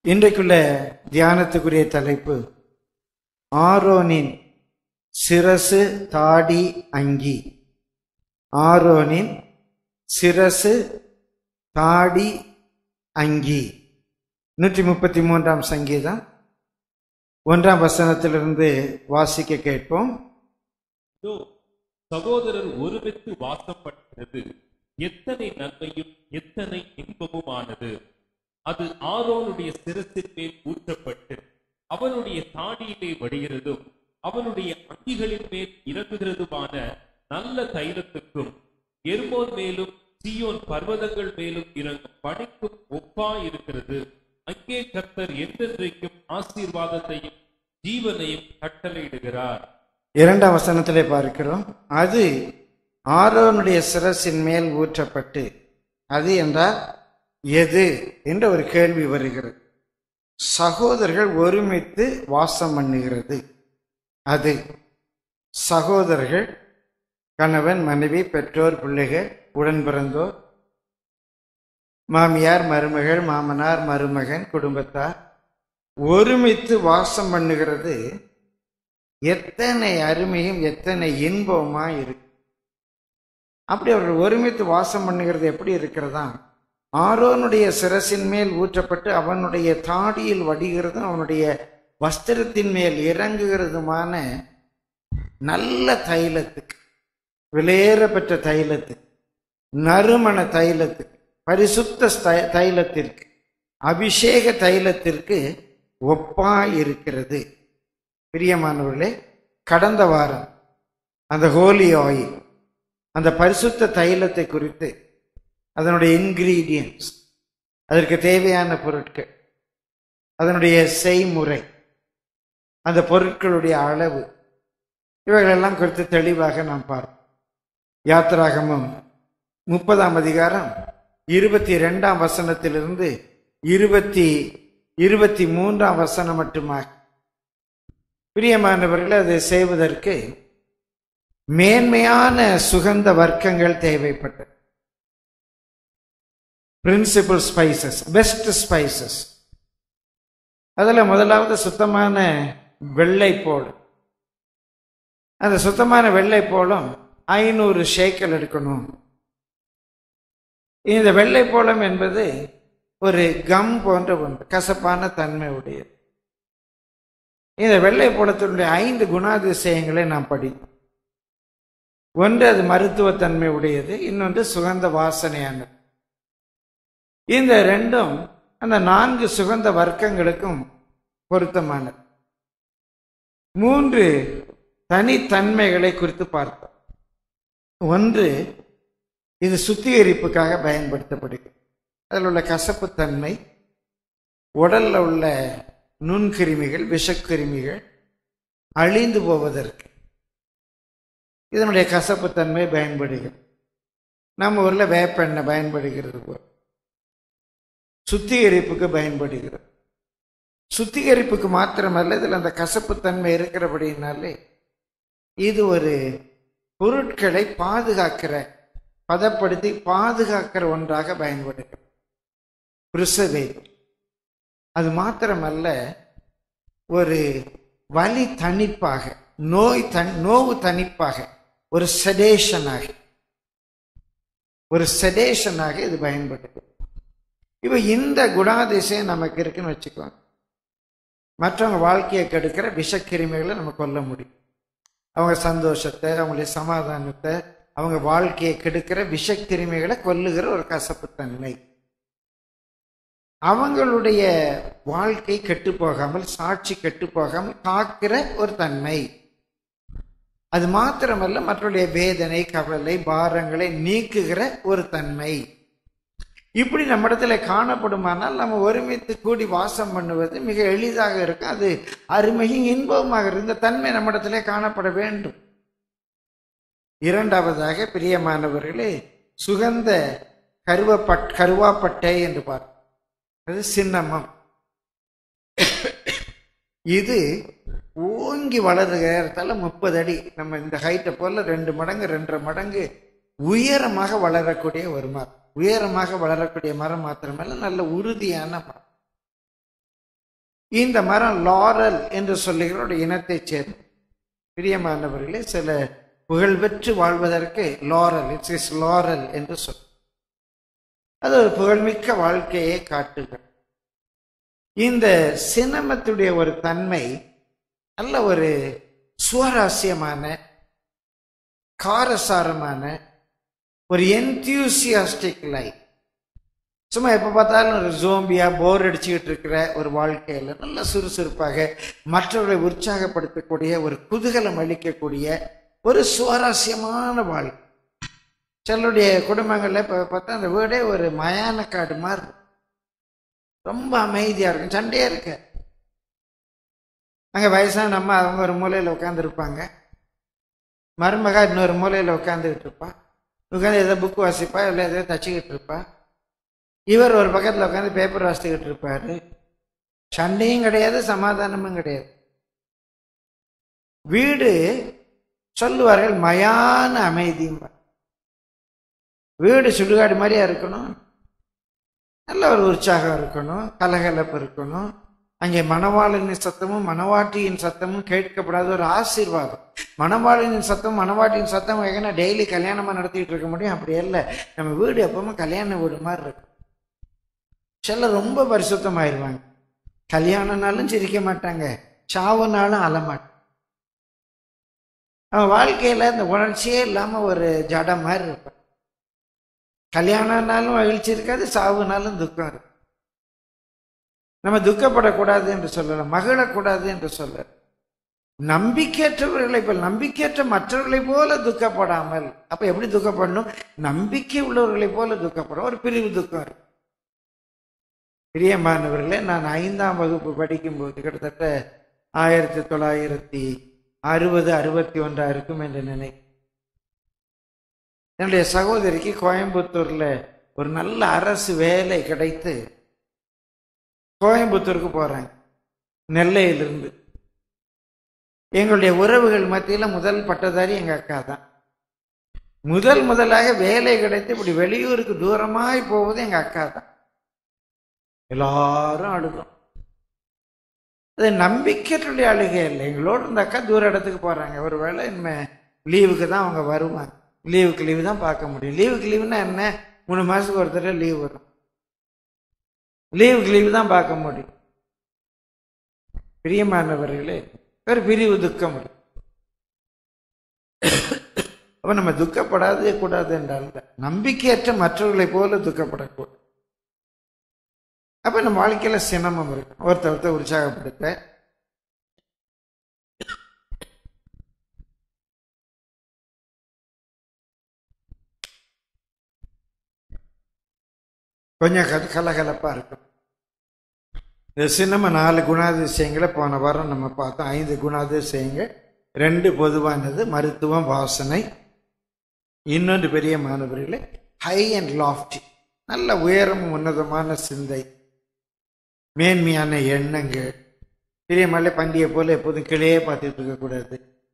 இன்றைக்குள்ள தியானத்துக்குரிய தலைப்பு ஆரோனின் சிரசு தாடி அங்கி ஆரோனின் சிரசு தாடி அங்கி நூற்றி முப்பத்தி மூன்றாம் சங்கீதம் ஒன்றாம் வசனத்திலிருந்து வாசிக்க கேட்போம் இதோ சகோதரர் ஒருமித்து வாசம் பண்ணுகிறது எத்தனை நன்மையும் எத்தனை இன்பமுமானது அது ஆரோனுடைய சிரசின் மேல் ஊற்றப்பட்டு அவனுடைய தாடியிலே வடிகிறதும் அவனுடைய அங்கிகளின் மேல் இறங்குகிறதுமான நல்ல தைலத்துக்கும் எர்மோன் மேலும் சீயோன் பர்வதங்கள் மேலும் இறங்கும் பணிக்கும் ஒப்பா இருக்கிறது அங்கே கர்த்தர் என்றென்றைக்கும் ஆசீர்வாதத்தையும் ஜீவனையும் கட்டளையிடுகிறார் இரண்டாம் வசனத்திலே பார்க்கிறோம் அது ஆரோனுடைய சிரசின் மேல் ஊற்றப்பட்டு அது என்றால் எது என்ற ஒரு கேள்வி வருகிறது சகோதரர்கள் ஒருமித்து வாசம் பண்ணுகிறது அது சகோதரர்கள் கணவன் மனைவி பெற்றோர் பிள்ளைகள் உடன் பிறந்தோர் மாமியார் மருமகள் மாமனார் மருமகன் குடும்பத்தார் ஒருமித்து வாசம் பண்ணுகிறது எத்தனை அருமையும் எத்தனை இன்பமா இருக்கு அப்படி அவர்கள் ஒருமித்து வாசம் பண்ணுகிறது எப்படி இருக்கிறதா ஆரோனுடைய சிரசின் மேல் ஊற்றப்பட்டு அவனுடைய தாடியில் வடிகிறதும் அவனுடைய வஸ்திரத்தின் மேல் இறங்குகிறதுமான நல்ல தைலத்துக்கு விலையேற பெற்ற தைலத்துக்கு நறுமண தைலத்துக்கு பரிசுத்த ஸ்தை- தைலத்திற்கு அபிஷேக தைலத்திற்கு ஒப்பா இருக்கிறது பிரியமானவர்களே கடந்த வாரம் அந்த ஹோலி ஆயில் அந்த பரிசுத்த தைலத்தை குறித்து அதனுடைய இன்கிரீடியன்ஸ் அதற்கு தேவையான பொருட்கள் அதனுடைய செய்முறை அந்த பொருட்களுடைய அளவு இவைகளெல்லாம் குறித்து தெளிவாக நாம் பார்ப்போம் யாத்திராகமம் முப்பதாம் அதிகாரம் இருபத்தி ரெண்டாம் வசனத்திலிருந்து இருபத்தி இருபத்தி மூன்றாம் வசனம் மட்டுமாக பிரியமானவர்கள் அதை செய்வதற்கு மேன்மையான சுகந்த வர்க்கங்கள் தேவைப்பட்டது பிரின்சிபல் ஸ்பைசஸ் பெஸ்ட் ஸ்பைசஸ் அதில் முதலாவது சுத்தமான வெள்ளை போல் அந்த சுத்தமான வெள்ளை போலம் ஐநூறு ஷேக்கல் எடுக்கணும் இந்த வெள்ளை போலம் என்பது ஒரு கம் போன்ற ஒன்று கசப்பான தன்மை உடையது இந்த வெள்ளை போலத்தினுடைய ஐந்து குணாதிசயங்களை நாம் படிப்போம் ஒன்று அது மருத்துவத்தன்மை உடையது இன்னொன்று சுகந்த வாசனையானது இந்த ரெண்டும் அந்த நான்கு சுகந்த வர்க்கங்களுக்கும் பொருத்தமானது மூன்று தனித்தன்மைகளை குறித்து பார்த்தோம் ஒன்று இது சுத்திகரிப்புக்காக பயன்படுத்தப்படுகிறது அதில் உள்ள கசப்புத்தன்மை உடல்ல உள்ள நுண்கிருமிகள் விஷக்கிருமிகள் அழிந்து போவதற்கு இதனுடைய கசப்புத்தன்மை பயன்படுகிறது நம்ம ஊரில் வேப்பெண்ணெய் பயன்படுகிறது போல் சுத்திகரிப்புக்கு பயன்படுகிறது சுத்திகரிப்புக்கு மாத்திரமல்ல இதில் அந்த கசப்புத்தன்மை இருக்கிறபடினாலே இது ஒரு பொருட்களை பாதுகாக்கிற பதப்படுத்தி பாதுகாக்கிற ஒன்றாக பயன்படுகிறது பிரிசர்வேட்டிவ் அது மாத்திரமல்ல ஒரு வலி தணிப்பாக நோய் தன் நோவு தணிப்பாக ஒரு செடேஷனாக ஒரு செடேஷனாக இது பயன்படுது இப்போ இந்த குணாதிசயம் நமக்கு இருக்குன்னு வச்சுக்கோங்க மற்றவங்க வாழ்க்கையை கெடுக்கிற விஷக்கிருமிகளை நம்ம கொல்ல முடியும் அவங்க சந்தோஷத்தை அவங்களுடைய சமாதானத்தை அவங்க வாழ்க்கையை கெடுக்கிற விஷக்கிருமிகளை கொல்லுகிற ஒரு கசப்புத்தன்மை அவங்களுடைய வாழ்க்கை கெட்டு போகாமல் சாட்சி கெட்டு போகாமல் காக்கிற ஒரு தன்மை அது மாத்திரமல்ல மற்றவருடைய வேதனை கவலை பாரங்களை நீக்குகிற ஒரு தன்மை இப்படி நம்மிடத்துல காணப்படுமானால் நம்ம ஒருமித்து கூடி வாசம் பண்ணுவது மிக எளிதாக இருக்கும் அது அருமையும் இன்பமாக இருக்கும் இந்த தன்மை நம்மிடத்திலே காணப்பட வேண்டும் இரண்டாவதாக பிரியமானவர்களே சுகந்த கருவப்பட் கருவாப்பட்டை என்று பார்ப்போம் அது சின்னமம் இது ஓங்கி வளருகிறதால முப்பது அடி நம்ம இந்த ஹைட்டை போல ரெண்டு மடங்கு ரெண்டரை மடங்கு உயரமாக வளரக்கூடிய ஒரு மரம் உயரமாக வளரக்கூடிய மரம் மாத்திரமல்ல நல்ல உறுதியான மரம் இந்த மரம் லாரல் என்று சொல்லுகிற ஒரு இனத்தைச் சேர்ந்த பிரியமானவர்களே சில புகழ்பெற்று வாழ்வதற்கு லாரல் இட்ஸ் இஸ் லாரல் என்று சொல் அது ஒரு புகழ்மிக்க வாழ்க்கையை காட்டுகிறது இந்த சினமத்துடைய ஒரு தன்மை நல்ல ஒரு சுவாரஸ்யமான காரசாரமான ஒரு என்தியூசியாஸ்டிக் லைஃப் சும்மா எப்போ பார்த்தாலும் ஒரு ஜோம்பியா போர் அடிச்சுக்கிட்டு இருக்கிற ஒரு வாழ்க்கையில் நல்ல சுறுசுறுப்பாக மற்றவர்களை உற்சாகப்படுத்தக்கூடிய ஒரு குதூகலம் அளிக்கக்கூடிய ஒரு சுவாரஸ்யமான வாழ்க்கை சிலருடைய குடும்பங்களில் இப்போ பார்த்தா அந்த வீடே ஒரு மயான காடு மாதிரி இருக்கும். ரொம்ப அமைதியாக இருக்கும் சண்டையே இருக்க அங்கே வயசான நம்ம அவங்க ஒரு மூலையில் உட்காந்துருப்பாங்க மருமகா இன்னொரு மூலையில் உட்காந்துக்கிட்டு இருப்பா உட்காந்து ஏதோ புக் வாசிப்பா இல்லை ஏதோ தச்சுக்கிட்டு இருப்பா இவர் ஒரு பக்கத்தில் உட்காந்து பேப்பர் வாசித்துக்கிட்டு இருப்பாரு சண்டையும் கிடையாது சமாதானமும் கிடையாது வீடு சொல்லுவார்கள் மயான அமைதியும் வீடு சுடுகாடு மாதிரியா இருக்கணும் நல்ல ஒரு உற்சாகம் இருக்கணும் கலகலப்பு இருக்கணும் அங்கே மணவாளனின் சத்தமும் மணவாட்டியின் சத்தமும் கேட்கப்படாத ஒரு ஆசீர்வாதம் மணவாளனின் சத்தம் மணவாட்டியின் சத்தம் எங்கன்னா டெய்லி கல்யாணமா நடத்திட்டு இருக்க முடியும் அப்படி இல்லை நம்ம வீடு எப்பவுமே கல்யாண வீடு மாதிரி இருக்கும் சிலர் ரொம்ப பரிசுத்தமாயிருவாங்க கல்யாணம்னாலும் சிரிக்க மாட்டாங்க சாவுனாலும் அழமாட்டாங்க அவன் வாழ்க்கையில இந்த உணர்ச்சியே இல்லாம ஒரு ஜட மாதிரி இருப்பான் கல்யாணம்னாலும் மகிழ்ச்சி இருக்காது சாவுனாலும் துக்கம் இருக்கும் நம்ம துக்கப்படக்கூடாது என்று சொல்லல மகிழக்கூடாது என்று சொல்ல நம்பிக்கையற்றவர்களை போல் நம்பிக்கையற்ற மற்றவர்களை போல துக்கப்படாமல் அப்ப எப்படி துக்கப்படணும் நம்பிக்கை உள்ளவர்களை போல துக்கப்படும் ஒரு பிரிவு துக்கம் இருக்கு பிரியமானவர்களே நான் ஐந்தாம் வகுப்பு படிக்கும்போது கிட்டத்தட்ட ஆயிரத்தி தொள்ளாயிரத்தி அறுபது அறுபத்தி ஒன்றா இருக்கும் என்று நினை என்னுடைய சகோதரிக்கு கோயம்புத்தூர்ல ஒரு நல்ல அரசு வேலை கிடைத்து கோயம்புத்தூருக்கு போறாங்க நெல்லையிலிருந்து எங்களுடைய உறவுகள் மத்தியில் முதல் பட்டதாரி எங்க அக்கா தான் முதல் முதலாக வேலை கிடைத்து இப்படி வெளியூருக்கு தூரமாய் போவது எங்க அக்கா தான் எல்லாரும் அழுதும் அது நம்பிக்கையுடைய அழுகை இல்லை எங்களோட இந்த அக்கா தூர இடத்துக்கு போறாங்க ஒருவேளை இனிமே லீவுக்கு தான் அவங்க வருவாங்க லீவுக்கு லீவு தான் பார்க்க முடியும் லீவுக்கு லீவுனா என்ன மூணு மாசத்துக்கு ஒரு தடவை லீவ் வரும் லீவுக்கு லீவு தான் பார்க்க முடியும் பிரியமானவர்களே ஒரு பிரிவு துக்கம் இருக்கு. அப்ப நம்ம துக்கப்படாதே கூடாது என்றால் நம்பிக்கையற்ற மற்றவர்களை போல துக்கப்படக்கூடாது அப்ப நம்ம வாழ்க்கையில சினமம் இருக்கு ஒருத்தர் ஒருத்தர் உற்சாகப்படுத்த கொஞ்சம் கல- கலகலப்பா இருக்கும் இந்த சின்னம நாலு குணாதிசயங்களை போன வாரம் நம்ம பார்த்தோம் ஐந்து குணாதிசயங்கள் ரெண்டு பொதுவானது மருத்துவம் வாசனை இன்னொன்று பெரிய மாணவர்களே ஹை அண்ட் லாஃப்டி நல்ல உயரமும் உன்னதமான சிந்தை மேன்மையான எண்ணங்கள் பெரிய மலை பண்டிகை போல எப்போதும் கிளையே பார்த்துட்டு இருக்கக்கூடாது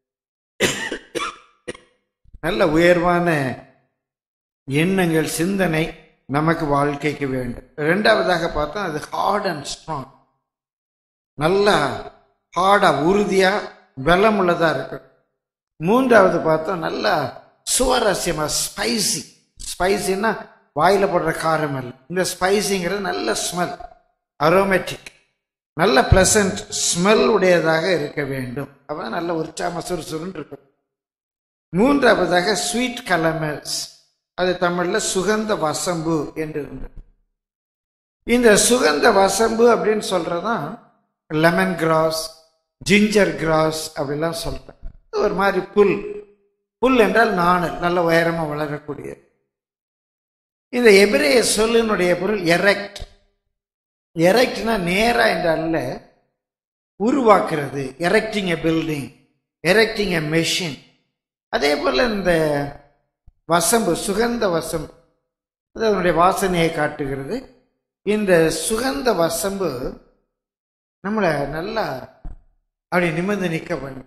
நல்ல உயர்வான எண்ணங்கள் சிந்தனை நமக்கு வாழ்க்கைக்கு வேண்டும் ரெண்டாவதாக பார்த்தா அது ஹார்ட் அண்ட் ஸ்ட்ராங் நல்லா ஹார்டா உறுதியா பலமுள்ளதா இருக்கு மூன்றாவது பார்த்தோம் நல்லா சுவாரஸ்யமா ஸ்பைசி ஸ்பைசின்னா வாயில போடுற காரம் அல்ல இந்த ஸ்பைசிங்கிறது நல்ல ஸ்மெல் அரோமேட்டிக் நல்ல பிளசன்ட் ஸ்மெல் உடையதாக இருக்க வேண்டும் அப்ப நல்ல உற்சாகமா சுறுசுறுன்னு இருக்கும் மூன்றாவதாக ஸ்வீட் கலமல்ஸ் அது தமிழ்ல சுகந்த வசம்பு என்று இருந்தது இந்த சுகந்த வசம்பு அப்படின்னு சொல்றதான் லெமன் கிராஸ் ஜிஞ்சர் கிராஸ் அப்படிலாம் சொல்றேன் இது ஒரு மாதிரி புல் புல் என்றால் நாணல் நல்ல உயரமா வளரக்கூடியது இந்த எபிரேய சொல்லினுடைய பொருள் எரெக்ட் எரெக்ட்னா நேரா என்ற அல்ல உருவாக்குறது எரெக்டிங் எ பில்டிங் எரெக்டிங் எ மெஷின் அதே போல இந்த வசம்பு சுகந்த வசம்பு அது அதனுடைய வாசனையை காட்டுகிறது இந்த சுகந்த வசம்பு நம்மளை நல்லா அப்படி நிமிர்ந்து நிற்க பண்ணும்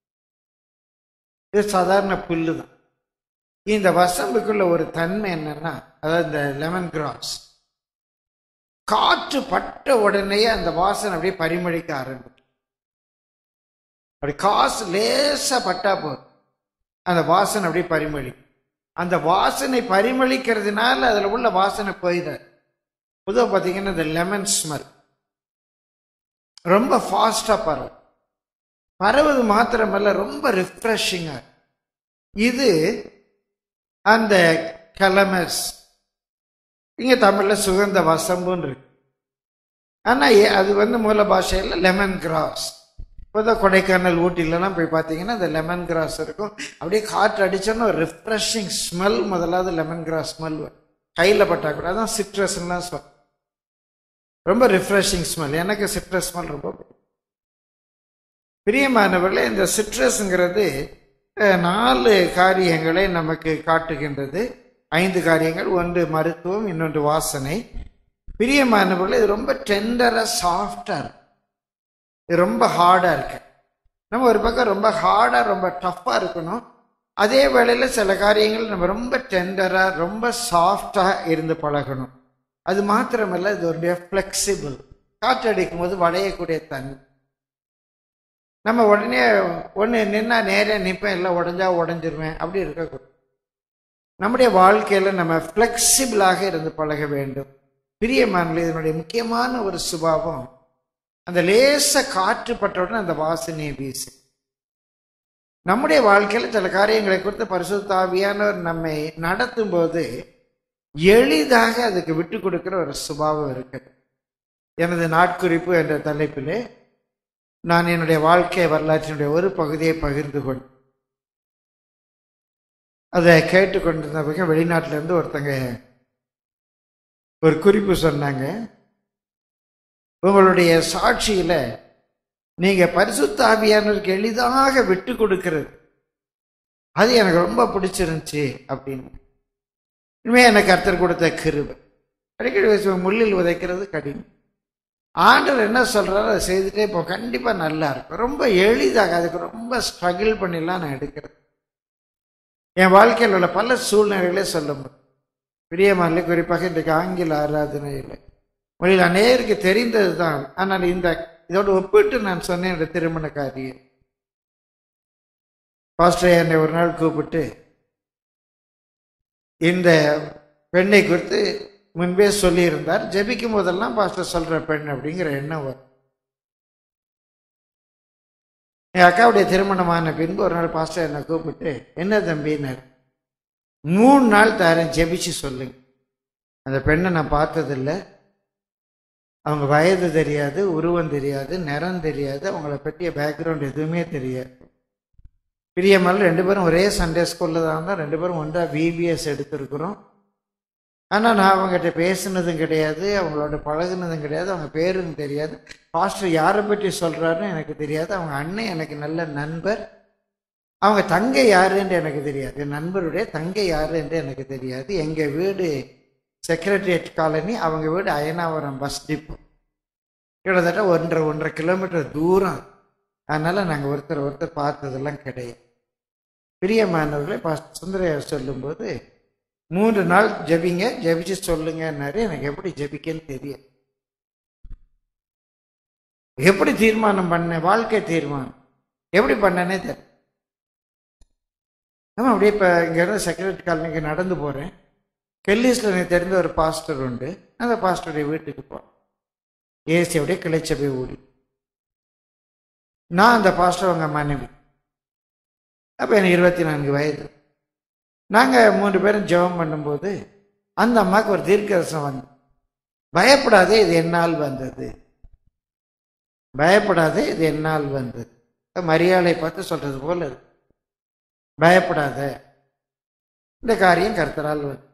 இது சாதாரண புல்லு தான் இந்த வசம்புக்குள்ள ஒரு தன்மை என்னன்னா அதாவது இந்த லெமன் கிராஸ் காற்று பட்ட உடனே அந்த வாசனை அப்படியே பரிமளிக்க ஆரம்பிக்கும் அப்படி காசு லேசா பட்டா போதும் அந்த வாசனை அப்படியே பரிமளிக்கும் அந்த வாசனை பரிமளிக்கிறதுனால அதுல உள்ள வாசனை போயிடாது பொதுவாக பார்த்தீங்கன்னா இந்த லெமன் ஸ்மெல் ரொம்ப ஃபாஸ்டா பரவும் பரவது மாத்திரமல்ல ரொம்ப ரிஃப்ரெஷிங்கா இது அந்த கலமஸ் இங்க தமிழ்ல சுகந்த வசம்புன்னு இருக்கு ஆனா ஏ- அது வந்து மூல பாஷையில லெமன் கிராஸ் இப்போதான் கொடைக்கானல் ஊட்டிலலாம் போய் பார்த்தீங்கன்னா அந்த லெமன் கிராஸ் இருக்கும் அப்படியே காற்று அடிச்சோன்னா ஒரு ரிஃப்ரெஷிங் ஸ்மெல் முதலாவது லெமன் கிராஸ் ஸ்மெல் கையில் பட்டா கூட அதான் சிட்ரஸ்லாம் சொல் ரொம்ப ரிஃப்ரெஷிங் ஸ்மெல் எனக்கு சிட்ரஸ் ஸ்மெல் ரொம்ப பிடிக்கும் பிரியமானவர்களே இந்த சிட்ரஸ்ங்கிறது அஹ், நாலு காரியங்களை நமக்கு காட்டுகின்றது ஐந்து காரியங்கள் ஒன்று மருத்துவம் இன்னொன்று வாசனை பிரியமானவர்களே இது ரொம்ப டெண்டரா சாஃப்டா இருக்கும் இது ரொம்ப ஹார்டா இருக்கு நம்ம ஒரு பக்கம் ரொம்ப ஹார்டா ரொம்ப டஃப்பா இருக்கணும் அதே வேளையில சில காரியங்கள் நம்ம ரொம்ப டெண்டரா ரொம்ப சாஃப்டா இருந்து பழகணும் அது மாத்திரமல்ல இது ஒரு ஃப்ளெக்சிபிள் காற்றடிக்கும் போது வளையக்கூடிய தன்மை நம்ம உடனே ஒன்று நின்னா நேரே நிற்பேன் இல்லை உடஞ்சா உடஞ்சிருவேன் அப்படி இருக்கக்கூடாது நம்முடைய வாழ்க்கையில நம்ம ஃப்ளெக்சிபிளாக இருந்து பழக வேண்டும் பிரியமானது இதனுடைய முக்கியமான ஒரு சுபாவம் அந்த லேச காற்று பட்டவுடன் அந்த வாசனையை வீசு நம்முடைய வாழ்க்கையில சில காரியங்களை குறித்து பரிசுத்தாவியானவர் நம்மை நடத்தும் போது எளிதாக அதுக்கு விட்டு கொடுக்கிற ஒரு சுபாவம் இருக்குது எனது நாட்குறிப்பு என்ற தலைப்பிலே நான் என்னுடைய வாழ்க்கை வரலாற்றினுடைய ஒரு பகுதியை பகிர்ந்து கொண்டு அதை கேட்டுக்கொண்டிருந்தவங்க வெளிநாட்டுல இருந்து ஒருத்தங்க ஒரு குறிப்பு சொன்னாங்க உங்களுடைய சாட்சியில நீங்க பரிசுத்த ஆவியானவருக்கு எளிதாக விட்டு கொடுக்கிறது அது எனக்கு ரொம்ப பிடிச்சிருந்துச்சு அப்படின்னு இனிமே எனக்கு கர்த்தர் கொடுத்த கிருபை அடிக்கடி பேசுவோம் முள்ளில் உதைக்கிறது கடினம் ஆண்டவர் என்ன சொல்றாரோ அதை செய்துட்டே இப்போ கண்டிப்பா நல்லா இருக்கும் ரொம்ப எளிதாக அதுக்கு ரொம்ப ஸ்ட்ரகிள் பண்ணிலாம் நான் எடுக்கிறேன் என் வாழ்க்கையில் உள்ள பல சூழ்நிலைகளே சொல்ல முடியும் பிரியமானே குறிப்பாக இன்றைக்கு ஆங்கில ஆராதனையில் மொழியில் அநேருக்கு தெரிந்தது தான் ஆனால் இந்த இதோடு ஒப்பிட்டு நான் சொன்னேன் என்னுடைய திருமண காரியம் பாஸ்டர் என்னை ஒரு நாள் கூப்பிட்டு இந்த பெண்ணை குறித்து முன்பே சொல்லியிருந்தார் ஜெபிக்கும் போதெல்லாம் பாஸ்டர் சொல்ற பெண் அப்படிங்கிற எண்ணம் வரும் என் அக்காவுடைய திருமணமான பின்பு ஒரு நாள் பாஸ்டர் என்னை கூப்பிட்டு என்ன தம்பினார் மூணு நாள் தரேன் ஜெபிச்சு சொல்லுங்க அந்த பெண்ணை நான் பார்த்ததில்லை அவங்க வயது தெரியாது உருவம் தெரியாது நிறம் தெரியாது அவங்கள பற்றிய பேக்ரவுண்ட் எதுவுமே தெரியாது பிரியமல் ரெண்டு பேரும் ஒரே சண்டே ஸ்கூலில் தான் இருந்தோம் ரெண்டு பேரும் ஒன்றா விபிஎஸ் எடுத்திருக்கிறோம் ஆனால் நான் அவங்ககிட்ட பேசுனதும் கிடையாது அவங்களோட பழகுனதும் கிடையாது அவங்க பேரும் தெரியாது பாஸ்டர் யாரை பற்றி சொல்கிறாருன்னு எனக்கு தெரியாது அவங்க அண்ணன் எனக்கு நல்ல நண்பர் அவங்க தங்கை யாருன்னு எனக்கு தெரியாது என் நண்பருடைய தங்கை யாரு என்று எனக்கு தெரியாது எங்கள் வீடு செக்ரட்டரியேட் காலனி அவங்க வீடு அயனாவரம் பஸ் டிப்போ கிட்டத்தட்ட ஒன்றரை ஒன்றரை கிலோமீட்டர் தூரம் அதனால் நாங்கள் ஒருத்தர் ஒருத்தர் பார்த்ததெல்லாம் கிடையாது பிரியமானவர்களை பாஸ்டர் சுந்தரையார் சொல்லும்போது மூன்று நாள் ஜெபிங்க ஜெபிச்சு சொல்லுங்கன்னாரு எனக்கு எப்படி ஜெபிக்கன்னு தெரியும் எப்படி தீர்மானம் பண்ணேன் வாழ்க்கை தீர்மானம் எப்படி பண்ணனே தெரியும் நம்ம அப்படியே இப்போ இங்கேருந்து செக்ரட்டரி காலனிக்கு நடந்து போகிறேன் கெல்லிஸில் எனக்கு தெரிந்த ஒரு பாஸ்டர் உண்டு அந்த பாஸ்டருடைய வீட்டுக்கு போகிறேன் ஏசி அப்படியே கிளைச்சபை ஓடி நான் அந்த பாஸ்டர் அவங்க மனைவி அப்போ எனக்கு இருபத்தி நான்கு வயது நாங்கள் மூன்று பேரும் ஜெபம் பண்ணும்போது அந்த அம்மாவுக்கு ஒரு தீர்க்கதர்சனம் வந்து பயப்படாதே இது என்னால் வந்தது பயப்படாதே இது என்னால் வந்தது மரியாதை பார்த்து சொல்றது போல இருக்கு பயப்படாத இந்த காரியம் கர்த்தரால் வந்து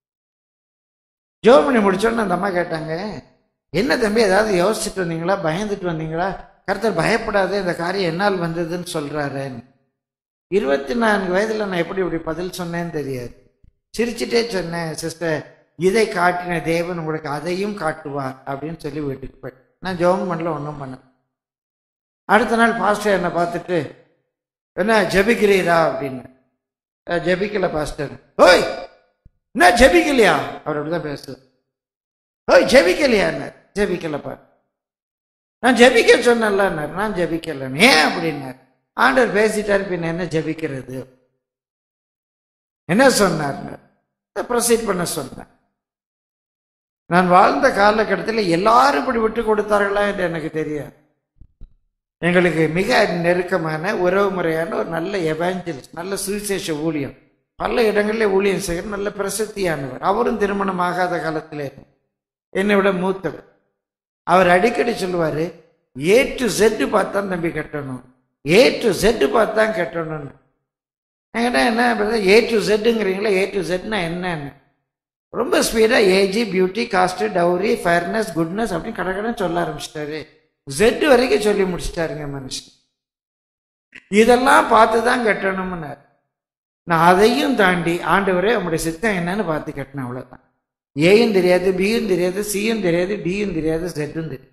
ஜெபம் பண்ணி முடிச்சோன்னு அந்த அம்மா கேட்டாங்க என்ன தம்பி ஏதாவது யோசிச்சுட்டு வந்தீங்களா பயந்துட்டு வந்தீங்களா கர்த்தர் பயப்படாதே இந்த காரியம் என்னால் வந்ததுன்னு சொல்றாருன்னு இருபத்தி நான்கு வயதுல நான் எப்படி இப்படி பதில் சொன்னேன்னு தெரியாது சிரிச்சுட்டே சொன்னேன் சிஸ்டர் இதை காட்டின தேவன் உங்களுக்கு அதையும் காட்டுவார் அப்படின்னு சொல்லி வீட்டுக்கு போய் நான் ஜெபம் பண்ணல ஒன்றும் பண்ண அடுத்த நாள் பாஸ்டர் என்னை பார்த்துட்டு என்ன ஜெபிக்கிறீரா அப்படின்னு "அஹ், ஜெபிக்கல பாஸ்டர் ஓய் என்ன ஜெபிக்கலையா அவர் அப்படிதான் பேசுவார் ஓய் ஜெபிக்கலையான்னார் ஜெபிக்கலப்பா நான் ஜெபிக்க சொன்னேன்லன்னார் நான் ஜெபிக்கல ஏன் அப்படின்னார் ஆண்டவர் பேசிட்டாரு பின்ன என்ன ஜெபிக்கிறது என்ன சொன்னார் ப்ரொசீட் பண்ண சொன்னேன் நான் வாழ்ந்த காலகட்டத்தில் எல்லாரும் இப்படி விட்டு கொடுத்தார்களா என்று எனக்கு தெரியாது எங்களுக்கு மிக நெருக்கமான உறவு முறையான ஒரு நல்ல எவாஞ்சலிஸ்ட் நல்ல சுவிசேஷ ஊழியம் பல இடங்களில் ஊழியம் செய்கிற நல்ல பிரசித்தியானவர் அவரும் திருமணம் ஆகாத காலத்திலே என்னை விட மூத்தவர் அவர் அடிக்கடி சொல்லுவாரு ஏ டு செட்டு பார்த்தா தம்பி கட்டணும் ஏ டு செட்டு பார்த்தா கட்டணும்னு என்கிட்ட என்ன ஏ டு செட்டுங்கிறீங்களா ஏ டு செட்னா என்னன்னு ரொம்ப ஸ்பீடாக age beauty caste dowry fairness goodness அப்படின்னு கடற்கடன் சொல்ல ஆரம்பிச்சிட்டாரு ஜெட் வரைக்கும் சொல்லி முடிச்சிட்டாருங்க மனுஷன் இதெல்லாம் பார்த்து தான் கட்டணும்னார் நான் அதையும் தாண்டி ஆண்டவரே உங்களுடைய சித்தம் என்னன்னு பார்த்து கட்டினேன் அவ்வளோதான் ஏயும் தெரியாது பியும் தெரியாது சியும் தெரியாது டியும் தெரியாது செட்டும் தெரியாது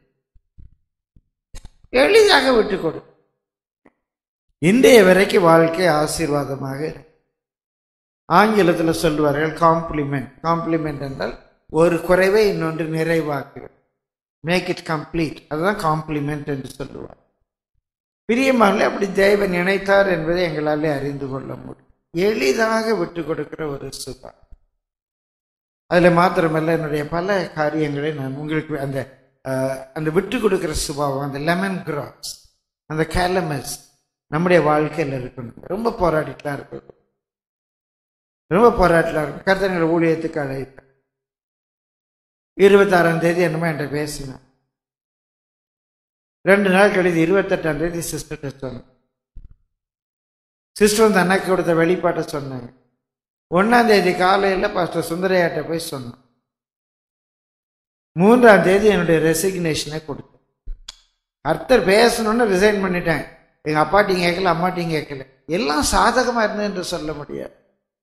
எளிதாக விட்டு கொடு இன்றைய வரைக்கும் வாழ்க்கை ஆசீர்வாதமாக இருக்கு ஆங்கிலத்தில் சொல்லுவார்கள் காம்ப்ளிமெண்ட் காம்ப்ளிமெண்ட் என்றால் ஒரு குறைவை இன்னொன்று நிறைவாக்குகிறது மேக் இட் கம்ப்ளீட் அதுதான் காம்ப்ளிமெண்ட் என்று சொல்லுவார் பிரியமான அப்படி தேவன் நினைத்தார் என்பதை எங்களாலே அறிந்து கொள்ள முடியும் எளிதாக விட்டு கொடுக்கிற ஒரு சுபா அதில் மாத்திரமல்ல என்னுடைய பல காரியங்களை நான் உங்களுக்கு அந்த அஹ், அந்த விட்டு கொடுக்கிற சுபாவம் அந்த லெமன் கிராஸ் அந்த கேலமஸ் நம்முடைய வாழ்க்கையில் இருக்கணும் ரொம்ப போராடிட்டுலாம் இருக்கணும் ரொம்ப போராட்டலாம் இருக்கும் கர்த்தங்களை ஊழியத்துக்கு அழைப்பேன் இருபத்தாறாம் தேதி என்னமோ என்கிட்ட பேசினேன் ரெண்டு நாள் கழித்து இருபத்தெட்டாம் தேதி சிஸ்டர்கிட்ட சொன்னேன் சிஸ்டர் வந்து அண்ணாக்கு கொடுத்த வெளிப்பாட்டை சொன்னாங்க ஒன்றாம் தேதி காலையில் பாஸ்டர் சுந்தரையாட்ட போய் சொன்னேன் மூன்றாம் தேதி என்னுடைய ரெசிக்னேஷனை கொடுத்தேன் அர்த்தர் பேசணும்னு ரிசைன் பண்ணிட்டேன் எங்கள் அப்பாட்டையும் கேட்கல அம்மாட்டையும் கேட்கல எல்லாம் சாதகமாக இருந்தது என்று சொல்ல முடியாது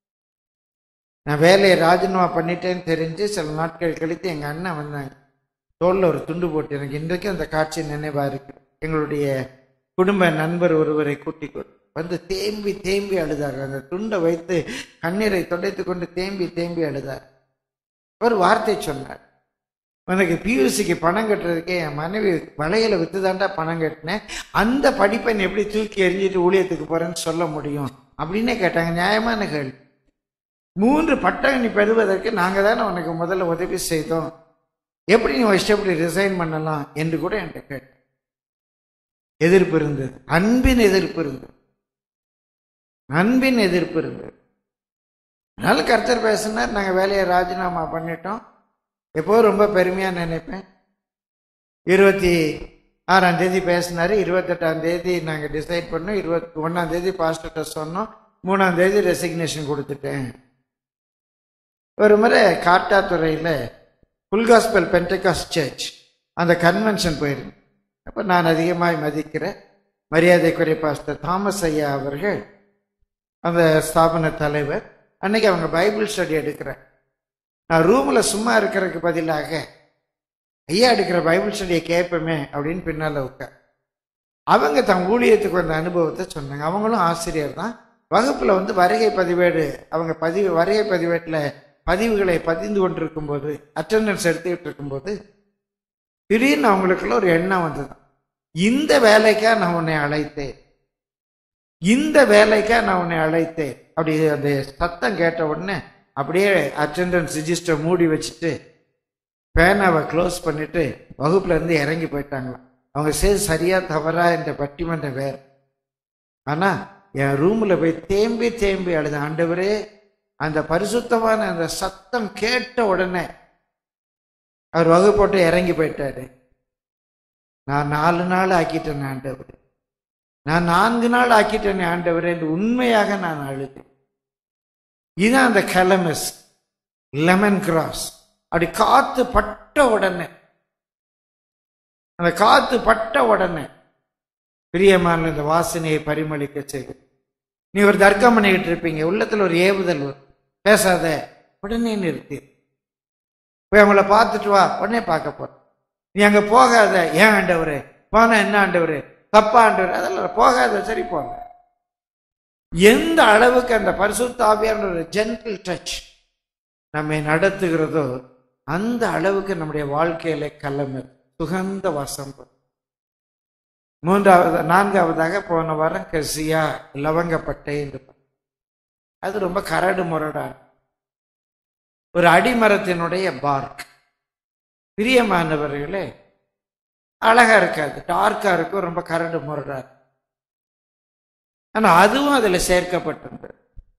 நான் வேலையை ராஜினாமா பண்ணிட்டேன்னு தெரிஞ்சு சில நாட்கள் கழித்து எங்கள் அண்ணன் வந்தாங்க தோளில் ஒரு துண்டு போட்டு எனக்கு இன்றைக்கும் அந்த காட்சி நினைவாக இருக்கு எங்களுடைய குடும்ப நண்பர் ஒருவரை கூட்டிக் கொண்டு வந்து தேம்பி தேம்பி அழுதார் அந்த துண்டை வைத்து கண்ணீரை துடைத்து கொண்டு தேம்பி தேம்பி அழுதார் ஒரு வார்த்தை சொன்னார் உனக்கு பியூசிக்கு பணம் கட்டுறதுக்கே என் மனைவி வளையல வித்து தாண்டா பணம் கட்டினேன் அந்த படிப்பை நீ எப்படி தூக்கி எறிஞ்சிட்டு ஊழியத்துக்கு போறேன்னு சொல்ல முடியும் அப்படின்னே கேட்டாங்க நியாயமான கேள்வி மூன்று பட்டம் நீ பெறுவதற்கு நாங்கள் தானே உனக்கு முதல்ல உதவி செய்தோம் எப்படி நீ இஷ்டப்படி ரிசைன் பண்ணலாம் என்று கூட என்கிட்ட கேட்டேன் எதிர்ப்பு இருந்தது அன்பின் எதிர்ப்பு இருந்தது அன்பின் எதிர்ப்பு இருந்தது அதனால கர்த்தர் பேசினார் நாங்கள் வேலையை ராஜினாமா பண்ணிட்டோம் எப்போதும் ரொம்ப பெருமையாக நினைப்பேன் இருபத்தி ஆறாம் தேதி பேசினாரு இருபத்தெட்டாம் தேதி நாங்கள் டிசைட் பண்ணோம் இருபத்தி ஒன்றாம் தேதி பாஸ்டர்கிட்ட சொன்னோம் மூணாம் தேதி ரெசிக்னேஷன் கொடுத்துட்டேன் ஒரு முறை காட்டாத்துறையில் புல்காஸ்பல் பென்டகாஸ் சர்ச் அந்த கன்வென்ஷன் போயிருந்தேன் அப்போ நான் அதிகமாக மதிக்கிற மரியாதைக்குரிய பாஸ்டர் தாமஸ் ஐயா அவர்கள் அந்த ஸ்தாபன தலைவர் அன்னைக்கு அவங்க பைபிள் ஸ்டடி எடுக்கிறேன் நான் ரூமில் சும்மா இருக்கிறதுக்கு பதிலாக ஐயா எடுக்கிற பைபிள் ஸ்டடியை கேட்போமே அப்படின்னு பின்னால் உட்கார் அவங்க தன் ஊழியத்துக்கு வந்த அனுபவத்தை சொன்னாங்க அவங்களும் ஆசிரியர் தான் வகுப்பில் வந்து வருகை பதிவேடு அவங்க பதிவு வருகை பதிவேட்டில் பதிவுகளை பதிந்து கொண்டிருக்கும் போது அட்டெண்டன்ஸ் எடுத்துக்கிட்டு இருக்கும்போது திடீர்னு அவங்களுக்குள்ள ஒரு எண்ணம் வந்தது இந்த வேலைக்கா நான் உன்னை அழைத்தேன் இந்த வேலைக்கா நான் உன்னை அழைத்தேன் அப்படி அந்த சத்தம் கேட்ட உடனே அப்படியே அட்டெண்டன்ஸ் ரிஜிஸ்டர் மூடி வச்சுட்டு பேனாவை க்ளோஸ் பண்ணிட்டு வகுப்புல இருந்து இறங்கி போயிட்டாங்களாம் அவங்க செய்து சரியா தவறா என்ற பட்டிமன்றம் வேற ஆனா என் ரூம்ல போய் தேம்பி தேம்பி அழுத ஆண்டவரே அந்த பரிசுத்தமான அந்த சத்தம் கேட்ட உடனே அவர் வகுப்போட்டு இறங்கி போயிட்டாரு நான் நாலு நாள் ஆக்கிட்டேன் ஆண்டவர் நான் நான்கு நாள் ஆக்கிட்டேன் ஆண்டவர் என்று உண்மையாக நான் அழுதேன் இதுதான் அந்த கலமஸ் லெமன் கிராஸ் அப்படி காத்து பட்ட உடனே அந்த காத்து பட்ட உடனே பிரியமான இந்த வாசனையை பரிமளிக்க செய்து நீ ஒரு தர்க்கம் பண்ணிக்கிட்டு இருப்பீங்க உள்ளத்துல ஒரு ஏவுதல் வரும் பேசாத உடனே நிறுத்தி போய் அவங்கள பார்த்துட்டு வா உடனே பார்க்க போற நீ அங்க போகாத ஏன் ஆண்டவரே போனா என்ன ஆண்டவரே தப்பா ஆண்டவர் அதெல்லாம் போகாத சரி போங்க எந்த அளவுக்கு அந்த பரிசுத்தாவியான ஒரு ஜென்டில் டச் நம்மை நடத்துகிறதோ அந்த அளவுக்கு நம்முடைய வாழ்க்கையில கலமை சுகந்த வாசம் வரும். மூன்றாவது நான்காவதாக போன வாரம் கசியா லவங்கப்பட்டை என்று பார்த்தோம். அது ரொம்ப கரடு முரடான ஒரு அடிமரத்தினுடைய பார்க் பிரியமானவர்களே அழகா இருக்காது டார்க்கா இருக்கும் ரொம்ப கரடு முரடா இருக்கும். ஆனா அதுவும் அதுல சேர்க்கப்பட்டிருந்தது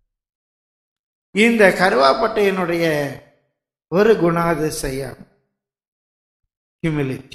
இந்த கருவாப்பட்டையினுடைய ஒரு குணாதிசயம் ஹியூமிலிட்டி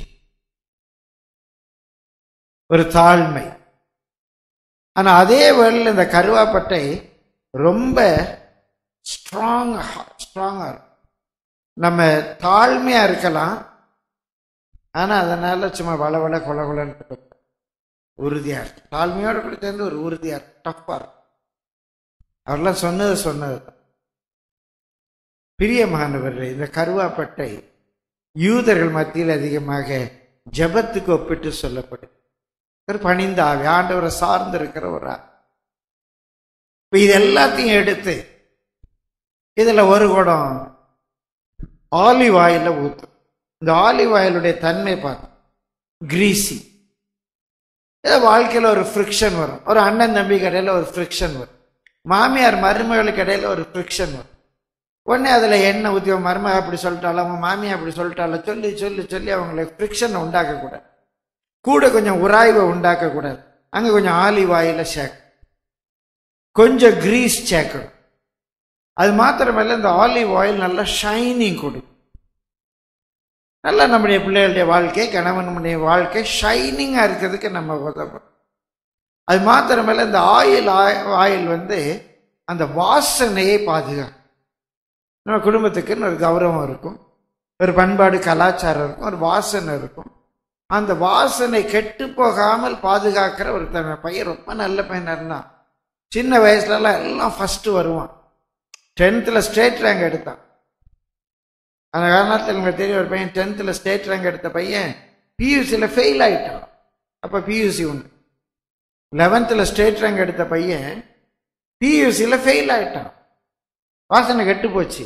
ஒரு தாழ்மை ஆனா அதே வேளையில் இந்த கருவாப்பட்டை ரொம்ப ஸ்ட்ராங் ஸ்ட்ராங்கா இருக்கும் நம்ம தாழ்மையா இருக்கலாம் ஆனா அதனால சும்மா வளவள கொல கொலன்னு இருக்கும். உறுதியா இருக்கும் தாழ்மையோட கூட சேர்ந்து ஒரு உறுதியா இருக்கும் டஃப்பா இருக்கும் அவர்லாம் சொன்னது சொன்னது பிரியமானவர்களே இந்த கருவாப்பட்டை யூதர்கள் மத்தியில் அதிகமாக ஜெபத்துக்கு ஒப்பிட்டு சொல்லப்படும் ஒரு பணிந்த ஆவி ஆண்டவரை சார்ந்து இருக்கிற ஒரு ஆவி இப்ப இது எல்லாத்தையும் எடுத்து இதுல ஒரு குடம் ஆலிவ் ஆயில ஊத்தும் இந்த ஆலிவ் ஆயிலுடைய தன்மை பார்த்து கிரீசி ஏதோ வாழ்க்கையில ஒரு ஃப்ரிக்ஷன் வரும் ஒரு அண்ணன் தம்பி கடையில ஒரு ஃப்ரிக்ஷன் வரும் மாமியார் மருமகளுக்கு இடையில ஒரு ஃப்ரிக்ஷன் வரும் உடனே அதுல எண்ணெய் ஊற்றி மருமக அப்படி சொல்லிட்டாலும் அவங்க மாமியா அப்படி சொல்லிட்டாலும் சொல்லி சொல்லி சொல்லி அவங்களை ஃப்ரிக்ஷனை உண்டாக்கக்கூடாது கூட கொஞ்சம் உராய்வை உண்டாக்கக்கூடாது அங்க கொஞ்சம் ஆலிவ் ஆயில சேர்க்க கொஞ்சம் கிரீஸ் சேர்க்கணும் அது மாத்திரமல்ல இந்த ஆலிவ் ஆயில் நல்லா ஷைனிங் கொடுக்கும் நல்லா நம்முடைய பிள்ளைகளுடைய வாழ்க்கை கணவனுடைய வாழ்க்கை ஷைனிங்கா இருக்கிறதுக்கு நம்ம உதவும் அது மாத்திரமல்ல இந்த ஆயில் ஆயில் வந்து அந்த வாசனையை பாதுகாக்கும் நம்ம குடும்பத்துக்குன்னு ஒரு கௌரவம் இருக்கும் ஒரு பண்பாடு கலாச்சாரம் இருக்கும் ஒரு வாசனை இருக்கும் அந்த வாசனை கெட்டு போகாமல் பாதுகாக்கிற ஒரு தன்மை பையன் ரொம்ப நல்ல பையனா இருந்தான் சின்ன வயசுலலாம் எல்லாம் ஃபர்ஸ்ட் வருவான் டென்த்தில் ஸ்டேட் ரேங்க் எடுத்தான் அந்த காரணத்தில் உங்களுக்கு தெரியும் ஒரு பையன் டென்த்தில் ஸ்டேட் ரேங்க் எடுத்த பையன் பியூசியில் ஃபெயில் ஆயிட்டான் அப்போ பியூசி உண்டு லெவன்த்தில் ஸ்டேட் ரேங்க் எடுத்த பையன் பியூசியில் ஃபெயில் ஆயிட்டான் வாசனை கெட்டு போச்சு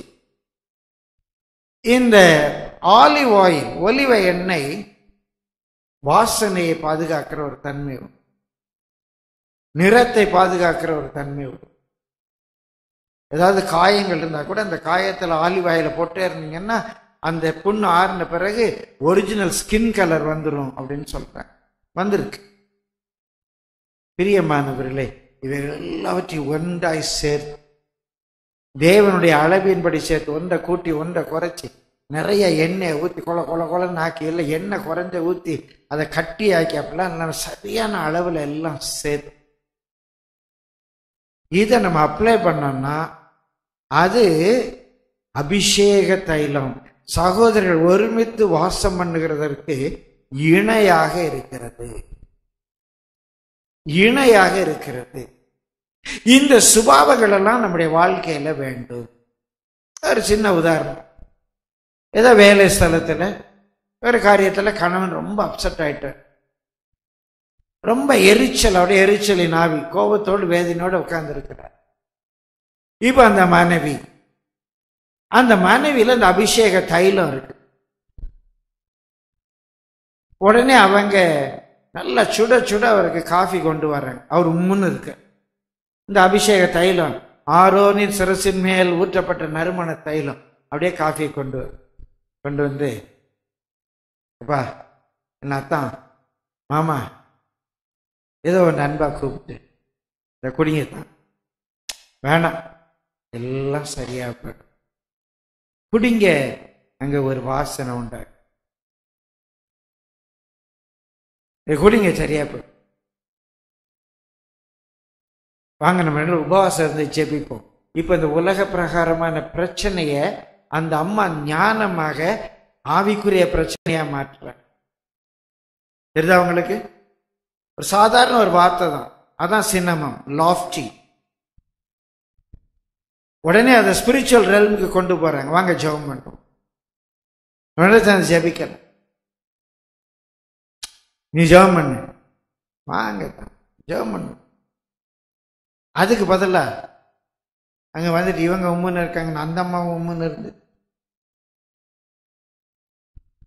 இந்த ஆலிவ் ஆயில் ஒலிவ எண்ணெய் வாசனையை பாதுகாக்கிற ஒரு தன்மை உண்டு நிறத்தை பாதுகாக்கிற ஒரு தன்மை உண்டு ஏதாவது காயங்கள் இருந்தா கூட அந்த காயத்துல ஆலிவ் ஆயில போட்டே இருந்தீங்கன்னா அந்த புண்ணு ஆறின பிறகு ஒரிஜினல் ஸ்கின் கலர் வந்துடும் அப்படின்னு சொல்றேன் வந்திருக்கு பிரியமானவர்களே இவைகள் எல்லாவற்றையும் ஒன்றாய் சேர்த்து தேவனுடைய அளவின்படி சேர்த்து ஒன்றை கூட்டி ஒன்றை குறைச்சி நிறைய எண்ணெயை ஊற்றி கொல கொல கொலன்னு ஆக்கி இல்லை எண்ணெய் குறைஞ்ச ஊற்றி அதை கட்டி ஆக்கி அப்படிலாம் நம்ம சரியான அளவில் எல்லாம் சேர்த்து இதை நம்ம அப்ளை பண்ணோம்னா அது அபிஷேக தைலம் சகோதரர்கள் ஒருமித்து வாசம் பண்ணுகிறதற்கு இணையாக இருக்கிறது இணையாக இருக்கிறது இந்த சுபாவங்கள் எல்லாம் நம்முடைய வாழ்க்கையில வேண்டும் ஒரு சின்ன உதாரணம் ஏதோ வேலை ஸ்தலத்துல ஒரு காரியத்துல கணவன் ரொம்ப அப்செட் ஆயிட்டார் ரொம்ப எரிச்சலோட எரிச்சலின் ஆவி கோபத்தோடு வேதனையோடு உட்கார்ந்துருக்கிறார் இப்ப அந்த மனைவி அந்த மனைவியில இந்த அபிஷேக தைலம் இருக்கு உடனே அவங்க நல்லா சுட சுட அவருக்கு காஃபி கொண்டு வர்றாங்க அவர் உம்முன்னு இருக்கு இந்த அபிஷேக தைலம் ஆரோனின் சிரசின் மேல் ஊற்றப்பட்ட நறுமண தைலம் அப்படியே காஃபியை கொண்டு வரு- கொண்டு வந்து அப்பா என்ன அத்தான் மாமா ஏதோ ஒரு நண்பா கூப்பிட்டு இந்த குடிங்க தான் வேணாம் எல்லாம் சரியா போயிடும் குடிங்க அங்க ஒரு வாசனை உண்டாகும் இதை குடிங்க சரியா போயிடும் வாங்க நம்ம ரெண்டு பேரும் உபவாசம் இருந்து ஜெபிப்போம் இப்ப இந்த உலக பிரகாரமான பிரச்சனைய அந்த அம்மா ஞானமாக ஆவிக்குரிய பிரச்சனையா மாற்றுறாங்க தெரியுதா உங்களுக்கு ஒரு சாதாரண ஒரு வார்த்தை தான் அதான் சின்னமம் லாஃப்டி உடனே அதை ஸ்பிரிச்சுவல் ரெல்முக்கு கொண்டு போறாங்க வாங்க ஜெபம் பண்ணுறோம் உடனே தான் ஜெபிக்கல நீ ஜெபம் பண்ணு வாங்க தான் ஜெபம் பண்ணு அதுக்கு பதிலா அங்க வந்துட்டு இவங்க உம்முன்னு இருக்காங்க அந்த அம்மா உம்முன்னு இருந்து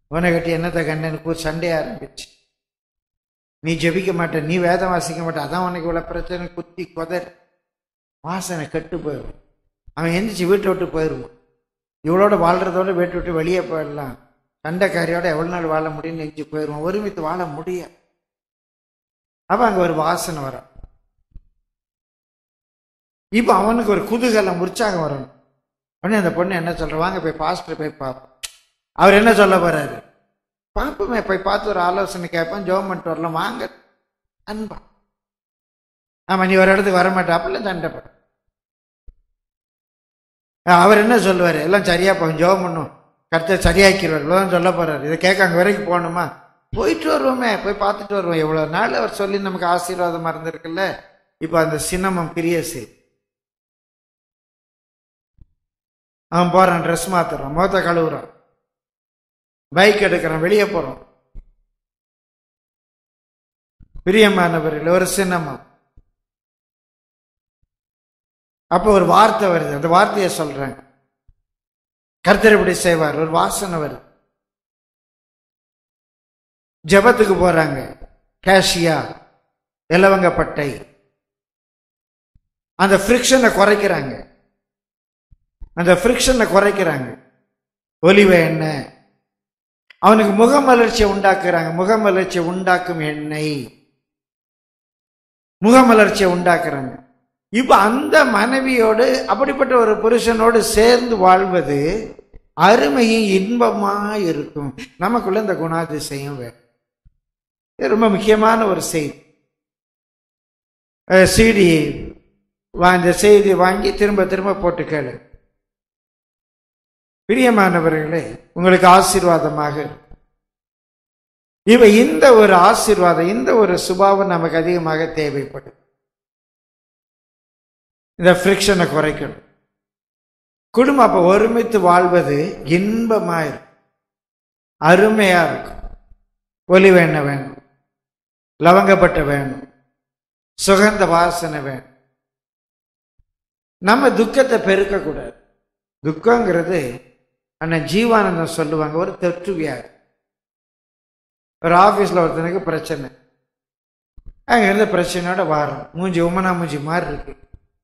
உன்னை கட்டி என்னத்தை கண்டனுக்கு ஒரு சண்டை ஆரம்பிச்சு நீ ஜெபிக்க மாட்ட நீ வேதம் வாசிக்க மாட்ட அதான் உனக்கு இவ்வளோ பிரச்சனை குத்தி கொதர் வாசனை கெட்டு போயிடும் அவன் எந்திரிச்சு வீட்டை விட்டு போயிடுவான் இவளோட வாழ்றதோட வீட்டை விட்டு வெளியே போயிடலாம் சண்டைக்காரியோட எவ்வளோ நாள் வாழ முடியும்னு நெஞ்சு போயிடுவான் ஒருமித்து வாழ முடியாது அப்போ அங்கே ஒரு வாசனை வரும் இப்போ அவனுக்கு ஒரு குதூகலம் உற்சாகம் வரணும் உடனே அந்த பொண்ணு என்ன சொல்ற வாங்க போய் பாஸ்டர் போய் பார்ப்போம் அவர் என்ன சொல்ல போறாரு பார்ப்போமே போய் பார்த்து ஒரு ஆலோசனை கேட்போம் ஜோம் பண்ணிட்டு வரலாம் வாங்க அன்பா ஆமா நீ ஒரு இடத்துக்கு வர மாட்டாப்புல சண்டைப்பட அவர் என்ன சொல்லுவாரு எல்லாம் சரியா போகும் ஜோம் பண்ணும் கருத்தை சரியாக்கிடுவார் இவ்வளோதான் சொல்ல போறாரு இதை கேட்க அங்கே வரைக்கும் போகணுமா போயிட்டு வருவோமே போய் பார்த்துட்டு வருவோம் எவ்வளோ நாள் அவர் சொல்லி நமக்கு ஆசீர்வாதமா இருந்திருக்குல்ல இப்போ அந்த சின்னமம் பிரிய செய் அவன் போறான் ட்ரெஸ் மாத்துறான் முகத்தை கழுவுறான் பைக் எடுக்கிறான் வெளியே போறோம் பிரியமானவர்கள் ஒரு சின்னமம் அப்போ ஒரு வார்த்தை வருது அந்த வார்த்தையை சொல்றேன் கர்த்தர் இப்படி செய்வார் ஒரு வாசனை வருது ஜெபத்துக்கு போறாங்க கேஷியா இலவங்கப்பட்டை அந்த ஃப்ரிக்ஷனை குறைக்கிறாங்க அந்த ஃப்ரிக்ஷனை குறைக்கிறாங்க ஒலிவ எண்ணெய் அவனுக்கு முகமலர்ச்சியை உண்டாக்குறாங்க முகமலர்ச்சியை உண்டாக்கும் எண்ணெய் முகமலர்ச்சியை உண்டாக்குறாங்க இப்ப அந்த மனைவியோடு அப்படிப்பட்ட ஒரு புருஷனோடு சேர்ந்து வாழ்வது அருமையும் இன்பமா இருக்கும் நமக்குள்ள இந்த குணாதிசயம் வேணும் இது ரொம்ப முக்கியமான ஒரு செய்தி சிடி இந்த செய்தி வாங்கி திரும்ப திரும்ப போட்டு கேளு பிரியமானவர்களே உங்களுக்கு ஆசீர்வாதமாக இருக்கும். இவ இந்த ஒரு ஆசீர்வாதம் இந்த ஒரு சுபாவம் நமக்கு அதிகமாக தேவைப்படும் இந்த ஃப்ரிக்ஷனை குறைக்கணும் குடும்பம் அப்ப ஒருமித்து வாழ்வது இன்பமா இருக்கும் அருமையா இருக்கும் ஒலி வேணும் வேணும் லவங்கப்பட்ட வேணும் சுகந்த வாசனை வேணும் நம்ம துக்கத்தை பெருக்கக்கூடாது துக்கங்கிறது அண்ணன் ஜீவானந்தம் சொல்லுவாங்க ஒரு தொற்று வியாதி ஒரு ஆஃபீஸில் ஒருத்தனுக்கு பிரச்சனை அங்கே இருந்த பிரச்சனையோட வாரம் மூஞ்சி உமனா மூஞ்சி மாதிரி இருக்கு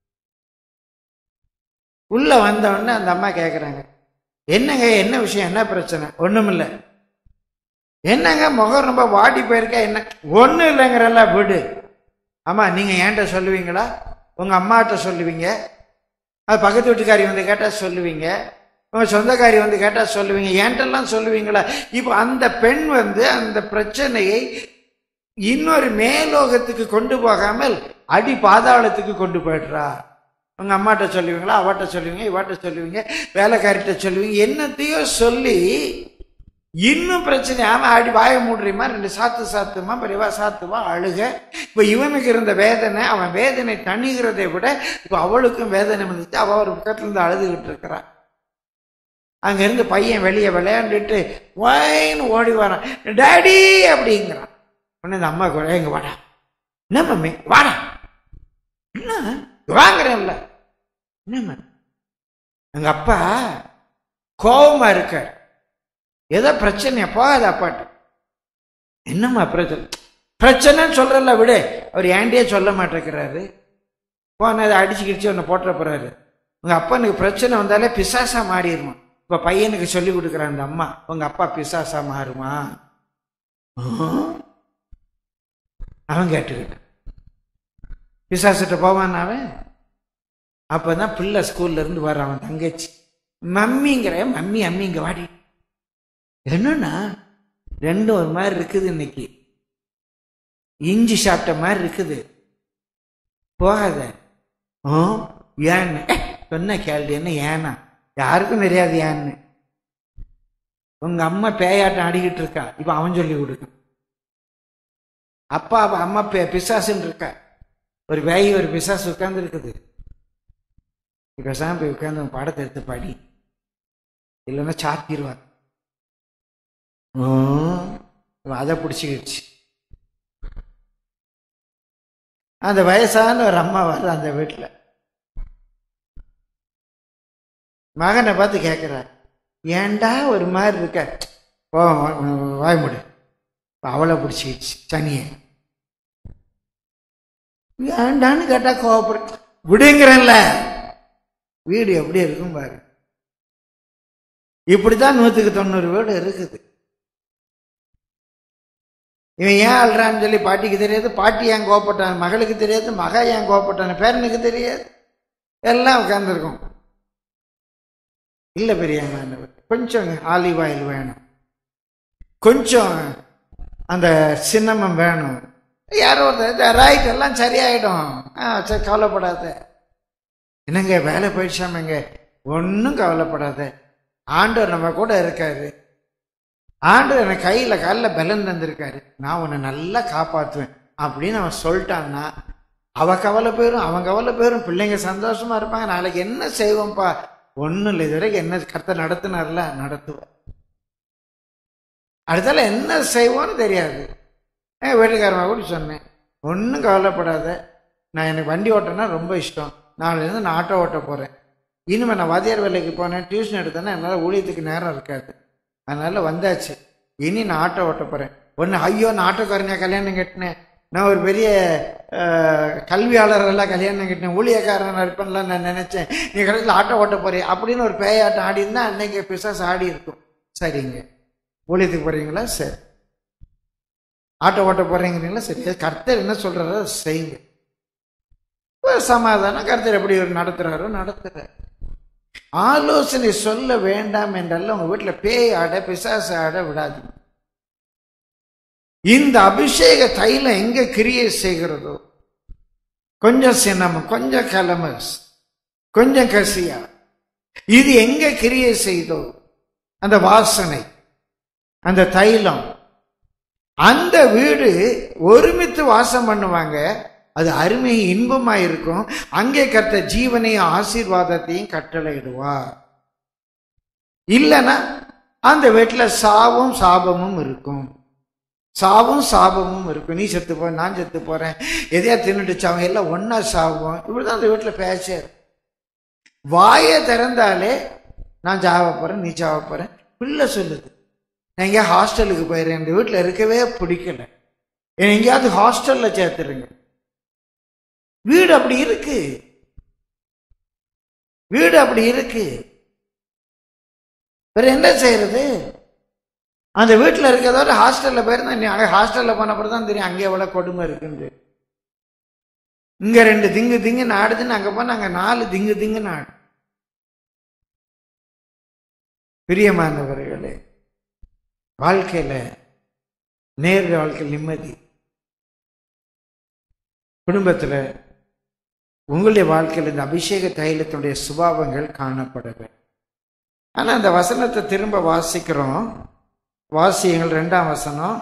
உள்ள வந்த உடனே அந்த அம்மா கேட்குறாங்க என்னங்க என்ன விஷயம் என்ன பிரச்சனை ஒண்ணுமில்ல என்னங்க முகம் ரொம்ப வாடி போயிருக்கா என்ன ஒன்றும் இல்லைங்கிறல்ல விடு ஆமா நீங்க ஏன்ட்ட சொல்லுவீங்களா உங்க அம்மாட்ட சொல்லுவீங்க அது பக்கத்து வீட்டுக்காரி வந்து கேட்டா சொல்லுவீங்க உங்க சொந்தக்காரி வந்து கேட்டா சொல்லுவீங்க ஏன்ட்டெல்லாம் சொல்லுவீங்களா இப்போ அந்த பெண் வந்து அந்த பிரச்சனையை இன்னொரு மேலோகத்துக்கு கொண்டு போகாமல் அடி பாதாளத்துக்கு கொண்டு போயிடுறா உங்க அம்மாட்ட சொல்லுவீங்களா அவட்ட சொல்லுவீங்க இவாட்ட சொல்லுவீங்க வேலைக்காரிட்ட சொல்லுவீங்க என்னத்தையோ சொல்லி இன்னும் பிரச்சனை ஆமா அடி வாய மூடுறியமா ரெண்டு சாத்து சாத்துமா பெரியவா சாத்துவா அழுக இப்ப இவனுக்கு இருந்த வேதனை அவன் வேதனை தணிகிறதை விட இப்ப அவளுக்கும் வேதனை வந்துச்சு அவ ஒரு பக்கத்துல இருந்து அழுதுகிட்டு இருக்கிறான் அங்க இருந்து பையன் வெளியே விளையாண்டுட்டு வாயின்னு ஓடி வரான் டாடி அப்படிங்கிறான் உடனே இந்த அம்மா கூட எங்க வாடா என்ன மம்மி வாடா என்ன வாங்குறேன்ல என்ன எங்க அப்பா கோபமா இருக்கார் ஏதோ பிரச்சனையா போகாத அப்பாட்ட என்னம்மா பிரச்சனை பிரச்சனைன்னு சொல்றல விடு அவர் ஏன்டே சொல்ல மாட்டேங்கிறாரு போனதை அடிச்சு கிடிச்சு ஒன்று போட்டுற போறாரு உங்க அப்பனுக்கு பிரச்சனை வந்தாலே பிசாசா மாறிடுமா இப்ப பையனுக்கு சொல்லி கொடுக்குறான் அந்த அம்மா உங்க அப்பா பிசாசா மாறுமா அவன் கேட்டுக்கிட்டான் பிசாசிட்ட போவான் அவன் அப்பதான் பிள்ளை ஸ்கூல்ல இருந்து வர அவன் தங்கச்சி மம்மிங்கிற மம்மி அம்மி இங்க வாடி என்னன்னா ரெண்டும் ஒரு மாதிரி இருக்குது இன்னைக்கு இஞ்சி சாப்பிட்ட மாதிரி இருக்குது போகாத ஆ ஏன்னு "ஏ, சொன்ன கேள்வி என்ன ஏன்னா யாருக்கும் தெரியாது ஏன்னு உங்க அம்மா பேயாட்டம் ஆடிக்கிட்டு இருக்கா இப்ப அவன் சொல்லி கொடுக்க அப்பா அவ அம்மா பே பிசாசுன்னு இருக்கா ஒரு பேய் ஒரு பிசாசு உட்கார்ந்து இருக்குது பேசாம போய் உட்கார்ந்து உன் பாடத்தை எடுத்து பாடி இல்லைன்னா சாத்திடுவார் அதை பிடிச்சிக்கிடுச்சு அந்த வயசான ஒரு அம்மா வர்ற அந்த வீட்டில் மகனை பார்த்து கேட்குறார் ஏன்டா ஒரு மாதிரி இருக்க போ வாய் முடி அவளை பிடிச்சிக்கிச்சு சனியை ஏண்டான்னு கேட்டா கோவப்பட விடுங்கிறல்ல வீடு எப்படி இருக்கும் பாரு இப்படித்தான் நூற்றுக்கு தொண்ணூறு வீடு இருக்குது இவன் ஏன் அழுறான்னு சொல்லி பாட்டிக்கு தெரியாது பாட்டி ஏன் கோவப்பட்டான் மகளுக்கு தெரியாது மக ஏன் கோவப்பட்டான் பேரனுக்கு தெரியாது எல்லாம் உட்காந்துருக்கும் இல்லை பெரியவங்க கொஞ்சம் ஆலிவ் ஆயில் வேணும் கொஞ்சம் அந்த சின்னமம் வேணும் யாரோ ஒருத்தர் ரைட் எல்லாம் சரியாயிடும் ஆ சரி கவலைப்படாத என்னங்க வேலை போயிடுச்சாமங்க ஒன்றும் கவலைப்படாத ஆண்டவர் நம்ம கூட இருக்காரு ஆண்டவர் எனக்கு கையில் காலில் பலன் தந்திருக்காரு நான் உன்னை நல்லா காப்பாற்றுவேன் அப்படின்னு அவன் சொல்லிட்டான்னா அவ கவலை போயிடும் அவன் கவலை போயிடும் பிள்ளைங்க சந்தோஷமா இருப்பாங்க நாளைக்கு என்ன செய்வோம்ப்பா ஒன்றும் இல்லை இது வரைக்கும் என்ன கருத்தை நடத்தினார்ல நடத்துவேன் அடுத்தால என்ன செய்வோன்னு தெரியாது என் வீட்டுக்காரமா கூட சொன்னேன் ஒன்றும் கவலைப்படாத நான் எனக்கு வண்டி ஓட்டனா ரொம்ப இஷ்டம் நாளையிலேருந்து நான் ஆட்டோ ஓட்ட போகிறேன் இனிமேல் நான் வாத்தியார் வேலைக்கு போனேன் டியூஷன் எடுத்தேன்னா என்னால் ஊழியத்துக்கு நேரம் இருக்காது அதனால் வந்தாச்சு இனி நான் ஆட்டோ ஓட்ட போகிறேன் ஒன்று ஐயோ நான் ஆட்டோக்காரங்க கல்யாணம் கட்டினேன் நான் ஒரு பெரிய அஹ், கல்வியாளரெல்லாம் கல்யாணம் கட்டினேன் ஊழியக்காரன் இருப்பேன்லாம் நான் நினச்சேன் நீ கடைசியில் ஆட்டோ ஓட்ட போறீ அப்படின்னு ஒரு பேயாட்டம் ஆடி இருந்தால் அன்னைக்கு பிசாஸ் ஆடி இருக்கும் சரிங்க ஊழியத்துக்கு போகிறீங்களா சரி ஆட்டோ ஓட்ட போகிறீங்களா சரி கர்த்தர் என்ன சொல்கிறாரோ அதை செய்யுங்க ஒரு சமாதானம் கர்த்தர் எப்படி ஒரு நடத்துறாரோ நடத்துறாரு ஆலோசனை சொல்ல வேண்டாம் என்றாலும் உங்க வீட்டுல பேய் ஆட பிசாசு ஆட விடாதீங்க இந்த அபிஷேக தைலம் எங்க கிரியை செய்கிறதோ கொஞ்சம் சின்னமம் கொஞ்சம் கலமஸ் கொஞ்சம் கசியா இது எங்க கிரியை செய்தோ அந்த வாசனை அந்த தைலம் அந்த வீடு ஒருமித்து வாசம் பண்ணுவாங்க அது அருமை இன்பமா இருக்கும் அங்கே கர்த்த ஜீவனையும் ஆசீர்வாதத்தையும் கட்டளையிடுவார் இல்லைன்னா அந்த வீட்டுல சாவும் சாபமும் இருக்கும் சாவும் சாபமும் இருக்கும் நீ செத்து போ நான் செத்து போறேன் எதையா தின்னுட்டு சாவும் எல்லாம் ஒன்னா சாவோம் இப்படிதான் அந்த வீட்டுல பேச்ச வாயை திறந்தாலே நான் சாவ போறேன் நீ சாவ போறேன் பிள்ளை சொல்லுது நான் எங்கேயா ஹாஸ்டலுக்கு போயிடுறேன் இந்த வீட்டில் இருக்கவே பிடிக்கல என்னை எங்கேயாவது ஹாஸ்டல்ல சேர்த்துருங்க வீடு அப்படி இருக்கு வீடு அப்படி இருக்கு வேற என்ன செய்யறது அந்த வீட்டில் இருக்கிறதோட ஹாஸ்டல்ல போயிருந்தா நீ அங்கே ஹாஸ்டல்ல போன அப்புறம் தான் தெரியும் அங்கே எவ்வளவு கொடுமை இருக்குன்னு இங்க ரெண்டு திங்கு திங்கு நாடுதுன்னு அங்க போனா அங்க நாலு திங்கு திங்கு நாடு பிரியமானவர்களே வாழ்க்கையில நேர் வாழ்க்கையில் நிம்மதி குடும்பத்துல உங்களுடைய வாழ்க்கையில் இந்த அபிஷேக தைலத்தினுடைய சுபாவங்கள் காணப்படவே ஆனா அந்த வசனத்தை திரும்ப வாசிக்கிறோம் வாசியங்கள் ரெண்டாம் வசனம்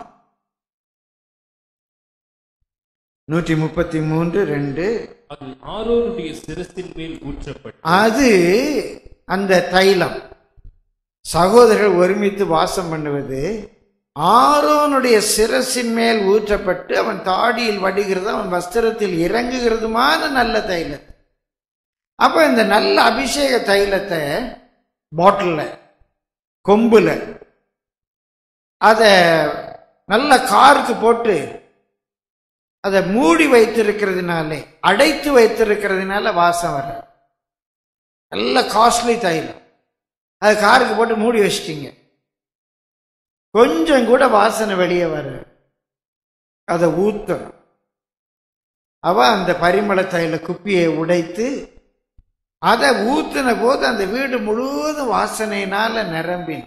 நூற்றி முப்பத்தி மூன்று ரெண்டு அது ஆரோனுடைய சிரசின் மேல் ஊற்றப்பட்டு அது அந்த தைலம் சகோதரர்கள் ஒருமித்து வாசம் பண்ணுவது ஆரோனுடைய சிரசின் மேல் ஊற்றப்பட்டு அவன் தாடியில் வடிகிறது அவன் வஸ்திரத்தில் இறங்குகிறதுமான நல்ல தைலம் அப்ப இந்த நல்ல அபிஷேக தைலத்தை பாட்டில்ல கொம்புல அத நல்ல காருக்கு போட்டு அதை மூடி வைத்திருக்கிறதுனாலே அடைத்து வைத்திருக்கிறதுனால வாசம் வர நல்ல காஸ்ட்லி தைலம் அது காருக்கு போட்டு மூடி வச்சிட்டீங்க கொஞ்சம் கூட வாசனை வெளியே வர அதை ஊத்தணும் அவ அந்த பரிமள தைல குப்பியை உடைத்து அதை ஊத்தின போது அந்த வீடு முழுவதும் வாசனையினால நிரம்பின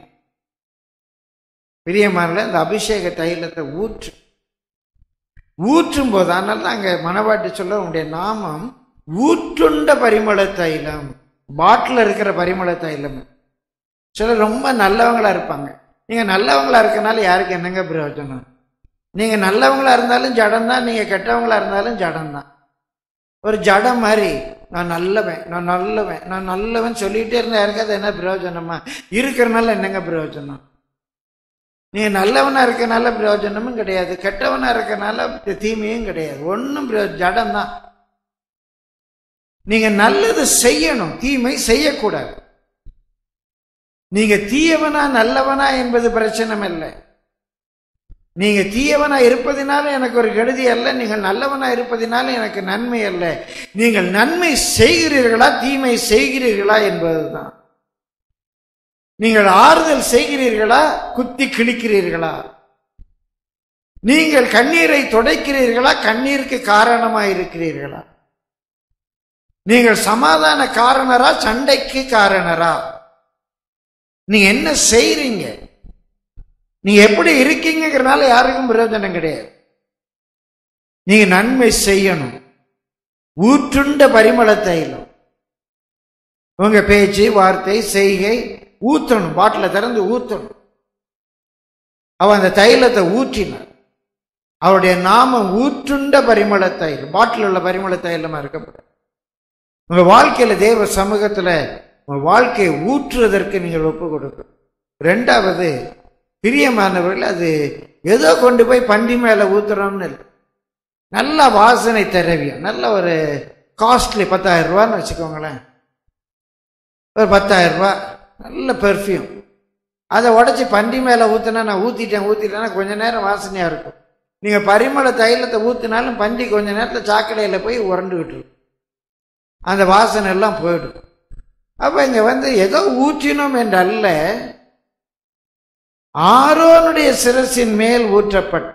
பிரியமான இந்த அபிஷேக தைலத்தை ஊற்று ஊற்றும் போது அதனால தான் அங்க மனவாட்டி சொல்ல உங்களுடைய நாமம் ஊற்றுண்ட பரிமள தைலம் பாட்டில் இருக்கிற பரிமள தைலம் சிலர் ரொம்ப நல்லவங்களா இருப்பாங்க நீங்க நல்லவங்களா இருக்கனால யாருக்கு என்னங்க பிரயோஜனம் நீங்க நல்லவங்களா இருந்தாலும் ஜடம் தான் நீங்க கெட்டவங்களா இருந்தாலும் ஜடம் தான் ஒரு ஜடம் மாதிரி நான் நல்லவன் நான் நல்லவன் நான் நல்லவன் சொல்லிட்டே இருந்தா யாருக்காவது என்ன பிரயோஜனமா இருக்கிறனால என்னங்க பிரயோஜனம் நீங்க நல்லவனா இருக்கனால பிரயோஜனமும் கிடையாது கெட்டவனா இருக்கனால தீமையும் கிடையாது ஒன்றும் ஜடம் தான் நீங்க நல்லது செய்யணும் தீமை செய்யக்கூடாது நீங்க தீயவனா நல்லவனா என்பது பிரச்சனை இல்லை நீங்க தீயவனா இருப்பதினால எனக்கு ஒரு கெடுதி அல்ல நீங்கள் நல்லவனா இருப்பதினால எனக்கு நன்மை அல்ல நீங்கள் நன்மை செய்கிறீர்களா தீமை செய்கிறீர்களா என்பதுதான் நீங்கள் ஆறுதல் செய்கிறீர்களா குத்தி கிழிக்கிறீர்களா நீங்கள் கண்ணீரை துடைக்கிறீர்களா கண்ணீருக்கு காரணமா இருக்கிறீர்களா நீங்கள் சமாதான காரணரா சண்டைக்கு காரணரா நீங்க என்ன செய்றீங்க நீங்க எப்படி இருக்கீங்கிறனால யாருக்கும் பிரயோஜனம் கிடையாது நீங்க நன்மை செய்யணும் ஊற்றுண்ட பரிமள தைலம் உங்க பேச்சு வார்த்தை செய்கை ஊத்தணும் பாட்டில திறந்து ஊத்தணும் அவன் அந்த தைலத்தை ஊற்றினார் அவருடைய நாமம் ஊற்றுண்ட பரிமள தைலம் பாட்டில் உள்ள பரிமள தைலமா இருக்கப்படும் உங்க வாழ்க்கையில தேவ சமூகத்துல உங்க வாழ்க்கையை ஊற்றுவதற்கு நீங்கள் ஒப்பு கொடுக்கணும் ரெண்டாவது பிரியமானவர்கள் அது ஏதோ கொண்டு போய் பண்டி மேல ஊத்துறோம்னு இல்லை நல்ல வாசனை திரவியம் நல்ல ஒரு காஸ்ட்லி பத்தாயிரம் ரூபான்னு வச்சுக்கோங்களேன் ஒரு பத்தாயிரம் ரூபாய் நல்ல பெர்ஃப்யூம் அதை உடச்சி பண்டி மேலே ஊற்றினா நான் ஊற்றிட்டேன் ஊற்றிட்டேன்னா கொஞ்ச நேரம் வாசனையாக இருக்கும் நீங்கள் பரிமள தைலத்தை ஊற்றினாலும் பண்டி கொஞ்ச நேரத்தில் சாக்கடையில் போய் உரண்டுக்கிட்டு இருக்கும் அந்த வாசனை எல்லாம் போயிடும் அப்போ இங்கே வந்து ஏதோ ஊற்றினோம் என்றல்ல ஆரோனுடைய சிரசின் மேல் ஊற்றப்பட்ட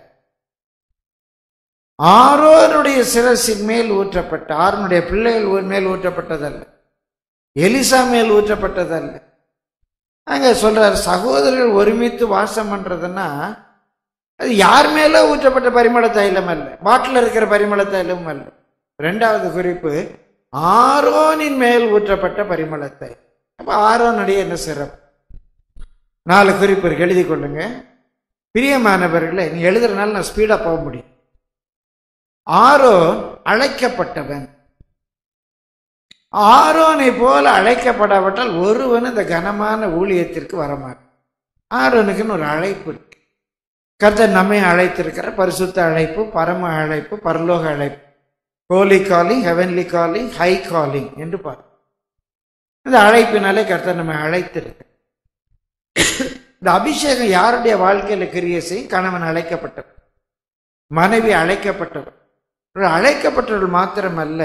ஆரோனுடைய சிரசின் மேல் ஊற்றப்பட்ட ஆரோனுடைய பிள்ளைகள் மேல் ஊற்றப்பட்டதல்ல எலிசா மேல் ஊற்றப்பட்டதல்ல அங்க சொல்றாரு சகோதரர்கள் ஒருமித்து வாசம் பண்றதுன்னா அது யார் மேல ஊற்றப்பட்ட பரிமள தைலம் அல்ல பாட்டில் இருக்கிற பரிமள தைலம் அல்ல ரெண்டாவது குறிப்பு ஆரோனின் மேல் ஊற்றப்பட்ட பரிமள தைலம் அப்ப ஆரோனுடைய என்ன சிறப்பு நாலு குறிப்பு இருக்கு எழுதி கொள்ளுங்க பிரியமானவர்களே நீ எழுதுறதுனால நான் ஸ்பீடா போக முடியும் ஆரோன் அழைக்கப்பட்டவன் ஆரோனை போல அழைக்கப்படாவிட்டால் ஒருவன் இந்த கனமான ஊழியத்திற்கு வரமாட்டான் ஆரோனுக்குன்னு ஒரு அழைப்பு இருக்கு கர்த்தர் நம்மை அழைத்திருக்கிற பரிசுத்த அழைப்பு பரம அழைப்பு பரலோக அழைப்பு holy calling heavenly calling high calling என்று பாரு இந்த அழைப்பினாலே கர்த்தர் நம்மை அழைத்திருக்க இந்த அபிஷேகம் யாருடைய வாழ்க்கையில கிரிய செய்யும் கணவன் அழைக்கப்பட்டவர் மனைவி அழைக்கப்பட்டவர் இவர்கள் அழைக்கப்பட்டவர்கள் மாத்திரமல்ல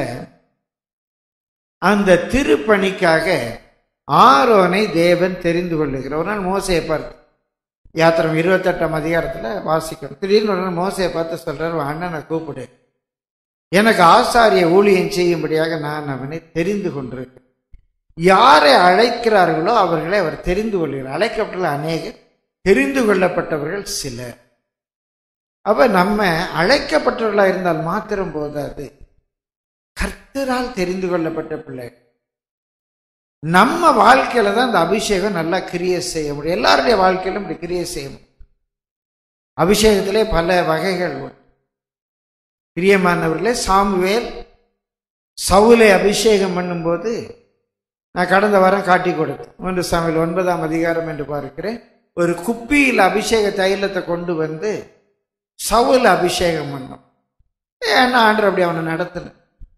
அந்த திருப்பணிக்காக ஆரோனை தேவன் தெரிந்து கொள்ளுகிறார் ஒரு நாள் மோசையை பார்த்து யாத்திரம் இருபத்தெட்டாம் அதிகாரத்துல வாசிக்கணும் திடீர்னு ஒரு நாள் மோசையை பார்த்து சொல்றாரு "உன் அண்ணனை கூப்பிடு எனக்கு ஆசாரிய ஊழியம் செய்யும்படியாக நான் அவனை தெரிந்து கொண்டிருக்கிறேன் யாரை அழைக்கிறார்களோ அவர்களை அவர் தெரிந்து கொள்கிறார் அழைக்கப்பட்டுள்ள அநேகர் தெரிந்து கொள்ளப்பட்டவர்கள் சிலர் அப்ப நம்ம அழைக்கப்பட்டவர்களா இருந்தால் மாத்திரம் போதாது கர்த்தரால் தெரிந்து கொள்ளப்பட்ட பிள்ளை நம்ம வாழ்க்கையில தான் இந்த அபிஷேகம் நல்லா கிரியை செய்ய முடியும் எல்லாருடைய வாழ்க்கையிலும் இப்படி கிரியை செய்ய முடியும் அபிஷேகத்திலே பல வகைகள் உண்டு பிரியமானவர்களே சாமுவேல் சவுலை அபிஷேகம் பண்ணும்போது நான் கடந்த வாரம் காட்டி கொடுத்தேன் ஒன்று சாமியில் ஒன்பதாம் அதிகாரம் என்று பார்க்கிறேன் ஒரு குப்பியில் அபிஷேக தைலத்தை கொண்டு வந்து சவுல் அபிஷேகம் பண்ணோம் ஏன்னா ஆண்டர் அப்படி அவனை நடத்தின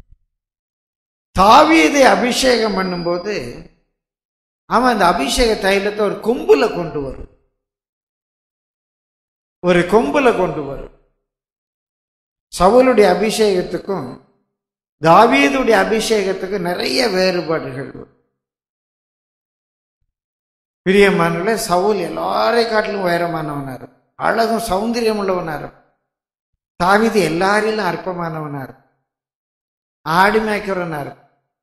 தாவீதை அபிஷேகம் பண்ணும்போது அவன் அந்த அபிஷேக தைலத்தை ஒரு கொம்புல கொண்டு வரும் ஒரு கொம்புல கொண்டு வரும் சவுலுடைய அபிஷேகத்துக்கும் தாவீதுடைய அபிஷேகத்துக்கும் நிறைய வேறுபாடுகள் உண்டு. பிரியமானவர்களே சவுல் எல்லாரை காட்டிலும் உயரமானவனா இருக்கும் அழகும் சௌந்தரியம் உள்ளவனா இருக்கும் தாவீது எல்லாரிலும் அற்பமானவனா இருக்கும் ஆடி மேய்க்கிறவனா இருக்கும்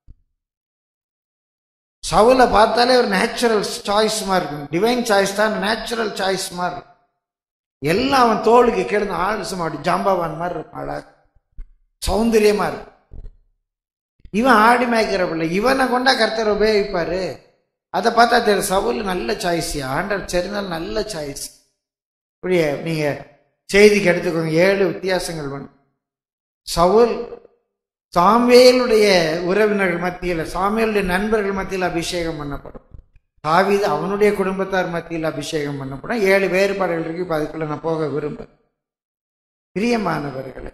சவுலை பார்த்தாலே ஒரு நேச்சுரல் சாய்ஸ் மாதிரி இருக்கும் டிவைன் சாய்ஸ் தான் நேச்சுரல் சாய்ஸ் மாதிரி இருக்கும் எல்லாம் அவன் தோளுக்கு கிடந்து ஆள் சும்மா அப்படி ஜாம்பவான் மாதிரி இருக்கும் அழகு சௌந்தரியமா இருக்கும் இவன் ஆடி மேய்க்கிற பிள்ளை இவனை கொண்டா கர்த்தர் உபயோகிப்பாரு அதை பார்த்தா தெரியும் சவுல் நல்ல சாய்ஸ் ஆண்டர் சரிந்தால் நல்ல சாய்ஸ் இப்படியே நீங்க செய்திக்கு எடுத்துக்கோங்க ஏழு வித்தியாசங்கள் வேணும் சவுல் சாமுவேலுடைய உறவினர்கள் மத்தியில் சாமுவேலுடைய நண்பர்கள் மத்தியில் அபிஷேகம் பண்ணப்படும் தாவீது அவனுடைய குடும்பத்தார் மத்தியில் அபிஷேகம் பண்ணப்படும் ஏழு வேறுபாடுகள் இருக்கு இப்போ அதுக்குள்ள நான் போக விரும்புகிறேன் பிரியமானவர்களே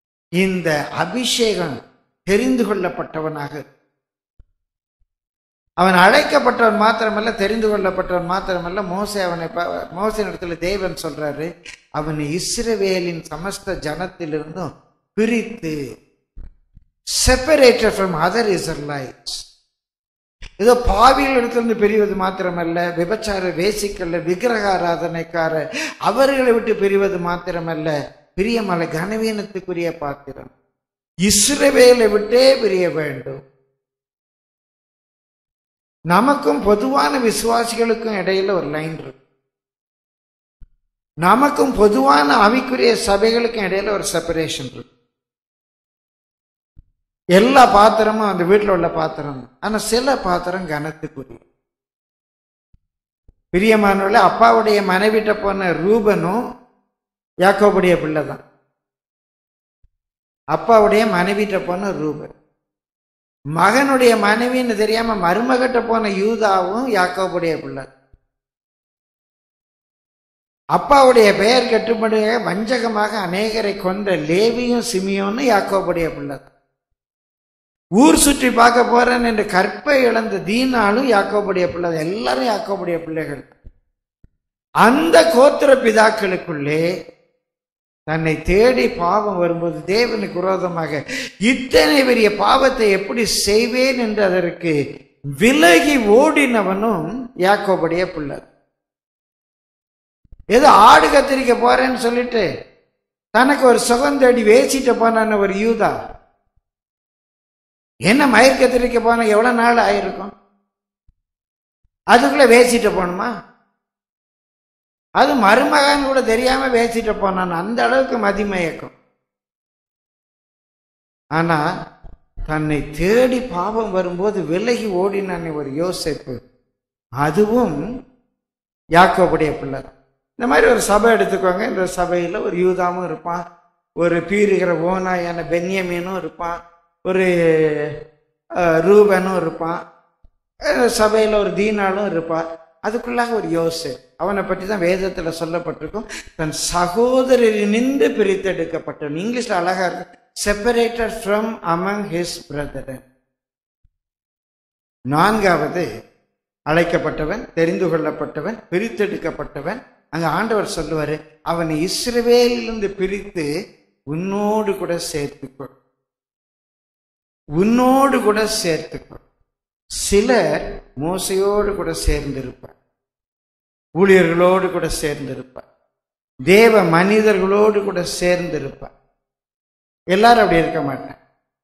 இந்த அபிஷேகம் தெரிந்து கொள்ளப்பட்டவனாக அவன் அழைக்கப்பட்டவன் மாத்திரமல்ல தெரிந்து கொள்ளப்பட்டவன் மாத்திரமல்ல மோசே அவனை ப- மோசேயின் இடத்துல தேவன் சொல்றாரு அவனை இஸ்ரவேலின் சமஸ்த ஜனத்திலிருந்தும் பிரித்து செப்பரேட்டட் ஃப்ரம் அதர் இஸ்ரலைட்ஸ் ஏதோ பாவிகள் இடத்திலிருந்து பிரிவது மாத்திரமல்ல விபச்சார வேசிக்கல்ல விக்கிரக ஆராதனைக்கார அவர்களை விட்டு பிரிவது மாத்திரமல்ல பிரியமல்ல கனவீனத்துக்குரிய பாத்திரம் இஸ்ரவேலை விட்டே பிரிய வேண்டும் நமக்கும் பொதுவான விசுவாசிகளுக்கும் இடையில ஒரு லைன் இருக்கு நமக்கும் பொதுவான ஆவிக்குரிய சபைகளுக்கும் இடையில ஒரு செப்பரேஷன் இருக்கு எல்லா பாத்திரமும் அந்த வீட்டில் உள்ள பாத்திரம் தான். ஆனா சில பாத்திரம் கனத்துக்குரிய பிரியமானவர்களே அப்பாவுடைய மனைவிட்ட போன ரூபனும் யாக்கோபுடைய பிள்ளை தான் அப்பாவுடைய மனைவிட்ட போன ரூபன் மகனுடைய மனைவின்னு தெரியாம மருமகிட்ட போன யூதாவும் யாக்கோபுடைய பிள்ளை அப்பாவுடைய பெயர் கட்டுப்படிய வஞ்சகமாக அநேகரை கொன்ற லேவியும் சிமியோன்னு யாக்கோபுடைய பிள்ளை ஊர் சுற்றி பார்க்க போறேன் என்று கற்பை இழந்த தீனாலும் யாக்கோபுடைய பிள்ளை எல்லாரும் யாக்கோபுடைய பிள்ளைகள் அந்த கோத்திர பிதாக்களுக்குள்ளே தன்னை தேடி பாவம் வரும்போது தேவனுக்கு விரோதமாக இத்தனை பெரிய பாவத்தை எப்படி செய்வேன் என்று அதற்கு விலகி ஓடினவனும் யாக்கோபுடைய பிள்ளை ஏதோ ஆடு கத்திரிக்க போறேன்னு சொல்லிட்டு தனக்கு ஒரு சுகம் தேடி வேசிட்டு போனான்னு ஒரு யூதா என்ன மயிர் கத்திரிக்க போன எவ்வளவு நாள் ஆயிருக்கும் அதுக்குள்ள வேசிட்டு போகணுமா அது மருமகன் கூட தெரியாம வேசிட்டு போனான் அந்த அளவுக்கு மதிமயக்கம் ஆனா தன்னை தேடி பாவம் வரும்போது விலகி ஓடினான் ஒரு யோசிப்பு அதுவும் யாக்கோபுடைய பிள்ளை தான். இந்த மாதிரி ஒரு சபை எடுத்துக்கோங்க இந்த சபையில ஒரு யூதாமும் இருப்பான் ஒரு பீறுகிற ஓனாயான பென்யமீனும் இருப்பான் ஒரு அஹ், ரூபனும் இருப்பான் அஹ், சபையில ஒரு தீனாலும் இருப்பான் அதுக்குள்ளாக ஒரு யோசு அவனை பற்றி தான் வேதத்தில் சொல்லப்பட்டிருக்கும் தன் சகோதரரினின்று பிரித்தெடுக்கப்பட்டவன் இங்கிலீஷ்ல அழகா இருக்கு separated from among his brother நான்காவது அழைக்கப்பட்டவன் தெரிந்து கொள்ளப்பட்டவன் பிரித்தெடுக்கப்பட்டவன் அங்க ஆண்டவர் சொல்லுவாரு அவனை இஸ்ரவேலிலிருந்து பிரித்து உன்னோடு கூட சேர்த்துக்கொள் உன்னோடு கூட சேர்த்துக்கொள் சிலர் மோசையோடு கூட சேர்ந்திருப்பார் ஊழியர்களோடு கூட சேர்ந்திருப்பார் தேவ மனிதர்களோடு கூட சேர்ந்திருப்பார் எல்லாரும் அப்படி இருக்க மாட்டான்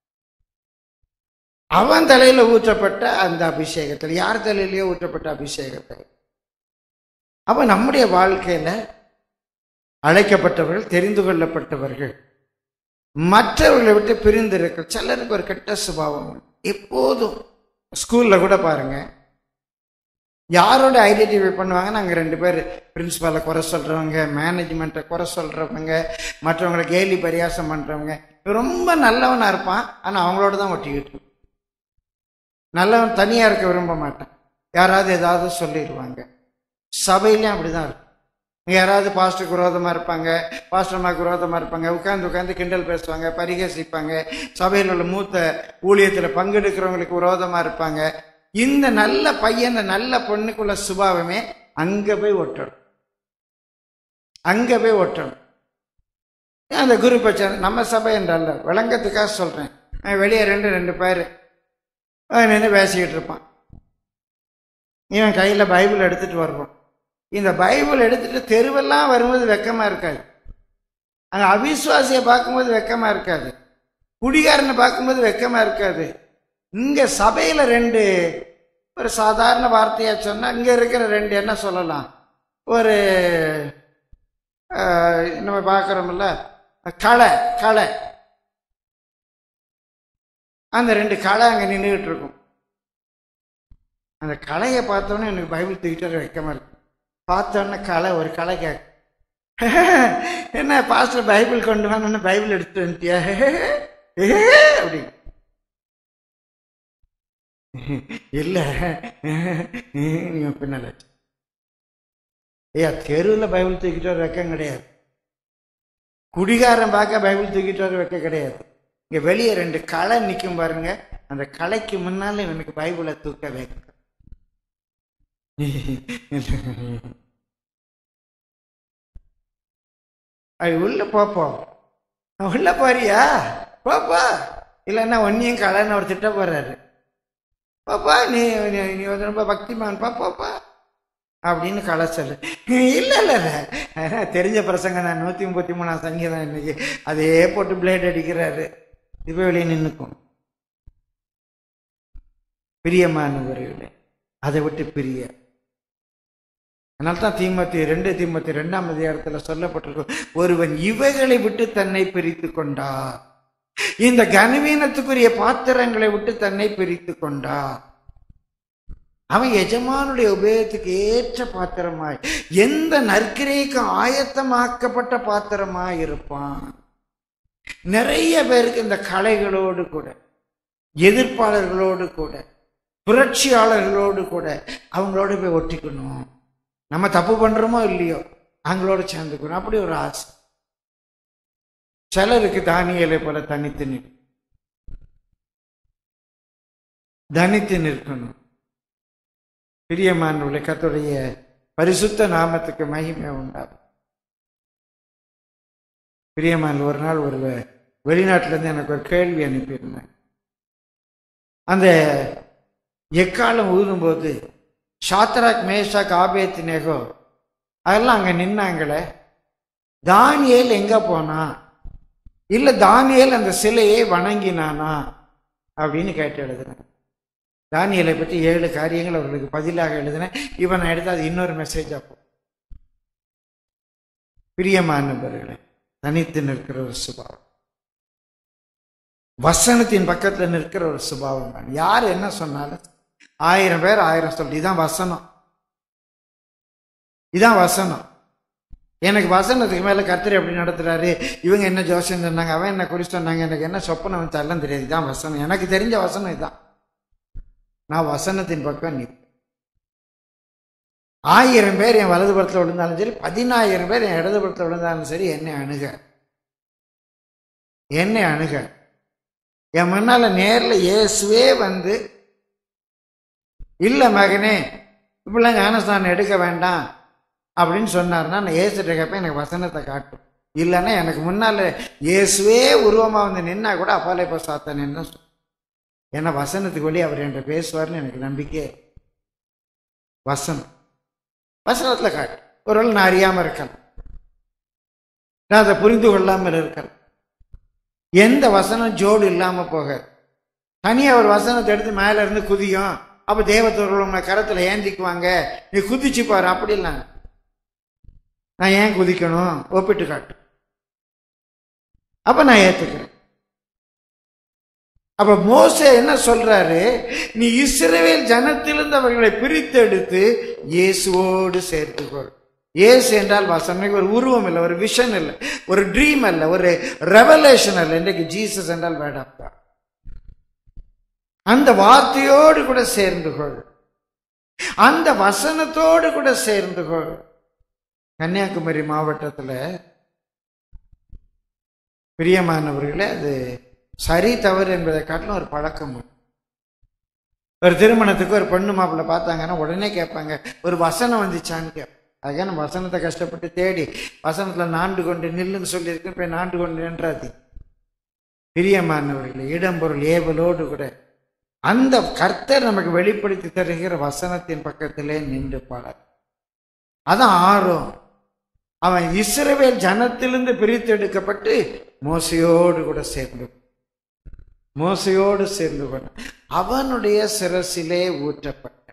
அவன் தலையில ஊற்றப்பட்ட அந்த அபிஷேகத்தில் யார் தலையிலயோ ஊற்றப்பட்ட அபிஷேகத்தில் அப்ப நம்முடைய வாழ்க்கையில அழைக்கப்பட்டவர்கள் தெரிந்து கொள்ளப்பட்டவர்கள் மற்றவர்களை விட்டு பிரிந்திருக்க சிலருக்கு ஒரு கெட்ட சுபாவம் உண்டு. எப்போதும் ஸ்கூல்ல கூட பாருங்க யாரோட ஐடென்டிஃபை பண்ணுவாங்கன்னா அங்கே ரெண்டு பேர் பிரின்சிபாலை குறை சொல்றவங்க மேனேஜ்மெண்ட்டை குறை சொல்றவங்க மற்றவங்களை கேலி பரியாசம் பண்றவங்க இவன் ரொம்ப நல்லவனா இருப்பான் ஆனா அவங்களோட தான் ஒட்டிக்கிட்டு இருப்பான். நல்லவன் தனியா இருக்க விரும்ப மாட்டான் யாராவது ஏதாவது சொல்லிடுவாங்க சபையிலையும் அப்படிதான் இருக்கும் இங்க யாராவது பாஸ்டருக்கு விரோதமா இருப்பாங்க பாஸ்டர்மாக்கு விரோதமா இருப்பாங்க உட்கார்ந்து உட்கார்ந்து கிண்டல் பேசுவாங்க பரிகசிப்பாங்க சபையில் உள்ள மூத்த ஊழியத்துல பங்கெடுக்கிறவங்களுக்கு விரோதமா இருப்பாங்க இந்த நல்ல பையன் இந்த நல்ல பொண்ணுக்குள்ள சுபாவமே அங்க போய் ஒட்டணும் அங்க போய் ஒட்டணும் அந்த குரு பச்சை நம்ம சபை என்றல்ல விளங்கத்துக்காக சொல்றேன் அவன் வெளியே ரெண்டு ரெண்டு பேர் நின்று பேசிக்கிட்டு இருப்பான் இவன் கையில பைபிள் எடுத்துட்டு வருவான் இந்த பைபிள் எடுத்துட்டு தெருவெல்லாம் வரும்போது வெக்கமா இருக்காது அங்க அவிசுவாசியை பார்க்கும்போது வெக்கமா இருக்காது குடிகாரனை பார்க்கும்போது வெக்கமா இருக்காது இங்க சபையில ரெண்டு ஒரு சாதாரண வார்த்தையா சொன்னா இங்க இருக்கிற ரெண்டு என்ன சொல்லலாம் ஒரு ஆஹ், நம்ம பார்க்குறோம்ல களை களை அந்த ரெண்டு களை அங்க நின்றுகிட்டு இருக்கும் அந்த களையை பார்த்தோன்னே எனக்கு பைபிள் தூக்கிட்டு வர வெக்கமா இருக்கு பார்த்தோன்னே களை ஒரு களை கேட்க என்ன பாஸ்டர் பைபிள் கொண்டு வான்னு பைபிள் எடுத்துட்டு வந்துட்டியா அப்படி இல்ல நீங்க பின்னால ஐயா தெருவில் பைபிள் தூக்கிட்டு வர வெக்கம் கிடையாது குடிகாரன் பார்க்க பைபிள் தூக்கிட்டு வர வைக்க கிடையாது இங்க வெளியே ரெண்டு களை நிற்கும் பாருங்க அந்த கலைக்கு முன்னால இவனுக்கு பைபிளை தூக்க வைக்க அது உள்ள போப்போம் உள்ள போறியா போப்பா இல்லைன்னா ஒன்னியும் கலன்னு அவர் திட்ட போறாரு பாப்பா நீ நீ- நீ வந்து ரொம்ப பக்திமான் பா போப்பா அப்படின்னு கலை சொல்லு இல்லை இல்லை இல்லை தெரிஞ்ச பிரசங்க நான் நூற்றி முப்பத்தி மூணாம் சங்கீதம் இன்னைக்கு அதே போட்டு பிளேட் அடிக்கிறாரு இப்போ வெளியே நின்றுக்கும் பிரியமானவர்களே அதை விட்டு பிரிய அதனால தான் தீமத்தி ரெண்டு தீமத்தி ரெண்டாம் அதிகாரத்தில் சொல்லப்பட்டிருக்கும் ஒருவன் இவைகளை விட்டு தன்னை பிரித்து கொண்டார் இந்த கனவீனத்துக்குரிய பாத்திரங்களை விட்டு தன்னை பிரித்து கொண்டார் அவன் எஜமானுடைய உபயோகத்துக்கு ஏற்ற பாத்திரமாய் எந்த நற்கிரைக்கும் ஆயத்தமாக்கப்பட்ட பாத்திரமாய் இருப்பான் நிறைய பேருக்கு இந்த கலைகளோடு கூட எதிர்ப்பாளர்களோடு கூட புரட்சியாளர்களோடு கூட அவங்களோட போய் ஒட்டிக்கணும் நம்ம தப்பு பண்றோமோ இல்லையோ அவங்களோட சேர்ந்துக்கணும் அப்படி ஒரு ஆசை சிலருக்கு தானியலை போல தனித்து நிற்கும் தனித்து நிற்கணும் பிரியமானுடைய கத்துடைய பரிசுத்த நாமத்துக்கு மகிமை உண்டாகும் பிரியமான் ஒரு நாள் ஒரு வெளிநாட்டுல இருந்து எனக்கு ஒரு கேள்வி அனுப்பியிருந்தேன் அந்த எக்காலம் ஊதும்போது ஷாத்ராக் மேஷாக் ஆபேத் நேகோ அதெல்லாம் அங்க நின்னாங்களே தானியேல் எங்க போனா இல்ல தானியேல் அந்த சிலையை வணங்கினானா அப்படின்னு கேட்டு எழுதுனேன் தானியலை பற்றி ஏழு காரியங்கள் அவர்களுக்கு பதிலாக எழுதினேன் இவன் நான் எடுத்து அது இன்னொரு மெசேஜா போ பிரியமானவர்களே தனித்து நிற்கிற ஒரு சுபாவம் வசனத்தின் பக்கத்துல நிற்கிற ஒரு சுபாவம் தான் யார் என்ன சொன்னாலும் ஆயிரம் பேர் ஆயிரம் சொல்லி இதான் வசனம் இதான் வசனம் எனக்கு வசனத்துக்கு மேல கத்திரி எப்படி நடத்துறாரு இவங்க என்ன ஜோசியம் சொன்னாங்க அவன் என்ன குறி சொன்னாங்க எனக்கு என்ன சொப்பனம் வச்சு எல்லாம் தெரியாது இதான் வசனம் எனக்கு தெரிஞ்ச வசனம் இதான் நான் வசனத்தின் பக்கம் நீ ஆயிரம் பேர் என் வலதுபுறத்தில் விழுந்தாலும் சரி பதினாயிரம் பேர் என் இடதுபுறத்தில் விழுந்தாலும் சரி என்னை அணுக என்னை அணுக என் முன்னால நேர்ல இயேசுவே வந்து இல்ல மகனே இப்படிலாம் ஞானஸ்தானம் எடுக்க வேண்டாம் அப்படின்னு சொன்னார்னா நான் இயேசுட்ட கேட்பேன் எனக்கு வசனத்தை காட்டும் இல்லைன்னா எனக்கு முன்னால இயேசுவே உருவமா வந்து நின்னா கூட அப்பாலே இப்போ சாத்தானேன்னு தான் சொல்லுவேன். ஏன்னா வசனத்துக்கு வழி அவர் என்கிட்ட பேசுவார்னு எனக்கு நம்பிக்கை வசனம் வசனத்துல காட்டு ஒருவேளை நான் அறியாம இருக்கலாம் நான் அதை புரிந்து கொள்ளாமல் இருக்கலாம் எந்த வசனம் ஜோடு இல்லாம போக தனியா ஒரு வசனத்தை எடுத்து மேல இருந்து குதியும் அப்ப தேவத்தோர்கள் உங்களை கரத்துல ஏந்திக்குவாங்க நீ குதிச்சு பாரு அப்படி இல்லை நான் ஏன் குதிக்கணும் ஒப்பிட்டு காட்டு அப்ப நான் ஏத்துக்கிறேன் அப்ப மோசே என்ன சொல்றாரு நீ இஸ்ரவேல் ஜனத்திலிருந்து அவர்களை பிரித்தெடுத்து இயேசுவோடு சேர்த்துக்கொள் இயேசு என்றால் வசனம் ஒரு உருவம் இல்லை ஒரு விஷன் இல்லை ஒரு ட்ரீம் அல்ல ஒரு ரெவலேஷன் அல்ல இன்றைக்கு ஜீசஸ் என்றால் வேண்டாம் அந்த வார்த்தையோடு கூட சேர்ந்து கொள் அந்த வசனத்தோடு கூட சேர்ந்து கொள் கன்னியாகுமரி மாவட்டத்துல பிரியமானவர்களே அது சரி தவறு என்பதை காட்டிலும் ஒரு பழக்கம் உண்டு. ஒரு திருமணத்துக்கு ஒரு பொண்ணு மாப்பிள்ளை பார்த்தாங்கன்னா உடனே கேட்பாங்க ஒரு வசனம் வந்துச்சான்னு கேட்பாங்க அதுக்காக நம்ம வசனத்தை கஷ்டப்பட்டு தேடி வசனத்துல நாண்டு கொண்டு நில்லுன்னு சொல்லியிருக்கு போய் நாண்டு கொண்டு நின்றாது பிரியமானவர்களே இடம்பொருள் ஏவலோடு கூட அந்த கர்த்தர் நமக்கு வெளிப்படுத்தி தருகிற வசனத்தின் பக்கத்திலே நின்று பாடார் அதான் ஆர்வம் அவன் இஸ்ரவேல் ஜனத்திலிருந்து பிரித்து எடுக்கப்பட்டு மோசையோடு கூட சேர்ந்து மோசையோடு சேர்ந்து கொண்ட அவனுடைய சிரசிலே ஊற்றப்பட்ட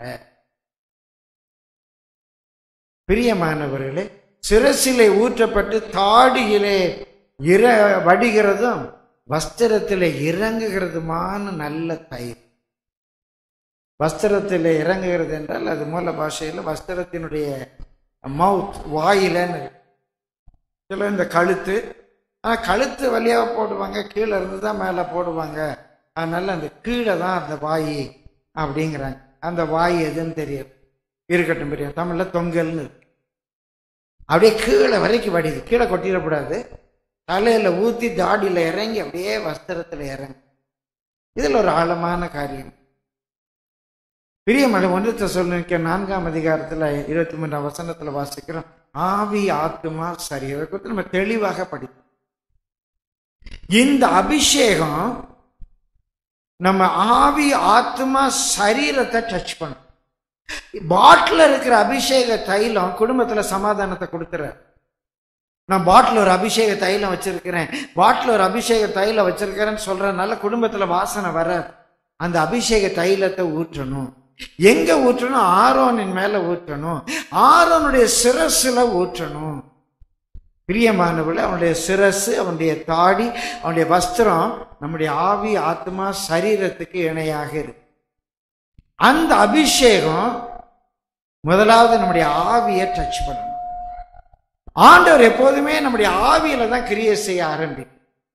பிரியமானவர்களே சிரசிலே ஊற்றப்பட்டு தாடியிலே இற வடிகிறதும் வஸ்திரத்திலே இறங்குகிறதுமான நல்ல தயிர் வஸ்திரத்தில் இறங்குகிறது என்றால் அது மூல பாஷையில் வஸ்திரத்தினுடைய மவுத் வாயிலன்னு இருக்கு. சில இந்த கழுத்து ஆனால் கழுத்து வழியாக போடுவாங்க கீழே இருந்து தான் மேலே போடுவாங்க அதனால அந்த கீழே தான் அந்த வாய் அப்படிங்கிறாங்க அந்த வாய் எதுன்னு தெரியும் இருக்கட்டும் பெரிய தமிழில் தொங்கல்னு இருக்கு அப்படியே கீழே வரைக்கும் வடிது கீழே கொட்டிடக்கூடாது தலையில ஊத்தி தாடியில இறங்கி அப்படியே வஸ்திரத்துல இறங்கி இதுல ஒரு ஆழமான காரியம் பிரியமலை ஒன்றத்தை சொல்லிருக்க நான்காம் அதிகாரத்துல இருபத்தி மூன்றாம் வசனத்துல வாசிக்கிறோம் ஆவி ஆத்மா சரி அதை குறித்து நம்ம தெளிவாக படிப்போம் இந்த அபிஷேகம் நம்ம ஆவி ஆத்மா சரீரத்தை டச் பண்ணும் பாட்டில் இருக்கிற அபிஷேக தைலம் குடும்பத்துல சமாதானத்தை கொடுக்குற நான் பாட்டில் ஒரு அபிஷேக தைலம் வச்சிருக்கிறேன் பாட்டில் ஒரு அபிஷேக தைலம் வச்சிருக்கிறேன்னு சொல்றதுனால குடும்பத்துல வாசனை வராது அந்த அபிஷேக தைலத்தை ஊற்றணும் எங்க ஊற்றணும் ஆரோனின் மேல ஊற்றணும் ஆரோனுடைய சிரசுல ஊற்றணும் பிரியமானவர்களே அவனுடைய சிரசு அவனுடைய தாடி அவனுடைய வஸ்திரம் நம்முடைய ஆவி ஆத்மா சரீரத்துக்கு இணையாக இருக்கு அந்த அபிஷேகம் முதலாவது நம்முடைய ஆவியை டச் பண்ணணும் ஆண்டவர் எப்போதுமே நம்முடைய ஆவியில தான் கிரியை செய்ய ஆரம்பிக்கும்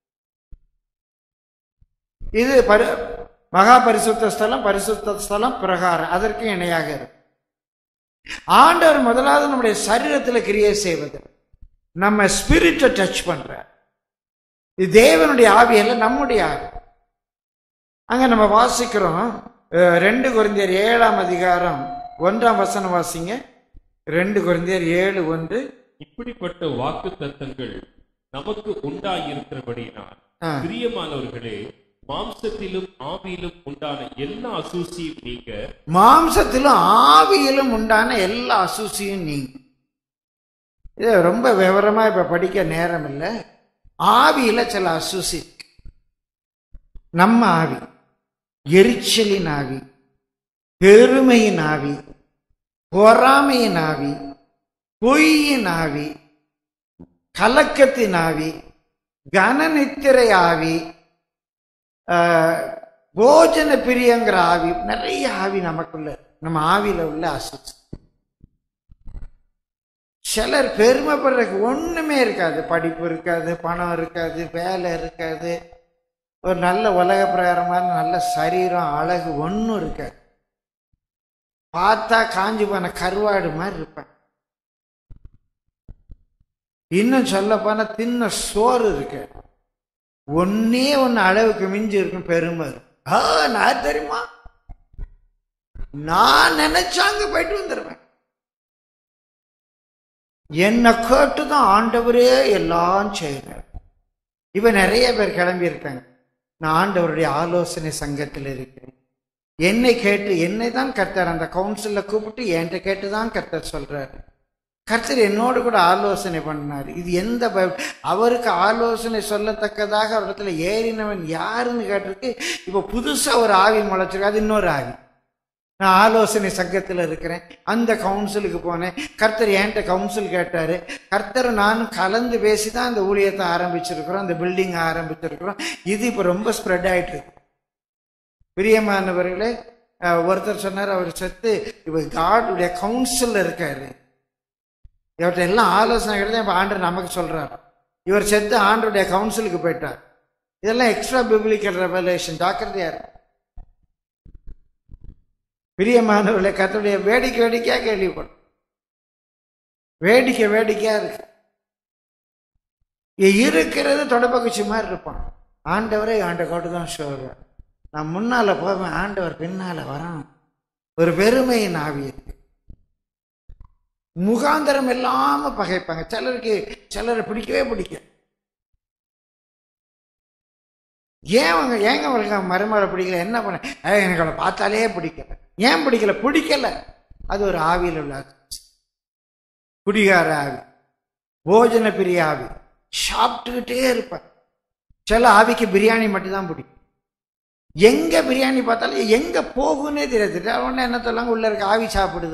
இது பரி மகா பரிசுத்த ஸ்தலம் பரிசுத்த ஸ்தலம் பிரகாரம் அதற்கு இணையாக இருக்கு ஆண்டவர் முதலாவது நம்முடைய சரீரத்தில் கிரியை செய்வது நம்ம ஸ்பிரிட்டை டச் பண்ற இது தேவனுடைய ஆவி அல்ல நம்முடைய ஆவி அங்க நம்ம வாசிக்கிறோம் அஹ், ரெண்டு குருந்தியர் ஏழாம் அதிகாரம் ஒன்றாம் வசனம் வாசிங்க ரெண்டு குருந்தியர் ஏழு ஒன்று இப்படிப்பட்ட வாக்கு தத்தங்கள் நமக்கு உண்டாயிருக்கிறபடியினால் ஆ. பிரியமானவர்களே மாம்சத்திலும் ஆவியிலும் உண்டான எல்லா அசூசியும் நீங்க மாம்சத்திலும் ஆவியிலும் உண்டான எல்லா அசூசியும் நீங்க இது ரொம்ப விவரமா இப்ப படிக்க நேரம் இல்லை ஆவியில சில அசூசி இருக்கு. நம்ம ஆவி எரிச்சலின் ஆவி பெருமையின் ஆவி பொறாமையின் ஆவி பொய்யின் ஆவி கலக்கத்தின் ஆவி கனநித்திரை ஆவி ஆஹ், போஜன பிரியங்கிற ஆவி நிறைய ஆவி நமக்குள்ள நம்ம ஆவியில உள்ள அசுச்சு சிலர் பெருமைப்படுறதுக்கு ஒண்ணுமே இருக்காது படிப்பு இருக்காது பணம் இருக்காது வேலை இருக்காது ஒரு நல்ல உலக பிரகாரமான நல்ல சரீரம் அழகு ஒன்றும் இருக்காது பார்த்தா காஞ்சி போன கருவாடு மாதிரி இருப்பேன் இன்னும் சொல்ல போனா தின்ன சோறு இருக்கு ஒன்னே ஒன்னு அளவுக்கு மிஞ்சி இருக்கும் பெருமை இருக்கும். ஆ நான் தெரியுமா நான் நினைச்சாங்க போயிட்டு வந்துருவேன் என்னை கேட்டு தான் ஆண்டவரே எல்லாம் செய்கிறார் இப்ப நிறைய பேர் கிளம்பி இருக்காங்க நான் ஆண்டவருடைய ஆலோசனை சங்கத்தில் இருக்கிறேன் என்னை கேட்டு என்னை தான் கர்த்தர் அந்த கவுன்சில்ல கூப்பிட்டு என்கிட்ட கேட்டு தான் கர்த்தர் சொல்றாரு கர்த்தர் என்னோடு கூட ஆலோசனை பண்ணார் இது எந்த பை- அவருக்கு ஆலோசனை சொல்லத்தக்கதாக அவரிடத்துல ஏறினவன் யாருன்னு கேட்டிருக்கு இப்போ புதுசா ஒரு ஆவி முளைச்சிருக்கு அது இன்னொரு ஆவி நான் ஆலோசனை சங்கத்தில் இருக்கிறேன் அந்த கவுன்சிலுக்கு போனேன் கர்த்தர் என்கிட்ட கவுன்சில் கேட்டாரு கர்த்தர் நானும் கலந்து பேசி தான் அந்த ஊழியத்தை ஆரம்பிச்சிருக்கிறோம் அந்த பில்டிங் ஆரம்பிச்சிருக்கிறோம் இது இப்போ ரொம்ப ஸ்ப்ரெட் ஆயிட்டு இருக்கு பிரியமானவர்களே அஹ், ஒருத்தர் சொன்னார் அவர் செத்து இப்போ காடுடைய கவுன்சில் இருக்காரு இவர்கிட்ட எல்லாம் ஆலோசனை கிடையாது இப்போ ஆண்டர் நமக்கு சொல்றாரு இவர் செத்து ஆண்டருடைய கவுன்சிலுக்கு போயிட்டார் இதெல்லாம் எக்ஸ்ட்ரா பிப்ளிக்கல் ரெவலேஷன் ஜாக்கிரதையா இருக்கு பிரியமானவர்களே கர்த்தருடைய வேடிக்கை வேடிக்கையா கேள்விப்படும் வேடிக்கை வேடிக்கையா இருக்கு இ- இருக்கிறது தொடப்பக்குச்சி மாதிரி இருப்பான் ஆண்டவரே ஆண்ட கோட்டு தான் சொல்றார் நான் முன்னால போவேன் ஆண்டவர் பின்னால வரணும் ஒரு பெருமையின் ஆவி இருக்கு முகாந்தரம் இல்லாம பகைப்பாங்க சிலருக்கு சிலரை பிடிக்கவே பிடிக்கும் ஏன் அவங்க ஏங்க அவங்களுக்கு மருமகளை பிடிக்கல என்ன பண்ண ஏய், எனக்கு அவளை பார்த்தாலே பிடிக்கல ஏன் பிடிக்கல பிடிக்கல அது ஒரு ஆவியில் உள்ள ஆவி. குடிகார ஆவி போஜன பிரிய ஆவி சாப்பிட்டுக்கிட்டே இருப்பேன் சில ஆவிக்கு பிரியாணி மட்டும்தான் பிடிக்கும் எங்க பிரியாணி பார்த்தாலும் எங்க போகுன்னே தெரியாது அவன என்ன சொல்லாங்க உள்ள இருக்க ஆவி சாப்பிடுது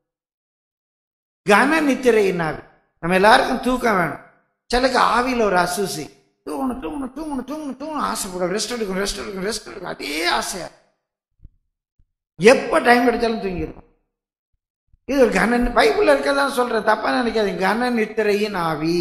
கன நித்திரையின் ஆவி நம்ம எல்லாருக்கும் தூக்கம் வேணும் சிலக்கு ஆவியில ஒரு அசூசி தூங்கணும் தூங்கணும் தூங்கணும் தூங்கணும் தூங்கணும் ஆசைப்படும் ரெஸ்ட் எடுக்கணும் ரெஸ்ட் எடுக்கணும் ரெஸ்ட் எடுக்கணும் அதே ஆசையா எப்ப டைம் கிடைச்சாலும் தூங்கிடும் இது ஒரு கன பைபிள்ல இருக்கதான் சொல்றேன் தப்பா நினைக்காதீங்க கன நித்திரையின் ஆவி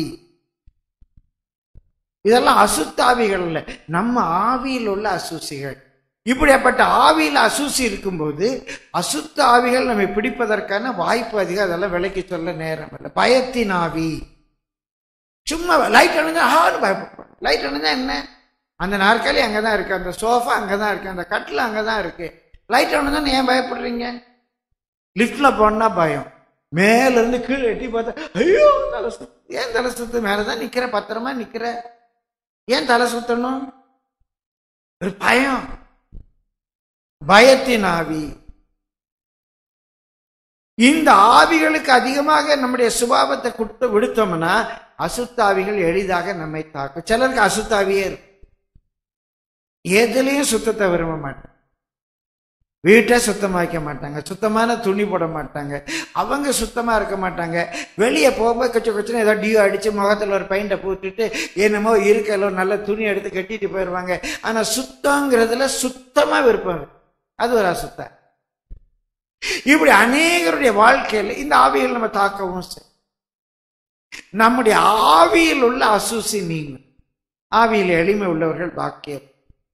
இதெல்லாம் அசுத்த ஆவிகள் இல்ல நம்ம ஆவியில் உள்ள அசூசிகள் இப்படியாப்பட்ட ஆவியில் அசூசி இருக்கும்போது அசுத்த ஆவிகள் நம்மை பிடிப்பதற்கான வாய்ப்பு அதிகம் அதெல்லாம் விலைக்கு சொல்ல நேரம் இல்லை பயத்தின் ஆவி சும்மா லைட் அணைஞ்சா ஹான்னு பயப்படுறோம் லைட் அணைஞ்சா என்ன அந்த நாற்காலி அங்கதான் இருக்கு அந்த சோஃபா அங்கதான் இருக்கு அந்த கட்டில் அங்கதான் இருக்கு லைட் ஆன் தானே ஏன் பயப்படுறீங்க லிஃப்ட்ல போனா பயம் மேல இருந்து கீழே எட்டி பார்த்தா ஐயோ தலை சுத்து ஏன் தலை சுத்து மேலதான் நிக்கிற பத்திரமா நிக்கிற ஏன் தலை சுத்தணும் ஒரு பயம் பயத்தின் ஆவி இந்த ஆவிகளுக்கு அதிகமாக நம்முடைய சுபாவத்தை கொடுத்து விடுத்தோம்னா அசுத்தாவிகள் எளிதாக நம்மை தாக்கும் சிலருக்கு அசுத்தாவியே இருக்கும் எதுலயும் சுத்தத்தை விரும்ப மாட்டாங்க வீட்டை சுத்தமா வைக்க மாட்டாங்க சுத்தமான துணி போட மாட்டாங்க அவங்க சுத்தமா இருக்க மாட்டாங்க வெளியே போகும்போது கொச்சு கொச்சுன்னு ஏதோ டியூ அடிச்சு முகத்துல ஒரு பெயிண்டை பூத்துட்டு என்னமோ இருக்கல ஒரு நல்ல துணி எடுத்து கட்டிட்டு போயிடுவாங்க ஆனா சுத்தங்கிறதுல சுத்தமா விருப்பம் அது ஒரு அசுத்தம் இப்படி அநேகருடைய வாழ்க்கையில் இந்த ஆவியில் நம்ம தாக்கவும் செய்யும் நம்முடைய ஆவியில் உள்ள அசூசி நீங்க ஆவியில் எளிமை உள்ளவர்கள் பாக்கியம்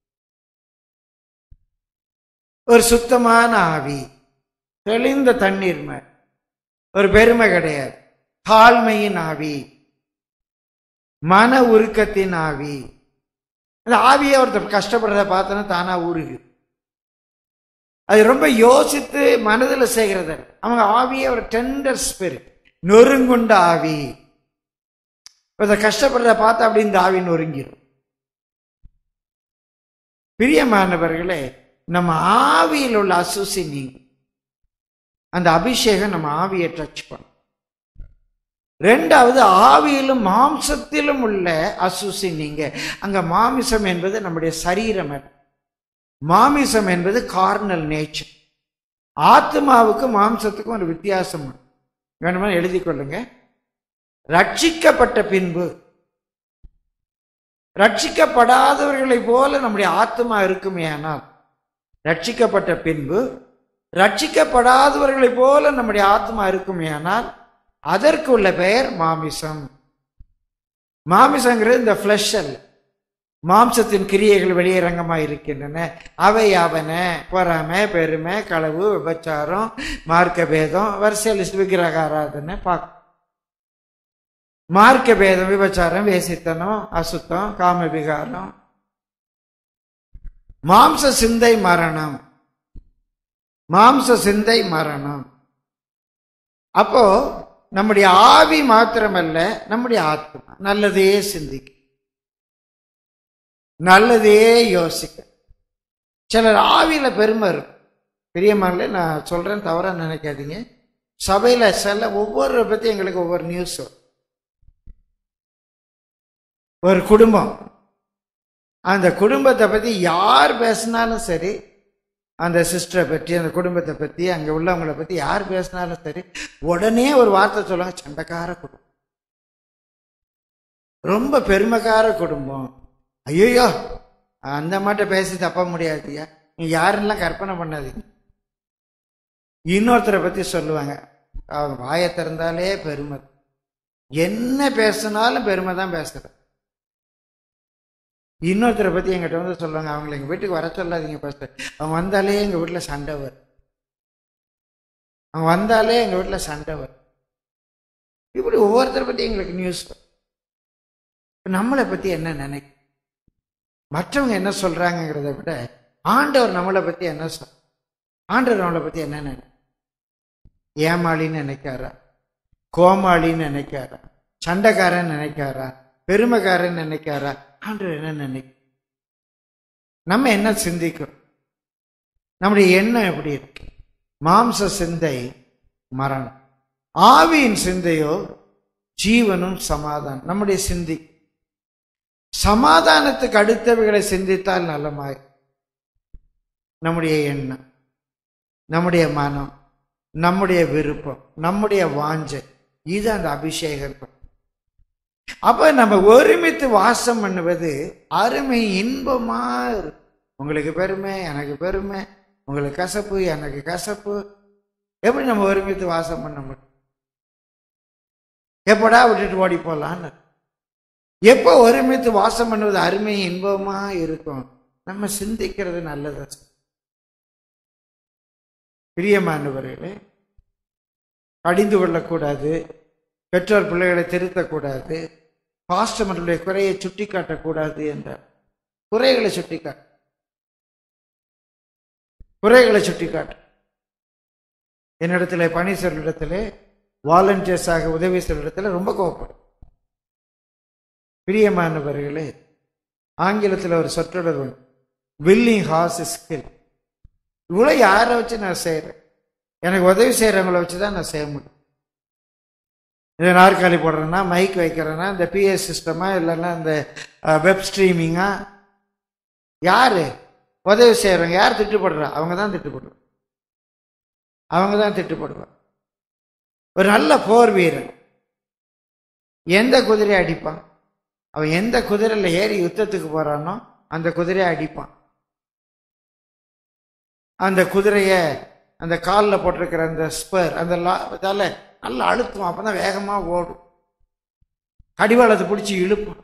ஒரு சுத்தமான ஆவி தெளிந்த தண்ணீர் மாதிரி ஒரு பெருமை கிடையாது தாழ்மையின் ஆவி மன உருக்கத்தின் ஆவி அந்த ஆவியை ஒருத்தர் கஷ்டப்படுறத பார்த்தோன்னா தானா உருகு அது ரொம்ப யோசித்து மனதில் செய்கிறது அல்ல. அவங்க ஆவியே ஒரு டெண்டர் ஸ்பிரிட் நொறுங்குண்ட ஆவி ஒருத்தர் கஷ்டப்படுறத பார்த்தா அப்படி இந்த ஆவி நொறுங்கிடும் பிரியமானவர்களே நம்ம ஆவியில் உள்ள அசூசி நீங்க அந்த அபிஷேகம் நம்ம ஆவியை டச் பண்ணும் ரெண்டாவது ஆவியிலும் மாம்சத்திலும் உள்ள அசூசி நீங்க அங்க மாமிசம் என்பது நம்முடைய சரீரம் அல்ல மாமிசம் என்பது கார்னல் நேச்சர் ஆத்மாவுக்கு மாம்சத்துக்கும் ஒரு வித்தியாசம் உண்டு. வேணுமா எழுதி கொள்ளுங்க ரட்சிக்கப்பட்ட பின்பு ரட்சிக்கப்படாதவர்களைப் போல நம்முடைய ஆத்மா இருக்குமே ஆனால் ரட்சிக்கப்பட்ட பின்பு ரட்சிக்கப்படாதவர்களைப் போல நம்முடைய ஆத்மா இருக்குமே ஆனால் அதற்கு உள்ள பெயர் மாமிசம் மாமிசங்கிறது இந்த ஃப்ளஷ் அல்ல மாம்சத்தின் கிரியைகள் வெளியரங்கமாக இருக்கின்றன அவை யாவன பொறாமை பெருமை களவு விபச்சாரம் மார்க்க பேதம் வரிசையில் விக்கிரக ஆராதனை பார்க்க மார்க்க பேதம் விபச்சாரம் வேசித்தனம் அசுத்தம் காம விகாரம் மாம்ச சிந்தை மரணம் மாம்ச சிந்தை மரணம் அப்போ நம்முடைய ஆவி மாத்திரமல்ல நம்முடைய ஆத்மா நல்லதே சிந்திக்கும் நல்லதே யோசிக்க சிலர் ஆவியில பெருமை இருக்கும் பெரியம்மாங்களே நான் சொல்றேன் தவறா நினைக்காதீங்க சபையில சில ஒவ்வொரு பத்தி எங்களுக்கு ஒவ்வொரு நியூஸ் வரும் ஒரு குடும்பம் அந்த குடும்பத்தை பத்தி யார் பேசினாலும் சரி அந்த சிஸ்டரை பற்றி அந்த குடும்பத்தை பத்தி அங்க உள்ளவங்களை பத்தி யார் பேசினாலும் சரி உடனே ஒரு வார்த்தை சொல்லுவாங்க சண்டைக்கார குடும்பம் ரொம்ப பெருமைக்கார குடும்பம் ஐயோ அந்த மாட்ட பேசி தப்ப முடியாதுயா நீ யாருன்னெல்லாம் கற்பனை பண்ணாதீங்க இன்னொருத்தரை பத்தி சொல்லுவாங்க அவங்க வாயை திறந்தாலே பெருமை என்ன பேசினாலும் பெருமை தான் பேசுற இன்னொருத்தரை பத்தி எங்கிட்ட வந்து சொல்லுவாங்க அவங்களை எங்க வீட்டுக்கு வர சொல்லாதீங்க பேச அவங்க வந்தாலே எங்க வீட்டுல சண்டை வரும் அவங்க வந்தாலே எங்க வீட்டுல சண்டை வரும் இப்படி ஒவ்வொருத்தரை பத்தி எங்களுக்கு நியூஸ் வரும் இப்ப நம்மளை பத்தி என்ன நினைக்கும் மற்றவங்க என்ன சொல்றாங்கிறத விட ஆண்டவர் நம்மளை பத்தி என்ன சொல் ஆண்டவர் நம்மளை பத்தி என்ன நினை ஏமாளின்னு நினைக்காரா கோமாளின்னு நினைக்காரா சண்டைக்காரன் நினைக்காரா பெருமைக்காரன் நினைக்காரா ஆண்டவர் என்ன நினைக்கும் நம்ம என்ன சிந்திக்கிறோம் நம்முடைய எண்ணம் எப்படி இருக்கு மாம்ச சிந்தை மரணம் ஆவியின் சிந்தையோ ஜீவனும் சமாதானம் நம்முடைய சிந்தி சமாதானத்துக்கு அடுத்தவைகளை சிந்தித்தால் நல்லமாய் நம்முடைய எண்ணம் நம்முடைய மனம் நம்முடைய விருப்பம் நம்முடைய வாஞ்சை இது அந்த அபிஷேகம் அப்ப நம்ம ஒருமித்து வாசம் பண்ணுவது அருமை இன்பமா இருக்கும் உங்களுக்கு பெருமை எனக்கு பெருமை உங்களுக்கு கசப்பு எனக்கு கசப்பு எப்படி நம்ம ஒருமித்து வாசம் பண்ண முடியும் எப்படா விட்டுட்டு ஓடி போலான்னு எப்போ ஒருமித்து வாசம் பண்ணுவது அருமை இன்பமா இருக்கும் நம்ம சிந்திக்கிறது நல்லது பிரியமானவர்களே அடிந்து கொள்ளக்கூடாது பெற்றோர் பிள்ளைகளை திருத்தக்கூடாது பாஸ்டமர்களுடைய குறையை சுட்டி காட்டக்கூடாது என்ற குறைகளை சுட்டி காட்ட குறைகளை சுட்டி காட்டு என்னிடத்துல பணி சொல்ற இடத்துல வாலண்டியர்ஸாக உதவி சொல்ற இடத்துல ரொம்ப கோவப்படும் பிரியமானவர்களே ஆங்கிலத்தில் ஒரு சொற்றொடர் உண்டு வில்லிங் ஹார்ஸ் ஸ்கில் இவ்வளோ யாரை வச்சு நான் செய்கிறேன் எனக்கு உதவி செய்கிறவங்கள வச்சு தான் நான் செய்ய முடியும் இது நாற்காலி போடுறேன்னா மைக் வைக்கிறேன்னா இந்த பிஎஸ் சிஸ்டமா இல்லைன்னா இந்த வெப் ஸ்ட்ரீமிங்கா யாரு உதவி செய்கிறவங்க யார் திட்டுப்படுறா அவங்க தான் திட்டுப்படுறா அவங்க தான் திட்டுப்படுவாங்க ஒரு நல்ல போர் வீரன் எந்த குதிரையை அடிப்பான் அவன் எந்த குதிரையில் ஏறி யுத்தத்துக்கு போறானோ அந்த குதிரையை அடிப்பான் அந்த குதிரைய அந்த காலில் போட்டிருக்கிற அந்த ஸ்பர் அந்த லா- இதால நல்லா அழுத்துவான் அப்பதான் வேகமா ஓடும் கடிவாளத்தை பிடிச்சி இழுப்பான்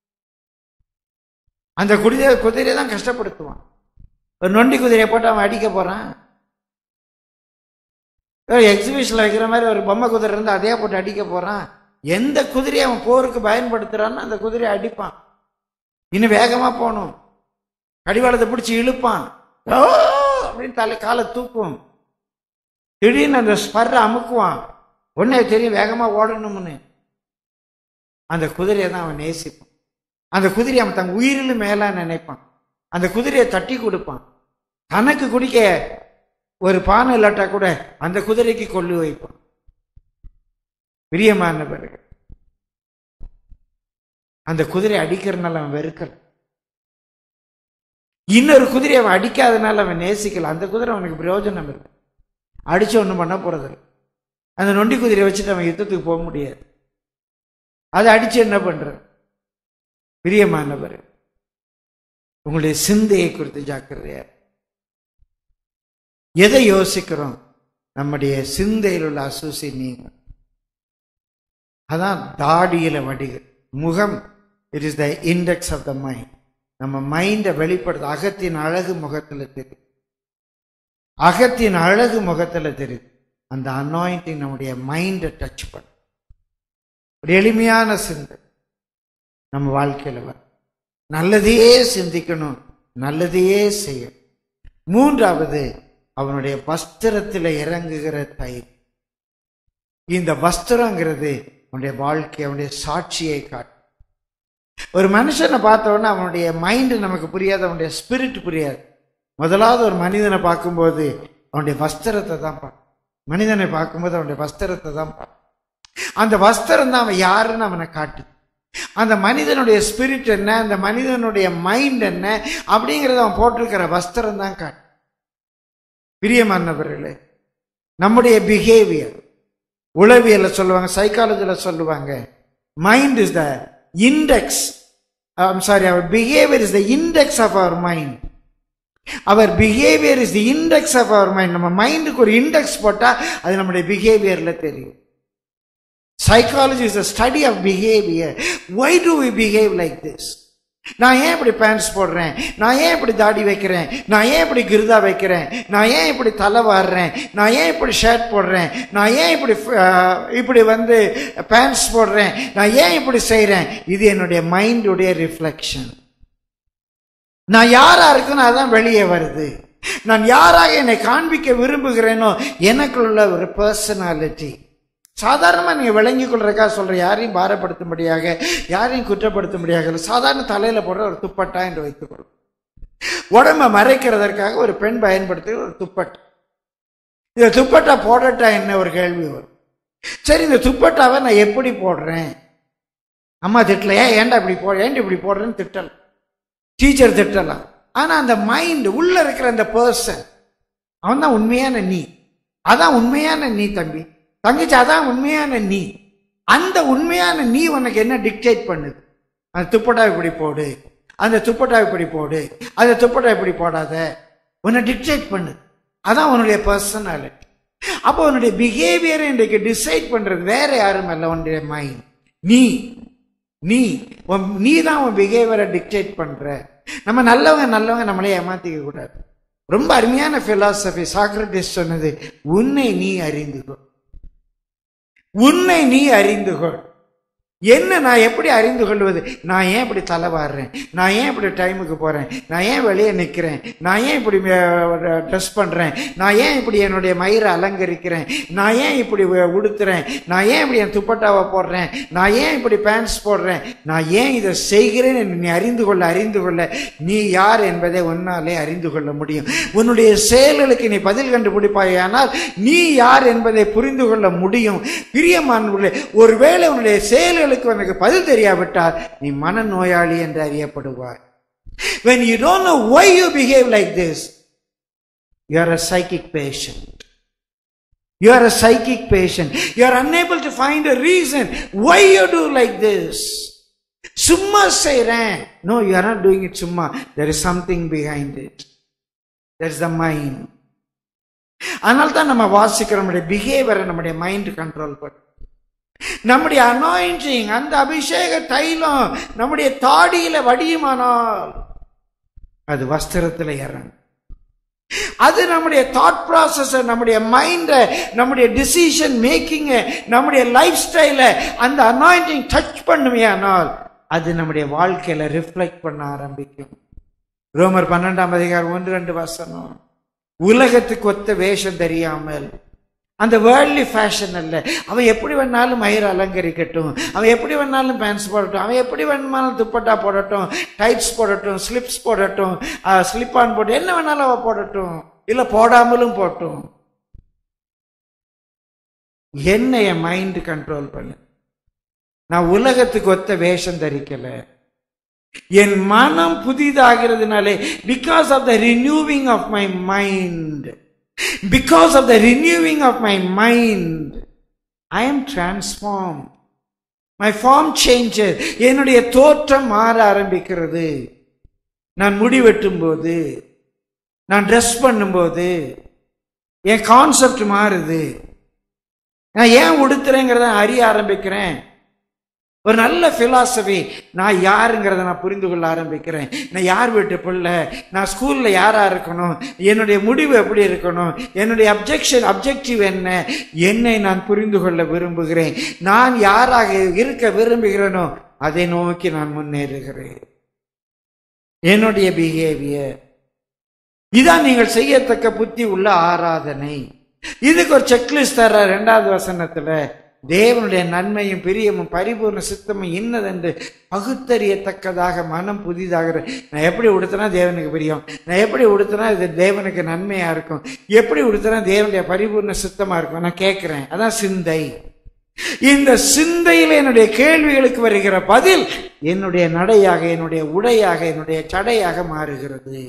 அந்த குதிரை குதிரையை தான் கஷ்டப்படுத்துவான் ஒரு நொண்டி குதிரையை போட்டு அவன் அடிக்க போறான் எக்ஸிபிஷன்ல வைக்கிற மாதிரி ஒரு பொம்மை குதிரை இருந்து அதே போட்டு அடிக்க போறான் எந்த குதிரையை அவன் போருக்கு பயன்படுத்துறான்னு அந்த குதிரையை அடிப்பான் இன்னும் வேகமா போகணும் கடிவாளத்தை பிடிச்சி இழுப்பான் ஓ! அப்படின்னு தலை காலை தூக்கும் திடீர்னு அந்த ஸ்பர்ரை அமுக்குவான் உடனே தெரியும் வேகமா ஓடணும்னு அந்த குதிரையை தான் அவன் நேசிப்பான் அந்த குதிரையை அவன் தன் உயிரிலும் மேலா நினைப்பான் அந்த குதிரையை தட்டி கொடுப்பான் தனக்கு குடிக்க ஒரு பானை இல்லாட்டா கூட அந்த குதிரைக்கு கொள்ளு வைப்பான் பிரியமான பிறகு அந்த குதிரை அடிக்கிறதுனால அவன் வெறுக்கல இன்னொரு குதிரையை அவன் அடிக்காதனால அவன் நேசிக்கல அந்த குதிரை அவனுக்கு பிரயோஜனம் இருக்கு அடிச்சு ஒன்றும் பண்ண போறது அந்த நொண்டி குதிரையை வச்சுட்டு அவன் யுத்தத்துக்கு போக முடியாது அதை அடிச்சு என்ன பண்ற பிரியமானவர் உங்களுடைய சிந்தையை குறித்து ஜாக்கிரதையா இரு. எதை யோசிக்கிறோம் நம்முடைய சிந்தையில் உள்ள அசூசி நீங்க அதான் தாடியில வடிகள் முகம் it is the index of the mind நம்ம மைண்டை வெளிப்படுத்த அகத்தின் அழகு முகத்துல தெரியும் அகத்தின் அழகு முகத்துல தெரியுது அந்த அனாயிண்டிங் நம்முடைய மைண்டை டச் பண்ணும் ஒரு எளிமையான சிந்தை நம்ம வாழ்க்கையில வரும் நல்லதையே சிந்திக்கணும் நல்லதையே செய்யணும் மூன்றாவது அவனுடைய வஸ்திரத்தில் இறங்குகிற தயிர் இந்த வஸ்திரங்கிறது அவனுடைய வாழ்க்கை அவனுடைய சாட்சியை காட்டும் ஒரு மனுஷனை பார்த்த உடனே அவனுடைய மைண்டு நமக்கு புரியாது அவனுடைய ஸ்பிரிட் புரியாது முதலாவது ஒரு மனிதனை பார்க்கும்போது அவனுடைய வஸ்திரத்தை தான் பார்க்கும் மனிதனை பார்க்கும்போது அவனுடைய வஸ்திரத்தை தான் பார்க்கும் அந்த வஸ்திரம் தான் அவன் யாருன்னு அவனை காட்டுது அந்த மனிதனுடைய ஸ்பிரிட் என்ன அந்த மனிதனுடைய மைண்ட் என்ன அப்படிங்கிறத அவன் போட்டிருக்கிற வஸ்திரம் தான் காட்டு பிரியமானவர்களே நம்முடைய பிஹேவியர் உளவியல்ல சொல்லுவாங்க சைக்காலஜில சொல்லுவாங்க mind is the index sorry our behaviour is the index of our mind our behaviour is the index of our mind நம்ம மைண்டுக்கு ஒரு இண்டெக்ஸ் போட்டா அது நம்முடைய பிஹேவியர்ல தெரியும் psychology is a study of behaviour why do we behave like this நான் ஏன் இப்படி பேண்ட்ஸ் போடுறேன் நான் ஏன் இப்படி தாடி வைக்கிறேன் நான் ஏன் இப்படி கிருதா வைக்கிறேன் நான் ஏன் இப்படி தலை வாடுறேன் நான் ஏன் இப்படி ஷர்ட் போடுறேன் நான் ஏன் இப்படி அஹ், இப்படி வந்து பேண்ட்ஸ் போடுறேன் நான் ஏன் இப்படி செய்கிறேன் இது என்னுடைய மைண்டுடைய ரிஃப்ளெக்ஷன் நான் யாரா இருக்குன்னு அதான் வெளியே வருது நான் யாராக என்னை காண்பிக்க விரும்புகிறேனோ எனக்குள்ள ஒரு பர்சனாலிட்டி சாதாரணமா நீங்க விளங்கிக் கொள்றதுக்காக சொல்ற யாரையும் பாரப்படுத்தும்படியாக யாரையும் குற்றப்படுத்தும்படியாக இல்லை. சாதாரண தலையில போடுற ஒரு துப்பட்டா என்று வைத்துக் கொள்ளும் உடம்ப மறைக்கிறதற்காக ஒரு பெண் பயன்படுத்துகிற ஒரு துப்பட்டா இந்த துப்பட்டா போடட்டா என்ன ஒரு கேள்வி வரும் சரி இந்த துப்பட்டாவை நான் எப்படி போடுறேன் அம்மா திட்டலையா ஏன்டா இப்படி போ ஏன்டா இப்படி போடுறேன்னு திட்டல டீச்சர் திட்டலாம் ஆனா அந்த மைண்ட் உள்ள இருக்கிற அந்த பர்சன் அவன் தான் உண்மையான நீ அதான் உண்மையான நீ தம்பி தங்கச்சி அதான் உண்மையான நீ அந்த உண்மையான நீ உனக்கு என்ன டிக்டேட் பண்ணுது அந்த துப்பட்டா இப்படி போடு அந்த துப்பட்டா இப்படி போடு அந்த துப்பட்டா இப்படி போடாத உன்னை டிக்டேட் பண்ணுது அதான் உன்னுடைய பர்சனாலிட்டி அப்போ உன்னுடைய பிஹேவியரை இன்றைக்கு டிசைட் பண்றது வேற யாரும் அல்ல உன்னுடைய மைண்ட் நீ நீ உன் நீ தான் உன் பிஹேவியரை டிக்டேட் பண்ற நம்ம நல்லவங்க நல்லவங்க நம்மளே ஏமாத்திக்க கூடாது ரொம்ப அருமையான பிலாசபி சாக்ரட்டிஸ் சொன்னது உன்னை நீ அறிந்து கொள் உன்னை நீ அறிந்து கொள் என்ன நான் எப்படி அறிந்து கொள்வது நான் ஏன் இப்படி தலைவாடுறேன் நான் ஏன் இப்படி டைமுக்கு போறேன் நான் ஏன் வெளியே நிற்கிறேன் நான் ஏன் இப்படி ட்ரெஸ் பண்றேன் நான் ஏன் இப்படி என்னுடைய மயிரை அலங்கரிக்கிறேன் நான் ஏன் இப்படி உ- உடுத்துறேன் நான் ஏன் இப்படி என் துப்பட்டாவை போடுறேன் நான் ஏன் இப்படி பேண்ட்ஸ் போடுறேன் நான் ஏன் இதை செய்கிறேன் என்று நீ அறிந்து கொள்ள அறிந்து கொள்ள நீ யார் என்பதை உன்னாலே அறிந்து கொள்ள முடியும் உன்னுடைய செயல்களுக்கு நீ பதில் கண்டுபிடிப்பாயானால் நீ யார் என்பதை புரிந்து கொள்ள முடியும் பிரியமானவர்களே ஒருவேளை உன்னுடைய செயல்களுக்கு உனக்கு பதில் தெரியாவிட்டால் நீ மனநோயாளி என்று அறியப்படுவாய் when you don't know why you behave like this you are a psychic patient you are a psychic patient you are unable to find a reason why you do like this சும்மா செய்றேன் no you are not doing it சும்மா there is something behind it there is the mind அதனால தான் நம்ம வாசிக்கிற நம்முடைய பிஹேவியரை நம்முடைய mind control பண்ணும் நம்முடைய அனாயிண்டிங் அந்த அபிஷேக தைலம் நம்முடைய தாடியில வடியுமானால் அது வஸ்திரத்துல இறங்கும் அது நம்முடைய தாட் ப்ராசஸ் நம்முடைய மைண்ட நம்முடைய டிசிஷன் மேக்கிங்க நம்முடைய லைஃப் ஸ்டைல அந்த அனாயிண்டிங் டச் பண்ணுமையானால் அது நம்முடைய வாழ்க்கையில ரிஃப்ளெக்ட் பண்ண ஆரம்பிக்கும் ரோமர் பன்னெண்டாம் அதிகாரம் ஒன்று ரெண்டு வசனம் உலகத்துக்கு ஒத்த வேஷம் தெரியாமல் அந்த வேர்ல்ட்லி ஃபேஷன் அல்ல அவன் எப்படி வேணாலும் மயிர் அலங்கரிக்கட்டும் அவன் எப்படி வேணாலும் பேண்ட்ஸ் போடட்டும் அவன் எப்படி வேணுமானாலும் துப்பட்டா போடட்டும் டைட்ஸ் போடட்டும் ஸ்லிப்ஸ் போடட்டும் ஸ்லிப் ஆன் போட்டு என்ன வேணாலும் அவன் போடட்டும் இல்ல போடாமலும் போட்டும் என்ன என் மைண்ட் கண்ட்ரோல் பண்ணு நான் உலகத்துக்கு ஒத்த வேஷம் தரிக்கல என் மனம் புதிதாகிறதுனாலே because of the renewing of my mind because of the renewing of my mind I am transform my form changer என்னுடைய தோற்றம் மாற ஆரம்பிக்கிறது நான் முடி வெட்டும் போது நான் ட்ரெஸ் பண்ணும்போது என் கான்செப்ட் மாறுது நான் ஏன் உடுத்துறேங்கிறத அறிய ஆரம்பிக்கிறேன் ஒரு நல்ல பிலாசபி நான் யாருங்கிறத நான் புரிந்து கொள்ள ஆரம்பிக்கிறேன் நான் யார் வீட்டு பிள்ளை நான் ஸ்கூல்ல யாரா இருக்கணும் என்னுடைய முடிவு எப்படி இருக்கணும் என்னுடைய அப்ஜெக்ஷன் அப்ஜெக்டிவ் என்ன என்னை நான் புரிந்து கொள்ள விரும்புகிறேன் நான் யாராக இருக்க விரும்புகிறேனோ அதை நோக்கி நான் முன்னேறுகிறேன் என்னுடைய பிஹேவியர் இதான் நீங்கள் செய்யத்தக்க புத்தி உள்ள ஆராதனை இதுக்கு ஒரு செக்லிஸ்ட் தர ரெண்டாவது வசனத்துல தேவனுடைய நன்மையும் பிரியமும் பரிபூர்ண சித்தமும் இன்னதென்று பகுத்தறியத்தக்கதாக மனம் புதிதாக நான் எப்படி உடுத்தினா தேவனுக்கு பிரியம் நான் எப்படி உடுத்தினா இது தேவனுக்கு நன்மையா இருக்கும் எப்படி உடுத்தினா தேவனுடைய பரிபூர்ண சித்தமா இருக்கும் நான் கேட்கிறேன் அதான் சிந்தை இந்த சிந்தையில் என்னுடைய கேள்விகளுக்கு வருகிற பதில் என்னுடைய நடையாக என்னுடைய உடையாக என்னுடைய சடையாக மாறுகிறது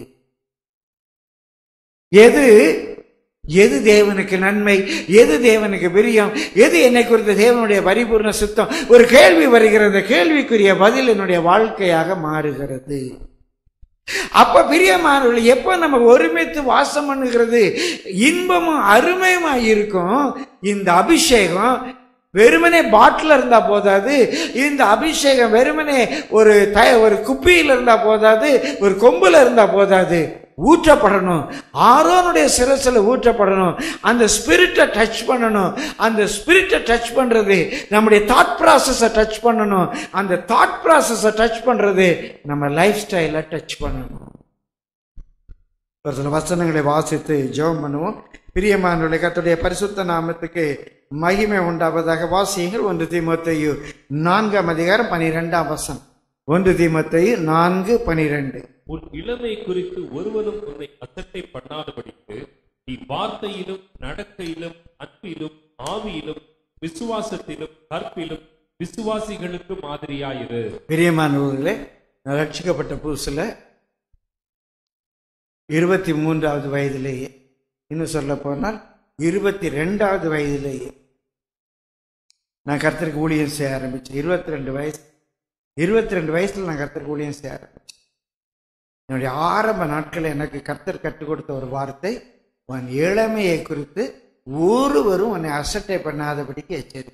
எது எது தேவனுக்கு நன்மை எது தேவனுக்கு பிரியம் எது என்னை குறித்த தேவனுடைய பரிபூர்ண சுத்தம் ஒரு கேள்வி வருகிறது கேள்விக்குரிய பதில் என்னுடைய வாழ்க்கையாக மாறுகிறது அப்ப பிரியமானவர்கள் எப்ப நம்ம ஒருமித்து வாசம் பண்ணுகிறது இன்பமும் அருமையுமா இருக்கும் இந்த அபிஷேகம் வெறுமனே பாட்டில் இருந்தா போதாது இந்த அபிஷேகம் வெறுமனே ஒரு த ஒரு குப்பியில் இருந்தா போதாது ஒரு கொம்புல இருந்தா போதாது ஊற்றப்படணும் ஆரோனுடைய சிரசில் ஊற்றப்படணும் அந்த ஸ்பிரிட்டை டச் பண்ணணும் அந்த ஸ்பிரிட்டை டச் பண்றது நம்முடைய தாட் ப்ராசஸை டச் பண்ணணும் அந்த தாட் ப்ராசஸை டச் பண்றது நம்ம லைஃப் ஸ்டைலை டச் பண்ணணும் ஒரு சில வசனங்களை வாசித்து ஜெபம் பண்ணுவோம் பிரியமானவர்களை கர்த்தருடைய பரிசுத்த நாமத்துக்கு மகிமை உண்டாவதாக வாசியுங்கள் ஒன்று தீமத்தையு நான்காம் அதிகாரம் பனிரெண்டாம் வசனம் ஒன்று தீமத்தையு நான்கு பனிரெண்டு உன் இளமை குறித்து ஒருவனும் உன்னை அசட்டை பண்ணாதபடிக்கு நீ வார்த்தையிலும் நடக்கையிலும் அன்பிலும் ஆவியிலும் விசுவாசத்திலும் கற்பிலும் விசுவாசிகளுக்கு மாதிரியாயிரு பிரியமானவர்களே நான் ரட்சிக்கப்பட்ட புதுசுல இருபத்தி மூன்றாவது வயதிலேயே இன்னும் சொல்ல போனால் இருபத்தி ரெண்டாவது வயதிலேயே நான் கர்த்தருக்கு ஊழியம் செய்ய ஆரம்பிச்சேன் இருபத்தி ரெண்டு வயசு இருபத்தி ரெண்டு வயசுல நான் கர்த்தருக்கு ஊழியம் செய்ய ஆரம்பிச்சேன் என்னுடைய ஆரம்ப நாட்கள் எனக்கு கர்த்தர் கற்றுக் கொடுத்த ஒரு வார்த்தை உன் இளமையை குறித்து ஒருவரும் உன்னை அசட்டை பண்ணாதபடிக்கு எச்சரிக்கை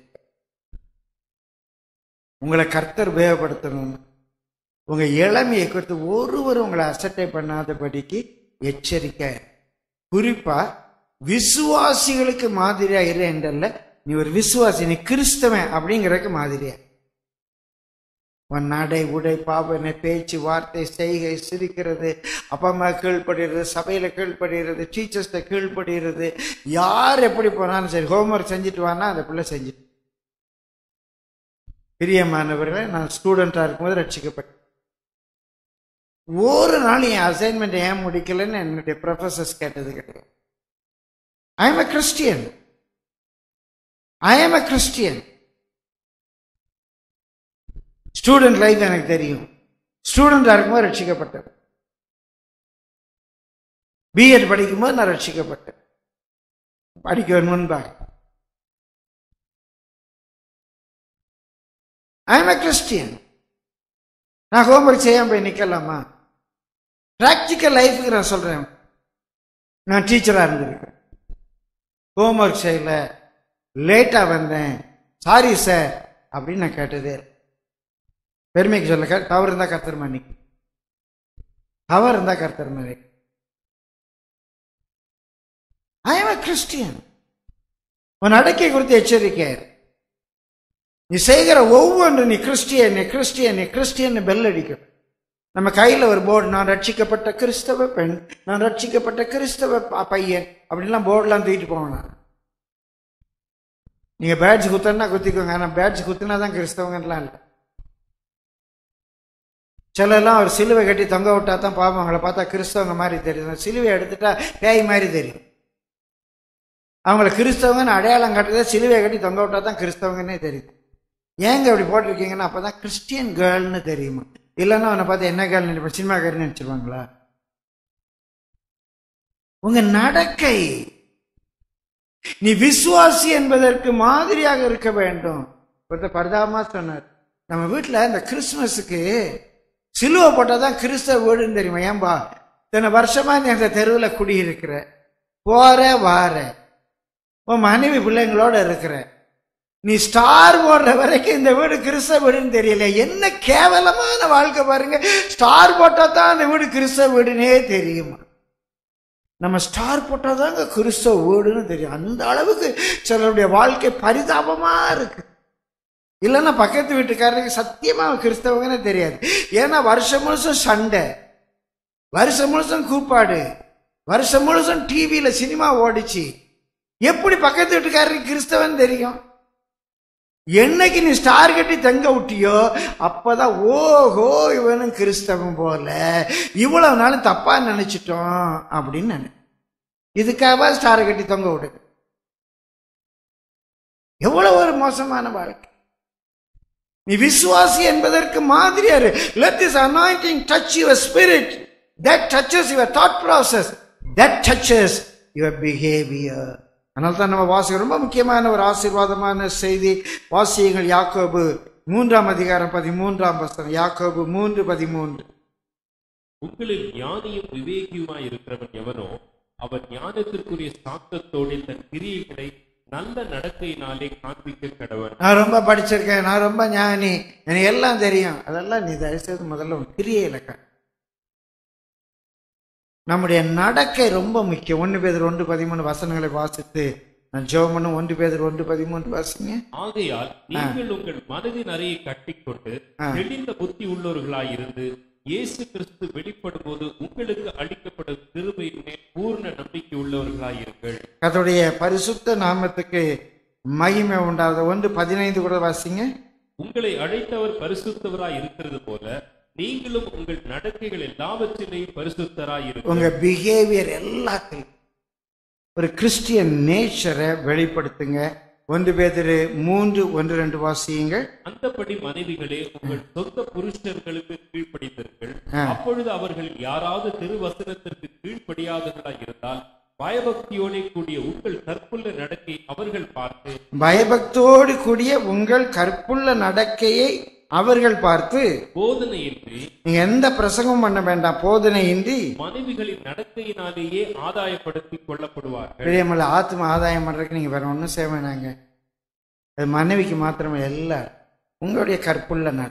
உங்களை கர்த்தர் உபயோகப்படுத்தணும்னு உங்க இளமையை குறித்து ஒருவரும் உங்களை அசட்டை பண்ணாதபடிக்கு எச்சரிக்கை குறிப்பா விசுவாசிகளுக்கு மாதிரியா இரு என்றல்ல நீ ஒரு விசுவாசி நீ கிறிஸ்தவன் அப்படிங்கிறதுக்கு மாதிரியா உன் நடை உடை பாவனை பேச்சு வார்த்தை செய்கை சிரிக்கிறது அப்பா அம்மா கீழ்ப்படுகிறது சபையில கீழ்ப்படுகிறது டீச்சர்ஸ்ட கீழ்ப்படுகிறது யார் எப்படி போனாலும் சரி ஹோம்ஒர்க் செஞ்சுட்டு வானா அந்த பிள்ளை செஞ்சுட்டு பிரியமானவர்களை நான் ஸ்டூடெண்டா இருக்கும்போது ரட்சிக்கப்பட்டேன் ஒரு நாள் என் அசைன்மெண்ட் ஏன் முடிக்கலன்னு என்னுடைய ப்ரொஃபசர்ஸ் கேட்டது கிடையாது I am a Christian I am a Christian student life எனக்கு தெரியும் ஸ்டூடெண்டா இருக்கும்போது ரட்சிக்கப்பட்டேன் பிஎட் படிக்கும்போது நான் ரட்சிக்கப்பட்டேன் படிக்க முன்பாக ஐ எம் அ கிறிஸ்டியன் நான் ஹோம்ஒர்க் செய்யாம போய் நிக்கலாமா பிராக்டிக்கல் லைஃபுக்கு நான் சொல்றேன் நான் டீச்சரா இருந்திருக்கேன் ஹோம்ஒர்க் செய்யல லேட்டா வந்தேன் சாரி சார் அப்படின்னு நான் கேட்டதே இல்ல. பெருமைக்கு சொல்ல தவறு இருந்தா கர்த்தர் மன்னிக்கு தவறு இருந்தா கர்த்தர் மன்னிக்கு ஐ எம் அ கிறிஸ்டியன் உன் அடக்கை குறித்து எச்சரிக்கை நீ செய்கிற ஒவ்வொன்று நீ கிறிஸ்டியன் நீ கிறிஸ்டியன் நீ கிறிஸ்டியன் பெல் அடிக்கும் நம்ம கையில ஒரு போர்டு நான் ரட்சிக்கப்பட்ட கிறிஸ்தவ பெண் நான் ரட்சிக்கப்பட்ட கிறிஸ்தவ ப- பையன் அப்படின்லாம் போர்டுலாம் தூக்கிட்டு போவாங்க நீங்க பேட்ஜ் குத்தனா குத்திக்கோங்க ஆனா பேட்ஜ் குத்தினா தான் கிறிஸ்தவங்கலாம் இல்லை சிலர்லாம் ஒரு சிலுவை கட்டி தொங்க விட்டா தான் பாவம் அவங்கள பார்த்தா கிறிஸ்தவங்க மாதிரி தெரியும் சிலுவை எடுத்துட்டா பேய் மாதிரி தெரியும் அவங்கள கிறிஸ்தவங்கன்னு அடையாளம் காட்டுறதே சிலுவை கட்டி தொங்க விட்டா தான் கிறிஸ்தவங்கன்னே தெரியும் ஏங்க இப்படி போட்டிருக்கீங்கன்னா அப்பதான் கிறிஸ்டியன் கேர்ள்னு தெரியுமா இல்லைன்னா அவனை பார்த்து என்ன கேர்ள் நினைப்ப சினிமாக்காரன்னு நினைச்சிருவாங்களா உங்க நடக்கை நீ விசுவாசி என்பதற்கு மாதிரியாக இருக்க வேண்டும் ஒருத்தர் பரிதாபமா சொன்னார் நம்ம வீட்டுல இந்த கிறிஸ்துமஸுக்கு சிலுவை போட்டாதான் கிறிஸ்தவ வீடுன்னு தெரியுமா ஏன்பா இத்தனை வருஷமா நீ அந்த தெருவில் குடியிருக்கிற போற வார உன் மனைவி பிள்ளைங்களோட இருக்கிற நீ ஸ்டார் போடுற வரைக்கும் இந்த வீடு கிறிஸ்தவ வீடுன்னு தெரியல என்ன கேவலமான வாழ்க்கை பாருங்க ஸ்டார் போட்டா தான் அந்த வீடு கிறிஸ்தவ வீடுனே தெரியுமா நம்ம ஸ்டார் போட்டாதாங்க கிறிஸ்தவ வீடுன்னு தெரியும் அந்த அளவுக்கு சிலருடைய வாழ்க்கை பரிதாபமா இருக்கு இல்லைன்னா பக்கத்து வீட்டுக்காரருக்கு சத்தியமா அவன் கிறிஸ்தவங்கன்னு தெரியாது ஏன்னா வருஷம் முழுசும் சண்டை வருஷம் முழுசும் கூப்பாடு வருஷம் முழுசும் டிவியில சினிமா ஓடிச்சு எப்படி பக்கத்து வீட்டுக்காரருக்கு கிறிஸ்தவன் தெரியும் என்னைக்கு நீ ஸ்டார் கட்டி தங்க விட்டியோ அப்பதான் ஓஹோ இவனும் கிறிஸ்தவன் போல இவ்வளவு நாளும் தப்பா நினைச்சிட்டோம் அப்படின்னு நினை இதுக்காக ஸ்டார் கட்டி தொங்க விடு எவ்வளவு ஒரு மோசமான வாழ்க்கை நீ விசுவாசி என்பதற்கு மாதிரியாரு let this anointing touch your spirit that touches your thought process that touches your behaviour அதனால தான் நம்ம வாசிக்கிறோம் ரொம்ப முக்கியமான ஒரு ஆசீர்வாதமான செய்தி வாசியங்கள் யாக்கோபு மூன்றாம் அதிகாரம் பதிமூன்றாம் வசனம் யாக்கோபு மூன்று பதிமூன்று உங்களில் ஞானியும் விவேகியுமாய் இருக்கிறவன் எவனோ அவன் ஞானத்திற்குரிய சாத்தத்தோடு தன் கிரியைகளை நல்ல நடக்கையினாலே காண்பிக்க கடவன் நான் ரொம்ப படிச்சிருக்கேன் நான் ரொம்ப ஞானி எனக்கு எல்லாம் தெரியும் அதெல்லாம் நீ தயவுசெய்து முதல்ல உன் கிரியை இலக்க நம்முடைய நடக்கை ரொம்ப முக்கியம் ஒன்று பேர் ஒன்று பதிமூணு வசனங்களை வாசித்து நான் ஜோமனும் ஒன்று பேர் ஒன்று பதிமூன்று வாசிங்க ஆகையால் நீங்கள் உங்கள் மனதின் அறையை கட்டிக்கொண்டு ஆ. தெளிந்த புத்தி உள்ளவர்களாயிருந்து இயேசு கிறிஸ்து வெளிப்படும் போது உங்களுக்கு அளிக்கப்படும் கிருபையின் மேல் பூர்ண நம்பிக்கை உள்ளவர்களாயிருங்கள் கர்த்தருடைய பரிசுத்த நாமத்துக்கு மகிமை உண்டாத ஒன்று பதினைந்து கூட வாசிங்க உங்களை அழைத்தவர் பரிசுத்தவராய் இருக்கிறது போல நீங்களும் உங்கள் நடக்கைகள் எல்லாவற்றிலேயும் பரிசுத்தராய் இருங்கள் உங்க பிஹேவியர் எல்லாத்தையும் ஒரு கிறிஸ்டியன் நேச்சரை வெளிப்படுத்துங்க ஒன்று பேதிரு மூன்று ஒன்று ரெண்டு வாசியுங்கள் அந்தபடி மனைவிகளே உங்கள் சொந்த புருஷர்களுக்கு கீழ்ப்படிந்தீர்கள் ஆ. அப்பொழுது அவர்கள் யாராவது திருவசனத்திற்கு கீழ்ப்படியாதவர்களாய் இருந்தால் பயபக்தியோடே கூடிய உங்கள் கற்புள்ள நடக்கை அவர்கள் பார்த்து பயபக்தோடு கூடிய உங்கள் கற்புள்ள நடக்கையை அவர்கள் பார்த்து போதனையின்றி நீங்க எந்த பிரசங்கமும் பண்ண வேண்டாம் போதனையின்றி மனைவிகளின் நடக்கையினாலேயே ஆதாயப்படுத்திக் கொள்ளப்படுவார்கள் பிரியமல்ல ஆத்ம ஆதாயம் பண்றதுக்கு நீங்க வேற ஒன்றும் செய்ய வேணாங்க அது மனைவிக்கு மாத்திரமே இல்ல உங்களுடைய கற்புள்ள நட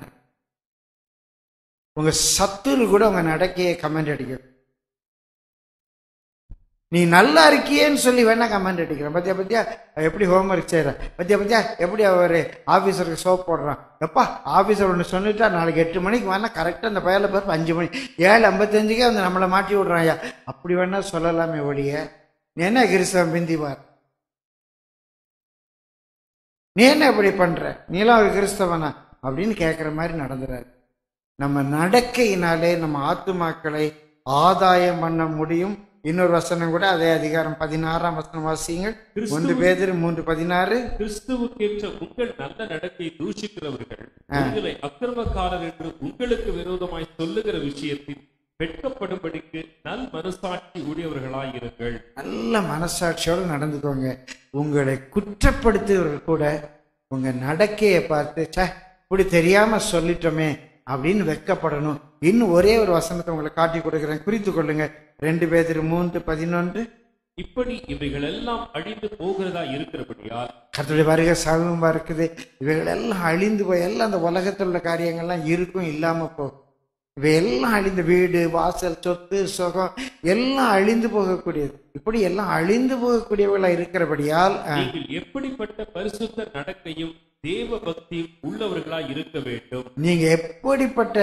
உங்க சத்துரு கூட உங்க நடக்கையை கமெண்ட் அடிக்கும் நீ நல்லா இருக்கியேன்னு சொல்லி வேணா கமெண்ட் அடிக்கிறேன் பத்தியா பத்தியா எப்படி ஹோம்ஒர்க் செய்யற பத்தியா பத்தியா எப்படி அவர் ஆஃபீஸருக்கு சோப் போடுறான் எப்பா ஆஃபீஸர் ஒன்று சொல்லிட்டா நாளைக்கு எட்டு மணிக்கு வேணா கரெக்டாக அந்த பயல பேர் அஞ்சு மணி ஏழு ஐம்பத்தஞ்சுக்கே வந்து நம்மளை மாட்டி விடுறான் ஐயா அப்படி வேணா சொல்லலாமே ஒழிய நீ என்ன கிறிஸ்தவன் பிந்திவார் நீ என்ன இப்படி பண்ற நீலாம் ஒரு கிறிஸ்தவனா அப்படின்னு கேட்குற மாதிரி நடந்துறாரு நம்ம நடக்கையினாலே நம்ம ஆத்துமாக்களை ஆதாயம் பண்ண முடியும் இன்னொரு வசனம் கூட அதே அதிகாரம் பதினாறாம் வசனம் வாசிங்க ஒன்று பேதிரு மூன்று பதினாறு கிறிஸ்துவுக்கேற்ற உங்கள் நல்ல நடத்தை தூஷிக்கிறவர்கள் உங்களை அக்கிரமக்காரர் என்று உங்களுக்கு விரோதமாய் சொல்லுகிற விஷயத்தில் வெட்கப்படும்படிக்கு நல் மனசாட்சி உடையவர்களாயிருங்கள் நல்ல மனசாட்சியோடு நடந்துக்கோங்க உங்களை குற்றப்படுத்துவர்கள் கூட உங்க நடக்கையை பார்த்து சே இப்படி தெரியாம சொல்லிட்டோமே அப்படின்னு வெட்கப்படணும் இன்னும் ஒரே ஒரு வசனத்தை உங்களை காட்டி கொடுக்குறேன் குறித்து கொள்ளுங்க ரெண்டு பேர் மூன்று பதினொன்று இப்படி இவைகள் எல்லாம் அழிந்து போகிறதா இருக்கிறபடியால் கர்த்தருடைய வருகை சமூகமாக இருக்குது இவைகள் எல்லாம் அழிந்து போய் எல்லாம் அந்த உலகத்தில் உள்ள காரியங்கள்லாம் இருக்கும் இல்லாம போகும் இவை எல்லாம் அழிந்து வீடு வாசல் சொத்து சுகம் எல்லாம் அழிந்து போகக்கூடியது இப்படி எல்லாம் அழிந்து போகக்கூடியவர்களா இருக்கிறபடியால் அஹ், நீங்கள் எப்படிப்பட்ட பரிசுத்த நடக்கையும் தேவ பக்தியும் உள்ளவர்களாய் இருக்க வேண்டும் நீங்க எப்படிப்பட்ட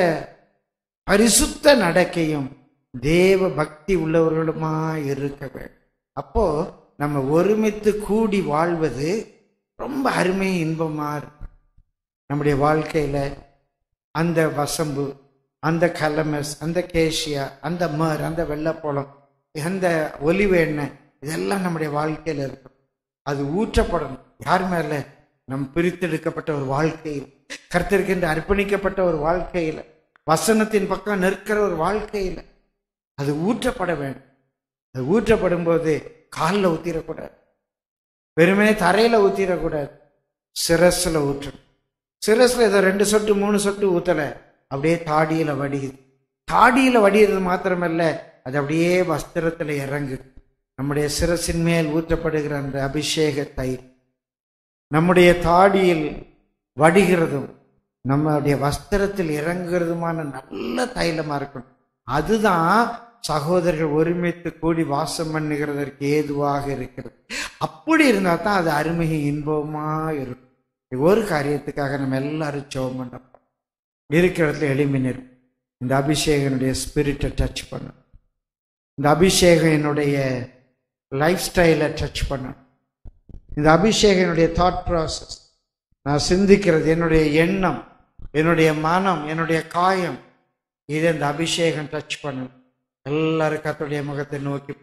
பரிசுத்த நடக்கையும் தேவ பக்தி உள்ளவர்களுமா இருக்க வேண்டும் அப்போ நம்ம ஒருமித்து கூடி வாழ்வது ரொம்ப அருமை இன்பமா இருக்கும் நம்முடைய வாழ்க்கையில அந்த வசம்பு அந்த கலமஸ் அந்த கேஷியா அந்த மர் அந்த வெள்ளப்பழம் அந்த ஒலிவு எண்ணெய் இதெல்லாம் நம்முடைய வாழ்க்கையில இருக்கும் அது ஊற்றப்படணும் யார் மேல நம் பிரித்தெடுக்கப்பட்ட ஒரு வாழ்க்கையில் கர்த்தருக்கென்று அர்ப்பணிக்கப்பட்ட ஒரு வாழ்க்கையில வசனத்தின் பக்கம் நிற்கிற ஒரு வாழ்க்கையில அது ஊற்றப்பட வேண்டும் அது ஊற்றப்படும் போது காலில் ஊத்திடக்கூடாது வெறுமனே தரையில ஊத்திடக்கூடாது சிரஸ்ல ஊற்றணும் சிரஸ்ல ஏதோ ரெண்டு சொட்டு மூணு சொட்டு ஊத்தல அப்படியே தாடியில வடியுது தாடியில வடிகிறது மாத்திரமல்ல அது அப்படியே வஸ்திரத்துல இறங்குது நம்முடைய சிரசின் மேல் ஊற்றப்படுகிற அந்த அபிஷேக தயிர் நம்முடைய தாடியில் வடிகிறதும் நம்முடைய வஸ்திரத்தில் இறங்குறதுமான நல்ல தைலமா இருக்கணும் அதுதான் சகோதரர்கள் ஒருமித்து கூடி வாசம் பண்ணுகிறதற்கு ஏதுவாக இருக்கிறது அப்படி இருந்தா தான் அது அருமையும் இன்பமா இருக்கும் ஒரு காரியத்துக்காக நம்ம எல்லாரும் ஜெபம் பண்ணோம் இருக்கிற இடத்துல எளிமை நிற்கும் இந்த அபிஷேகனுடைய ஸ்பிரிட்டை டச் பண்ணும் இந்த அபிஷேகம் என்னுடைய லைஃப் ஸ்டைலை டச் பண்ணணும் இந்த அபிஷேகம் என்னுடைய தாட் ப்ராசஸ் நான் சிந்திக்கிறது என்னுடைய எண்ணம் என்னுடைய மனம் என்னுடைய காயம் இதை இந்த அபிஷேகம் டச் பண்ணணும் எல்லாரும் கர்த்தருடைய முகத்தை நோக்கி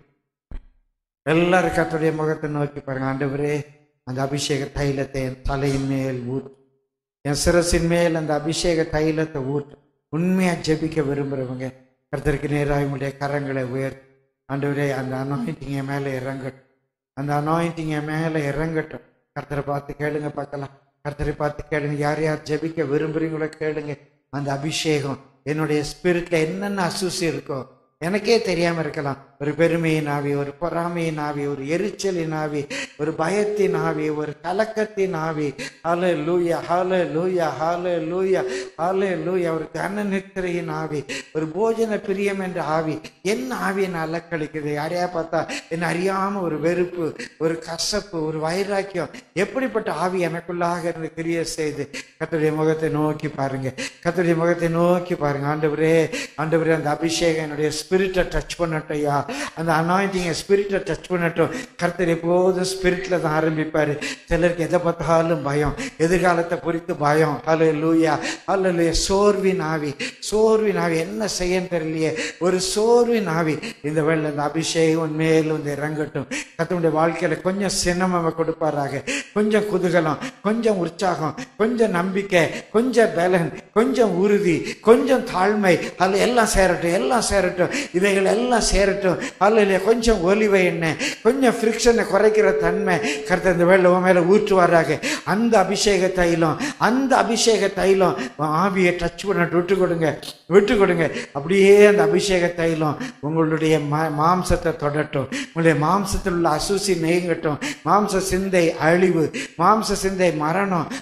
எல்லாரும் கர்த்தருடைய முகத்தை நோக்கி பாருங்க ஆண்டவரே அந்த அபிஷேக தைலத்தை என் தலையின் மேல் ஊற்று என் சிரசின் மேல் அந்த அபிஷேக தைலத்தை ஊற்று உண்மையா ஜெபிக்க விரும்புறவங்க கர்த்தருக்கு நேராக உங்களுடைய கரங்களை உயர்த்து ஆண்டவரே அந்த அனாயிண்டிங் என் மேலே இறங்கட்டும் அந்த அனாயிண்டிங் என் மேலே இறங்கட்டும் கர்த்தரை பார்த்து கேளுங்க பார்க்கலாம் கர்த்தரை பார்த்து கேளுங்க யார் யார் ஜெபிக்க விரும்புறீங்களோ கேளுங்க அந்த அபிஷேகம் என்னுடைய ஸ்பிரிட்ல என்னென்ன அசூசி இருக்கோ எனக்கே தெரியாம இருக்கலாம் ஒரு பெருமையின் ஆவி ஒரு பொறாமையின் ஆவி ஒரு எரிச்சலின் ஆவி ஒரு பயத்தின் ஆவி ஒரு கலக்கத்தின் ஆவி ஹாலே லூயா ஹாலே லூயா ஹாலே லூயா ஹாலே லூயா ஒரு கனநித்திரையின் ஆவி ஒரு போஜன பிரியம் என்ற ஆவி என்ன ஆவி என்ன அலக்களிக்குது யாரையா பார்த்தா என்ன அறியாம ஒரு வெறுப்பு ஒரு கசப்பு ஒரு வைராக்கியம் எப்படிப்பட்ட ஆவி எனக்குள்ளாக இருந்து கிரிய செய்து கர்த்தருடைய முகத்தை நோக்கி பாருங்க கர்த்தருடைய முகத்தை நோக்கி பாருங்க ஆண்டவரே ஆண்டவரே அந்த அபிஷேகம் என்னுடைய ஸ்பிரிட்டை டச் பண்ணட்டையா அந்த அனாயிண்டிங்கை ஸ்பிரிட்டை டச் பண்ணட்டும் கர்த்தர் எப்போதும் ஸ்பிரிட்ல தான் ஆரம்பிப்பாரு சிலருக்கு எதை பார்த்தாலும் பயம் எதிர்காலத்தை குறித்து பயம் ஹலோ லூயா ஹலோ லூயா சோர்வின் ஆவி சோர்வின் ஆவி என்ன செய்யன்னு தெரியலையே ஒரு சோர்வின் ஆவி இந்த வேளை அந்த அபிஷேகம் மேல் வந்து இறங்கட்டும் கத்தனுடைய வாழ்க்கையில கொஞ்சம் சினம கொடுப்பாராக கொஞ்சம் குதூகலம் கொஞ்சம் உற்சாகம் கொஞ்சம் நம்பிக்கை கொஞ்சம் பலன் கொஞ்சம் உறுதி கொஞ்சம் தாழ்மை அதில் எல்லாம் சேரட்டும் எல்லாம் சேரட்டும் இவைகள் எல்லாம் சேரட்டும் அதில் கொஞ்சம் ஒலிவை எண்ணெய் கொஞ்சம் ஃப்ரிக்ஷனை குறைக்கிற தன்மை கருத்து இந்த வேலை உன் மேலே ஊற்றுவாராக அந்த அபிஷேக தைலம் அந்த அபிஷேக தைலம் உன் ஆவியை டச் பண்ண விட்டு கொடுங்க விட்டு கொடுங்க அப்படியே அந்த அபிஷேக தைலம் உங்களுடைய மா- மாம்சத்தை தொடட்டும் உங்களுடைய மாம்சத்தில் உள்ள அசூசி நெய்ங்கட்டும் மாம்ச சிந்தை அழிவு மாம்ச சிந்தை மரணம் அல்ல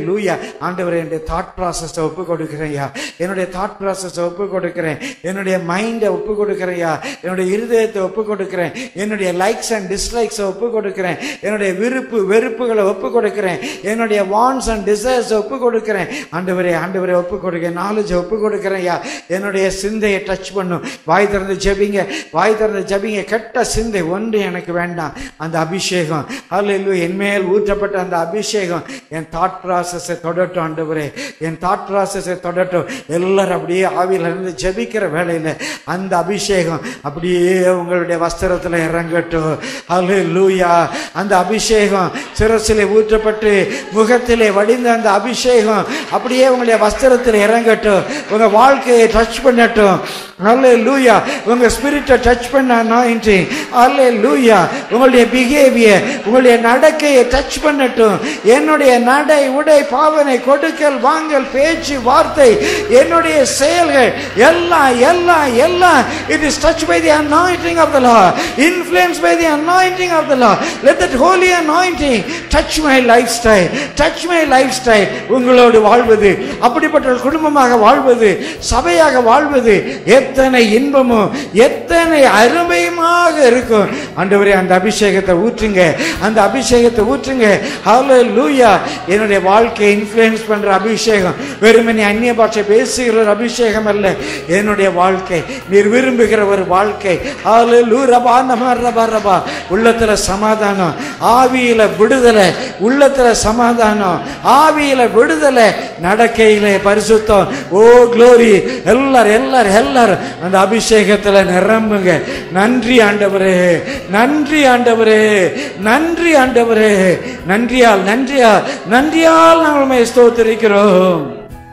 லூயா ஆண்டவரே என்னுடைய தாட் ப்ராசஸை ஒப்பு கொடுக்குறேன்யா என்னுடைய தாட் ப்ராசஸை ஒப்பு கொடுக்குறேன் என்னுடைய மைண்டை ஒப்பு கொடுக்குறேன்யா என்னுடைய இருதயத்தை ஒப்பு கொடுக்குறேன் என்னுடைய லைக்ஸ் அண்ட் டிஸ்லைக்ஸை ஒப்பு கொடுக்குறேன் என்னுடைய விருப்பு வெறுப்புகளை ஒப்பு கொடுக்குறேன் என்னுடைய வான்ஸ் அண்ட் டிசைர்ஸை ஒப்பு கொடுக்குறேன் ஆண்டவரே ஆண்டவரே ஒப்பு கொடுக்கிறேன் நாலேஜை ஒப்பு கொடுக்குறேன்யா என்னுடைய சிந்தையை டச் பண்ணும் வாய் திறந்து ஜெபிங்க வாய் திறந்து ஜெபிங்க கெட்ட சிந்தை ஒன்று எனக்கு வேண்டாம் அந்த அபிஷேகம் அல்ல என் மேல் ஊற்றப்பட்ட அந்த அபிஷேகம் என் தாட் ப்ராசஸை தொடட்டும் ஆண்டவரே என் தாட் ப்ராசஸை தொடட்டும் எல்லாரும் அப்படியே ஆவியில இருந்து ஜெபிக்கிற வேலையில் அந்த அபிஷேகம் அப்படியே உங்களுடைய வஸ்திரத்தில் இறங்கட்டும் அல்ல லூயா அந்த அபிஷேகம் சிரசிலே ஊற்றப்பட்டு முகத்திலே வடிந்த அந்த அபிஷேகம் அப்படியே உங்களுடைய வஸ்திரத்தில் இறங்கட்டும் உங்க வாழ்க்கையை டச் பண்ணட்டும் அல்ல லூயா உங்க ஸ்பிரிட்டை டச் பண்ண அனாயிண்டிங் அல்ல லூயா உங்களுடைய பிஹேவியர் உங்களுடைய நடக்கையை டச் பண்ணட்டும் என்னுடைய நடை உடை பாவனை கொடுக்கல் வாங்கல் பேச்சு வார்த்தை என்னுடைய செயல்கள் எல்லாம் எல்லாம் எல்லாம் it is touch by the anointing of the law influence by the anointing of the law let that holy anointing touch my life style touch my life style உங்களோடு வாழ்வது அப்படிப்பட்ட ஒரு குடும்பமாக வாழ்வது சபையாக வாழ்வது எத்தனை இன்பமும் எத்தனை அருமையுமாக இருக்கும் ஆண்டவரே அந்த அபிஷேகத்தை ஊற்றுங்க அந்த அபிஷேகத்தை ஊற்றுங்க ஹலோ லூயா என்னுடைய வாழ்க்கையை இன்ஃப்ளூயன்ஸ் பண்ற அபிஷேகம் வெறுமனே அந்நிய பாஷை பேசுகிற ஒரு அபிஷேகம் அல்ல என்னுடைய வாழ்க்கை நீர் விரும்புகிற ஒரு வாழ்க்கை ஹலோ லூ ரபா நம ரபா ரபா உள்ளத்துல சமாதானம் ஆவியில விடுதலை உள்ளத்துல சமாதானம் ஆவியில விடுதலை நடக்கையிலே பரிசுத்தம் ஓ க்ளோரி எல்லாரும் எல்லாரும் எல்லாரும் அந்த அபிஷேகத்துல நிரம்புங்க நன்றி ஆண்டவரே நன்றி ஆண்டவரே நன்றி ஆண்டவரே நன்றியால் நன்றியால் நன்றியால் நாங்கள் உண்மை ஸ்தோத்திரிக்கிறோம்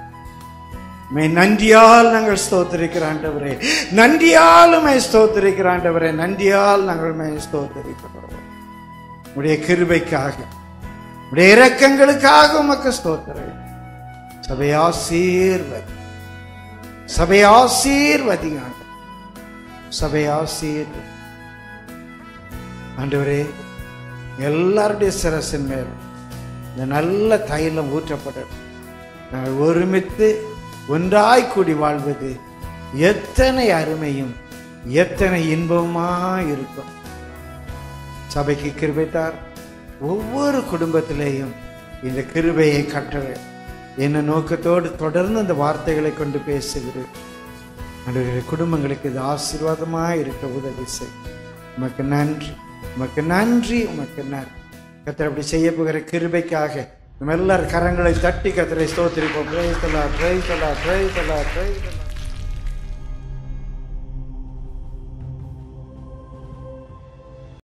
மே நன்றியால் நாங்கள் ஸ்தோத்திரிக்கிற ஆண்டவரே நன்றியால் உண்மை ஸ்தோத்திரிக்கிற ஆண்டவரே நன்றியால் நாங்கள் உண்மை ஸ்தோத்திரிக்கிறோம் உடைய கிருபைக்காக உடைய இரக்கங்களுக்காக உமக்கு ஸ்தோத்திரம் சபையாசீர்வதி சபையாசீர்வதி ஆண்டவர் சபையாசீர்வதி ஆண்டவரே எல்லாருடைய சிரசின் மேல் இந்த நல்ல தைலம் ஊற்றப்படட்டும் நாங்கள் ஒருமித்து ஒன்றாய் கூடி வாழ்வது எத்தனை அருமையும் எத்தனை இன்பமா இருக்கும் சபைக்கு கிருபைத்தார் ஒவ்வொரு குடும்பத்திலேயும் இந்த கிருபையை கட்ட என்ன நோக்கத்தோடு தொடர்ந்து அந்த வார்த்தைகளை கொண்டு பேசுகிறேன் ஆண்டவரே, குடும்பங்களுக்கு இது ஆசீர்வாதமாக இருக்க உதவி செய் உமக்கு நன்றி உமக்கு நன்றி உமக்கு நன்றி கத்தர் அப்படி செய்ய போகிற கிருபைக்காக நம்ம எல்லாரும் கரங்களை தட்டி கத்தரை ஸ்தோத்திரிப்போம் பிரைத்தலா பிரைத்தலா பிரைத்தலா பிரைத்தலா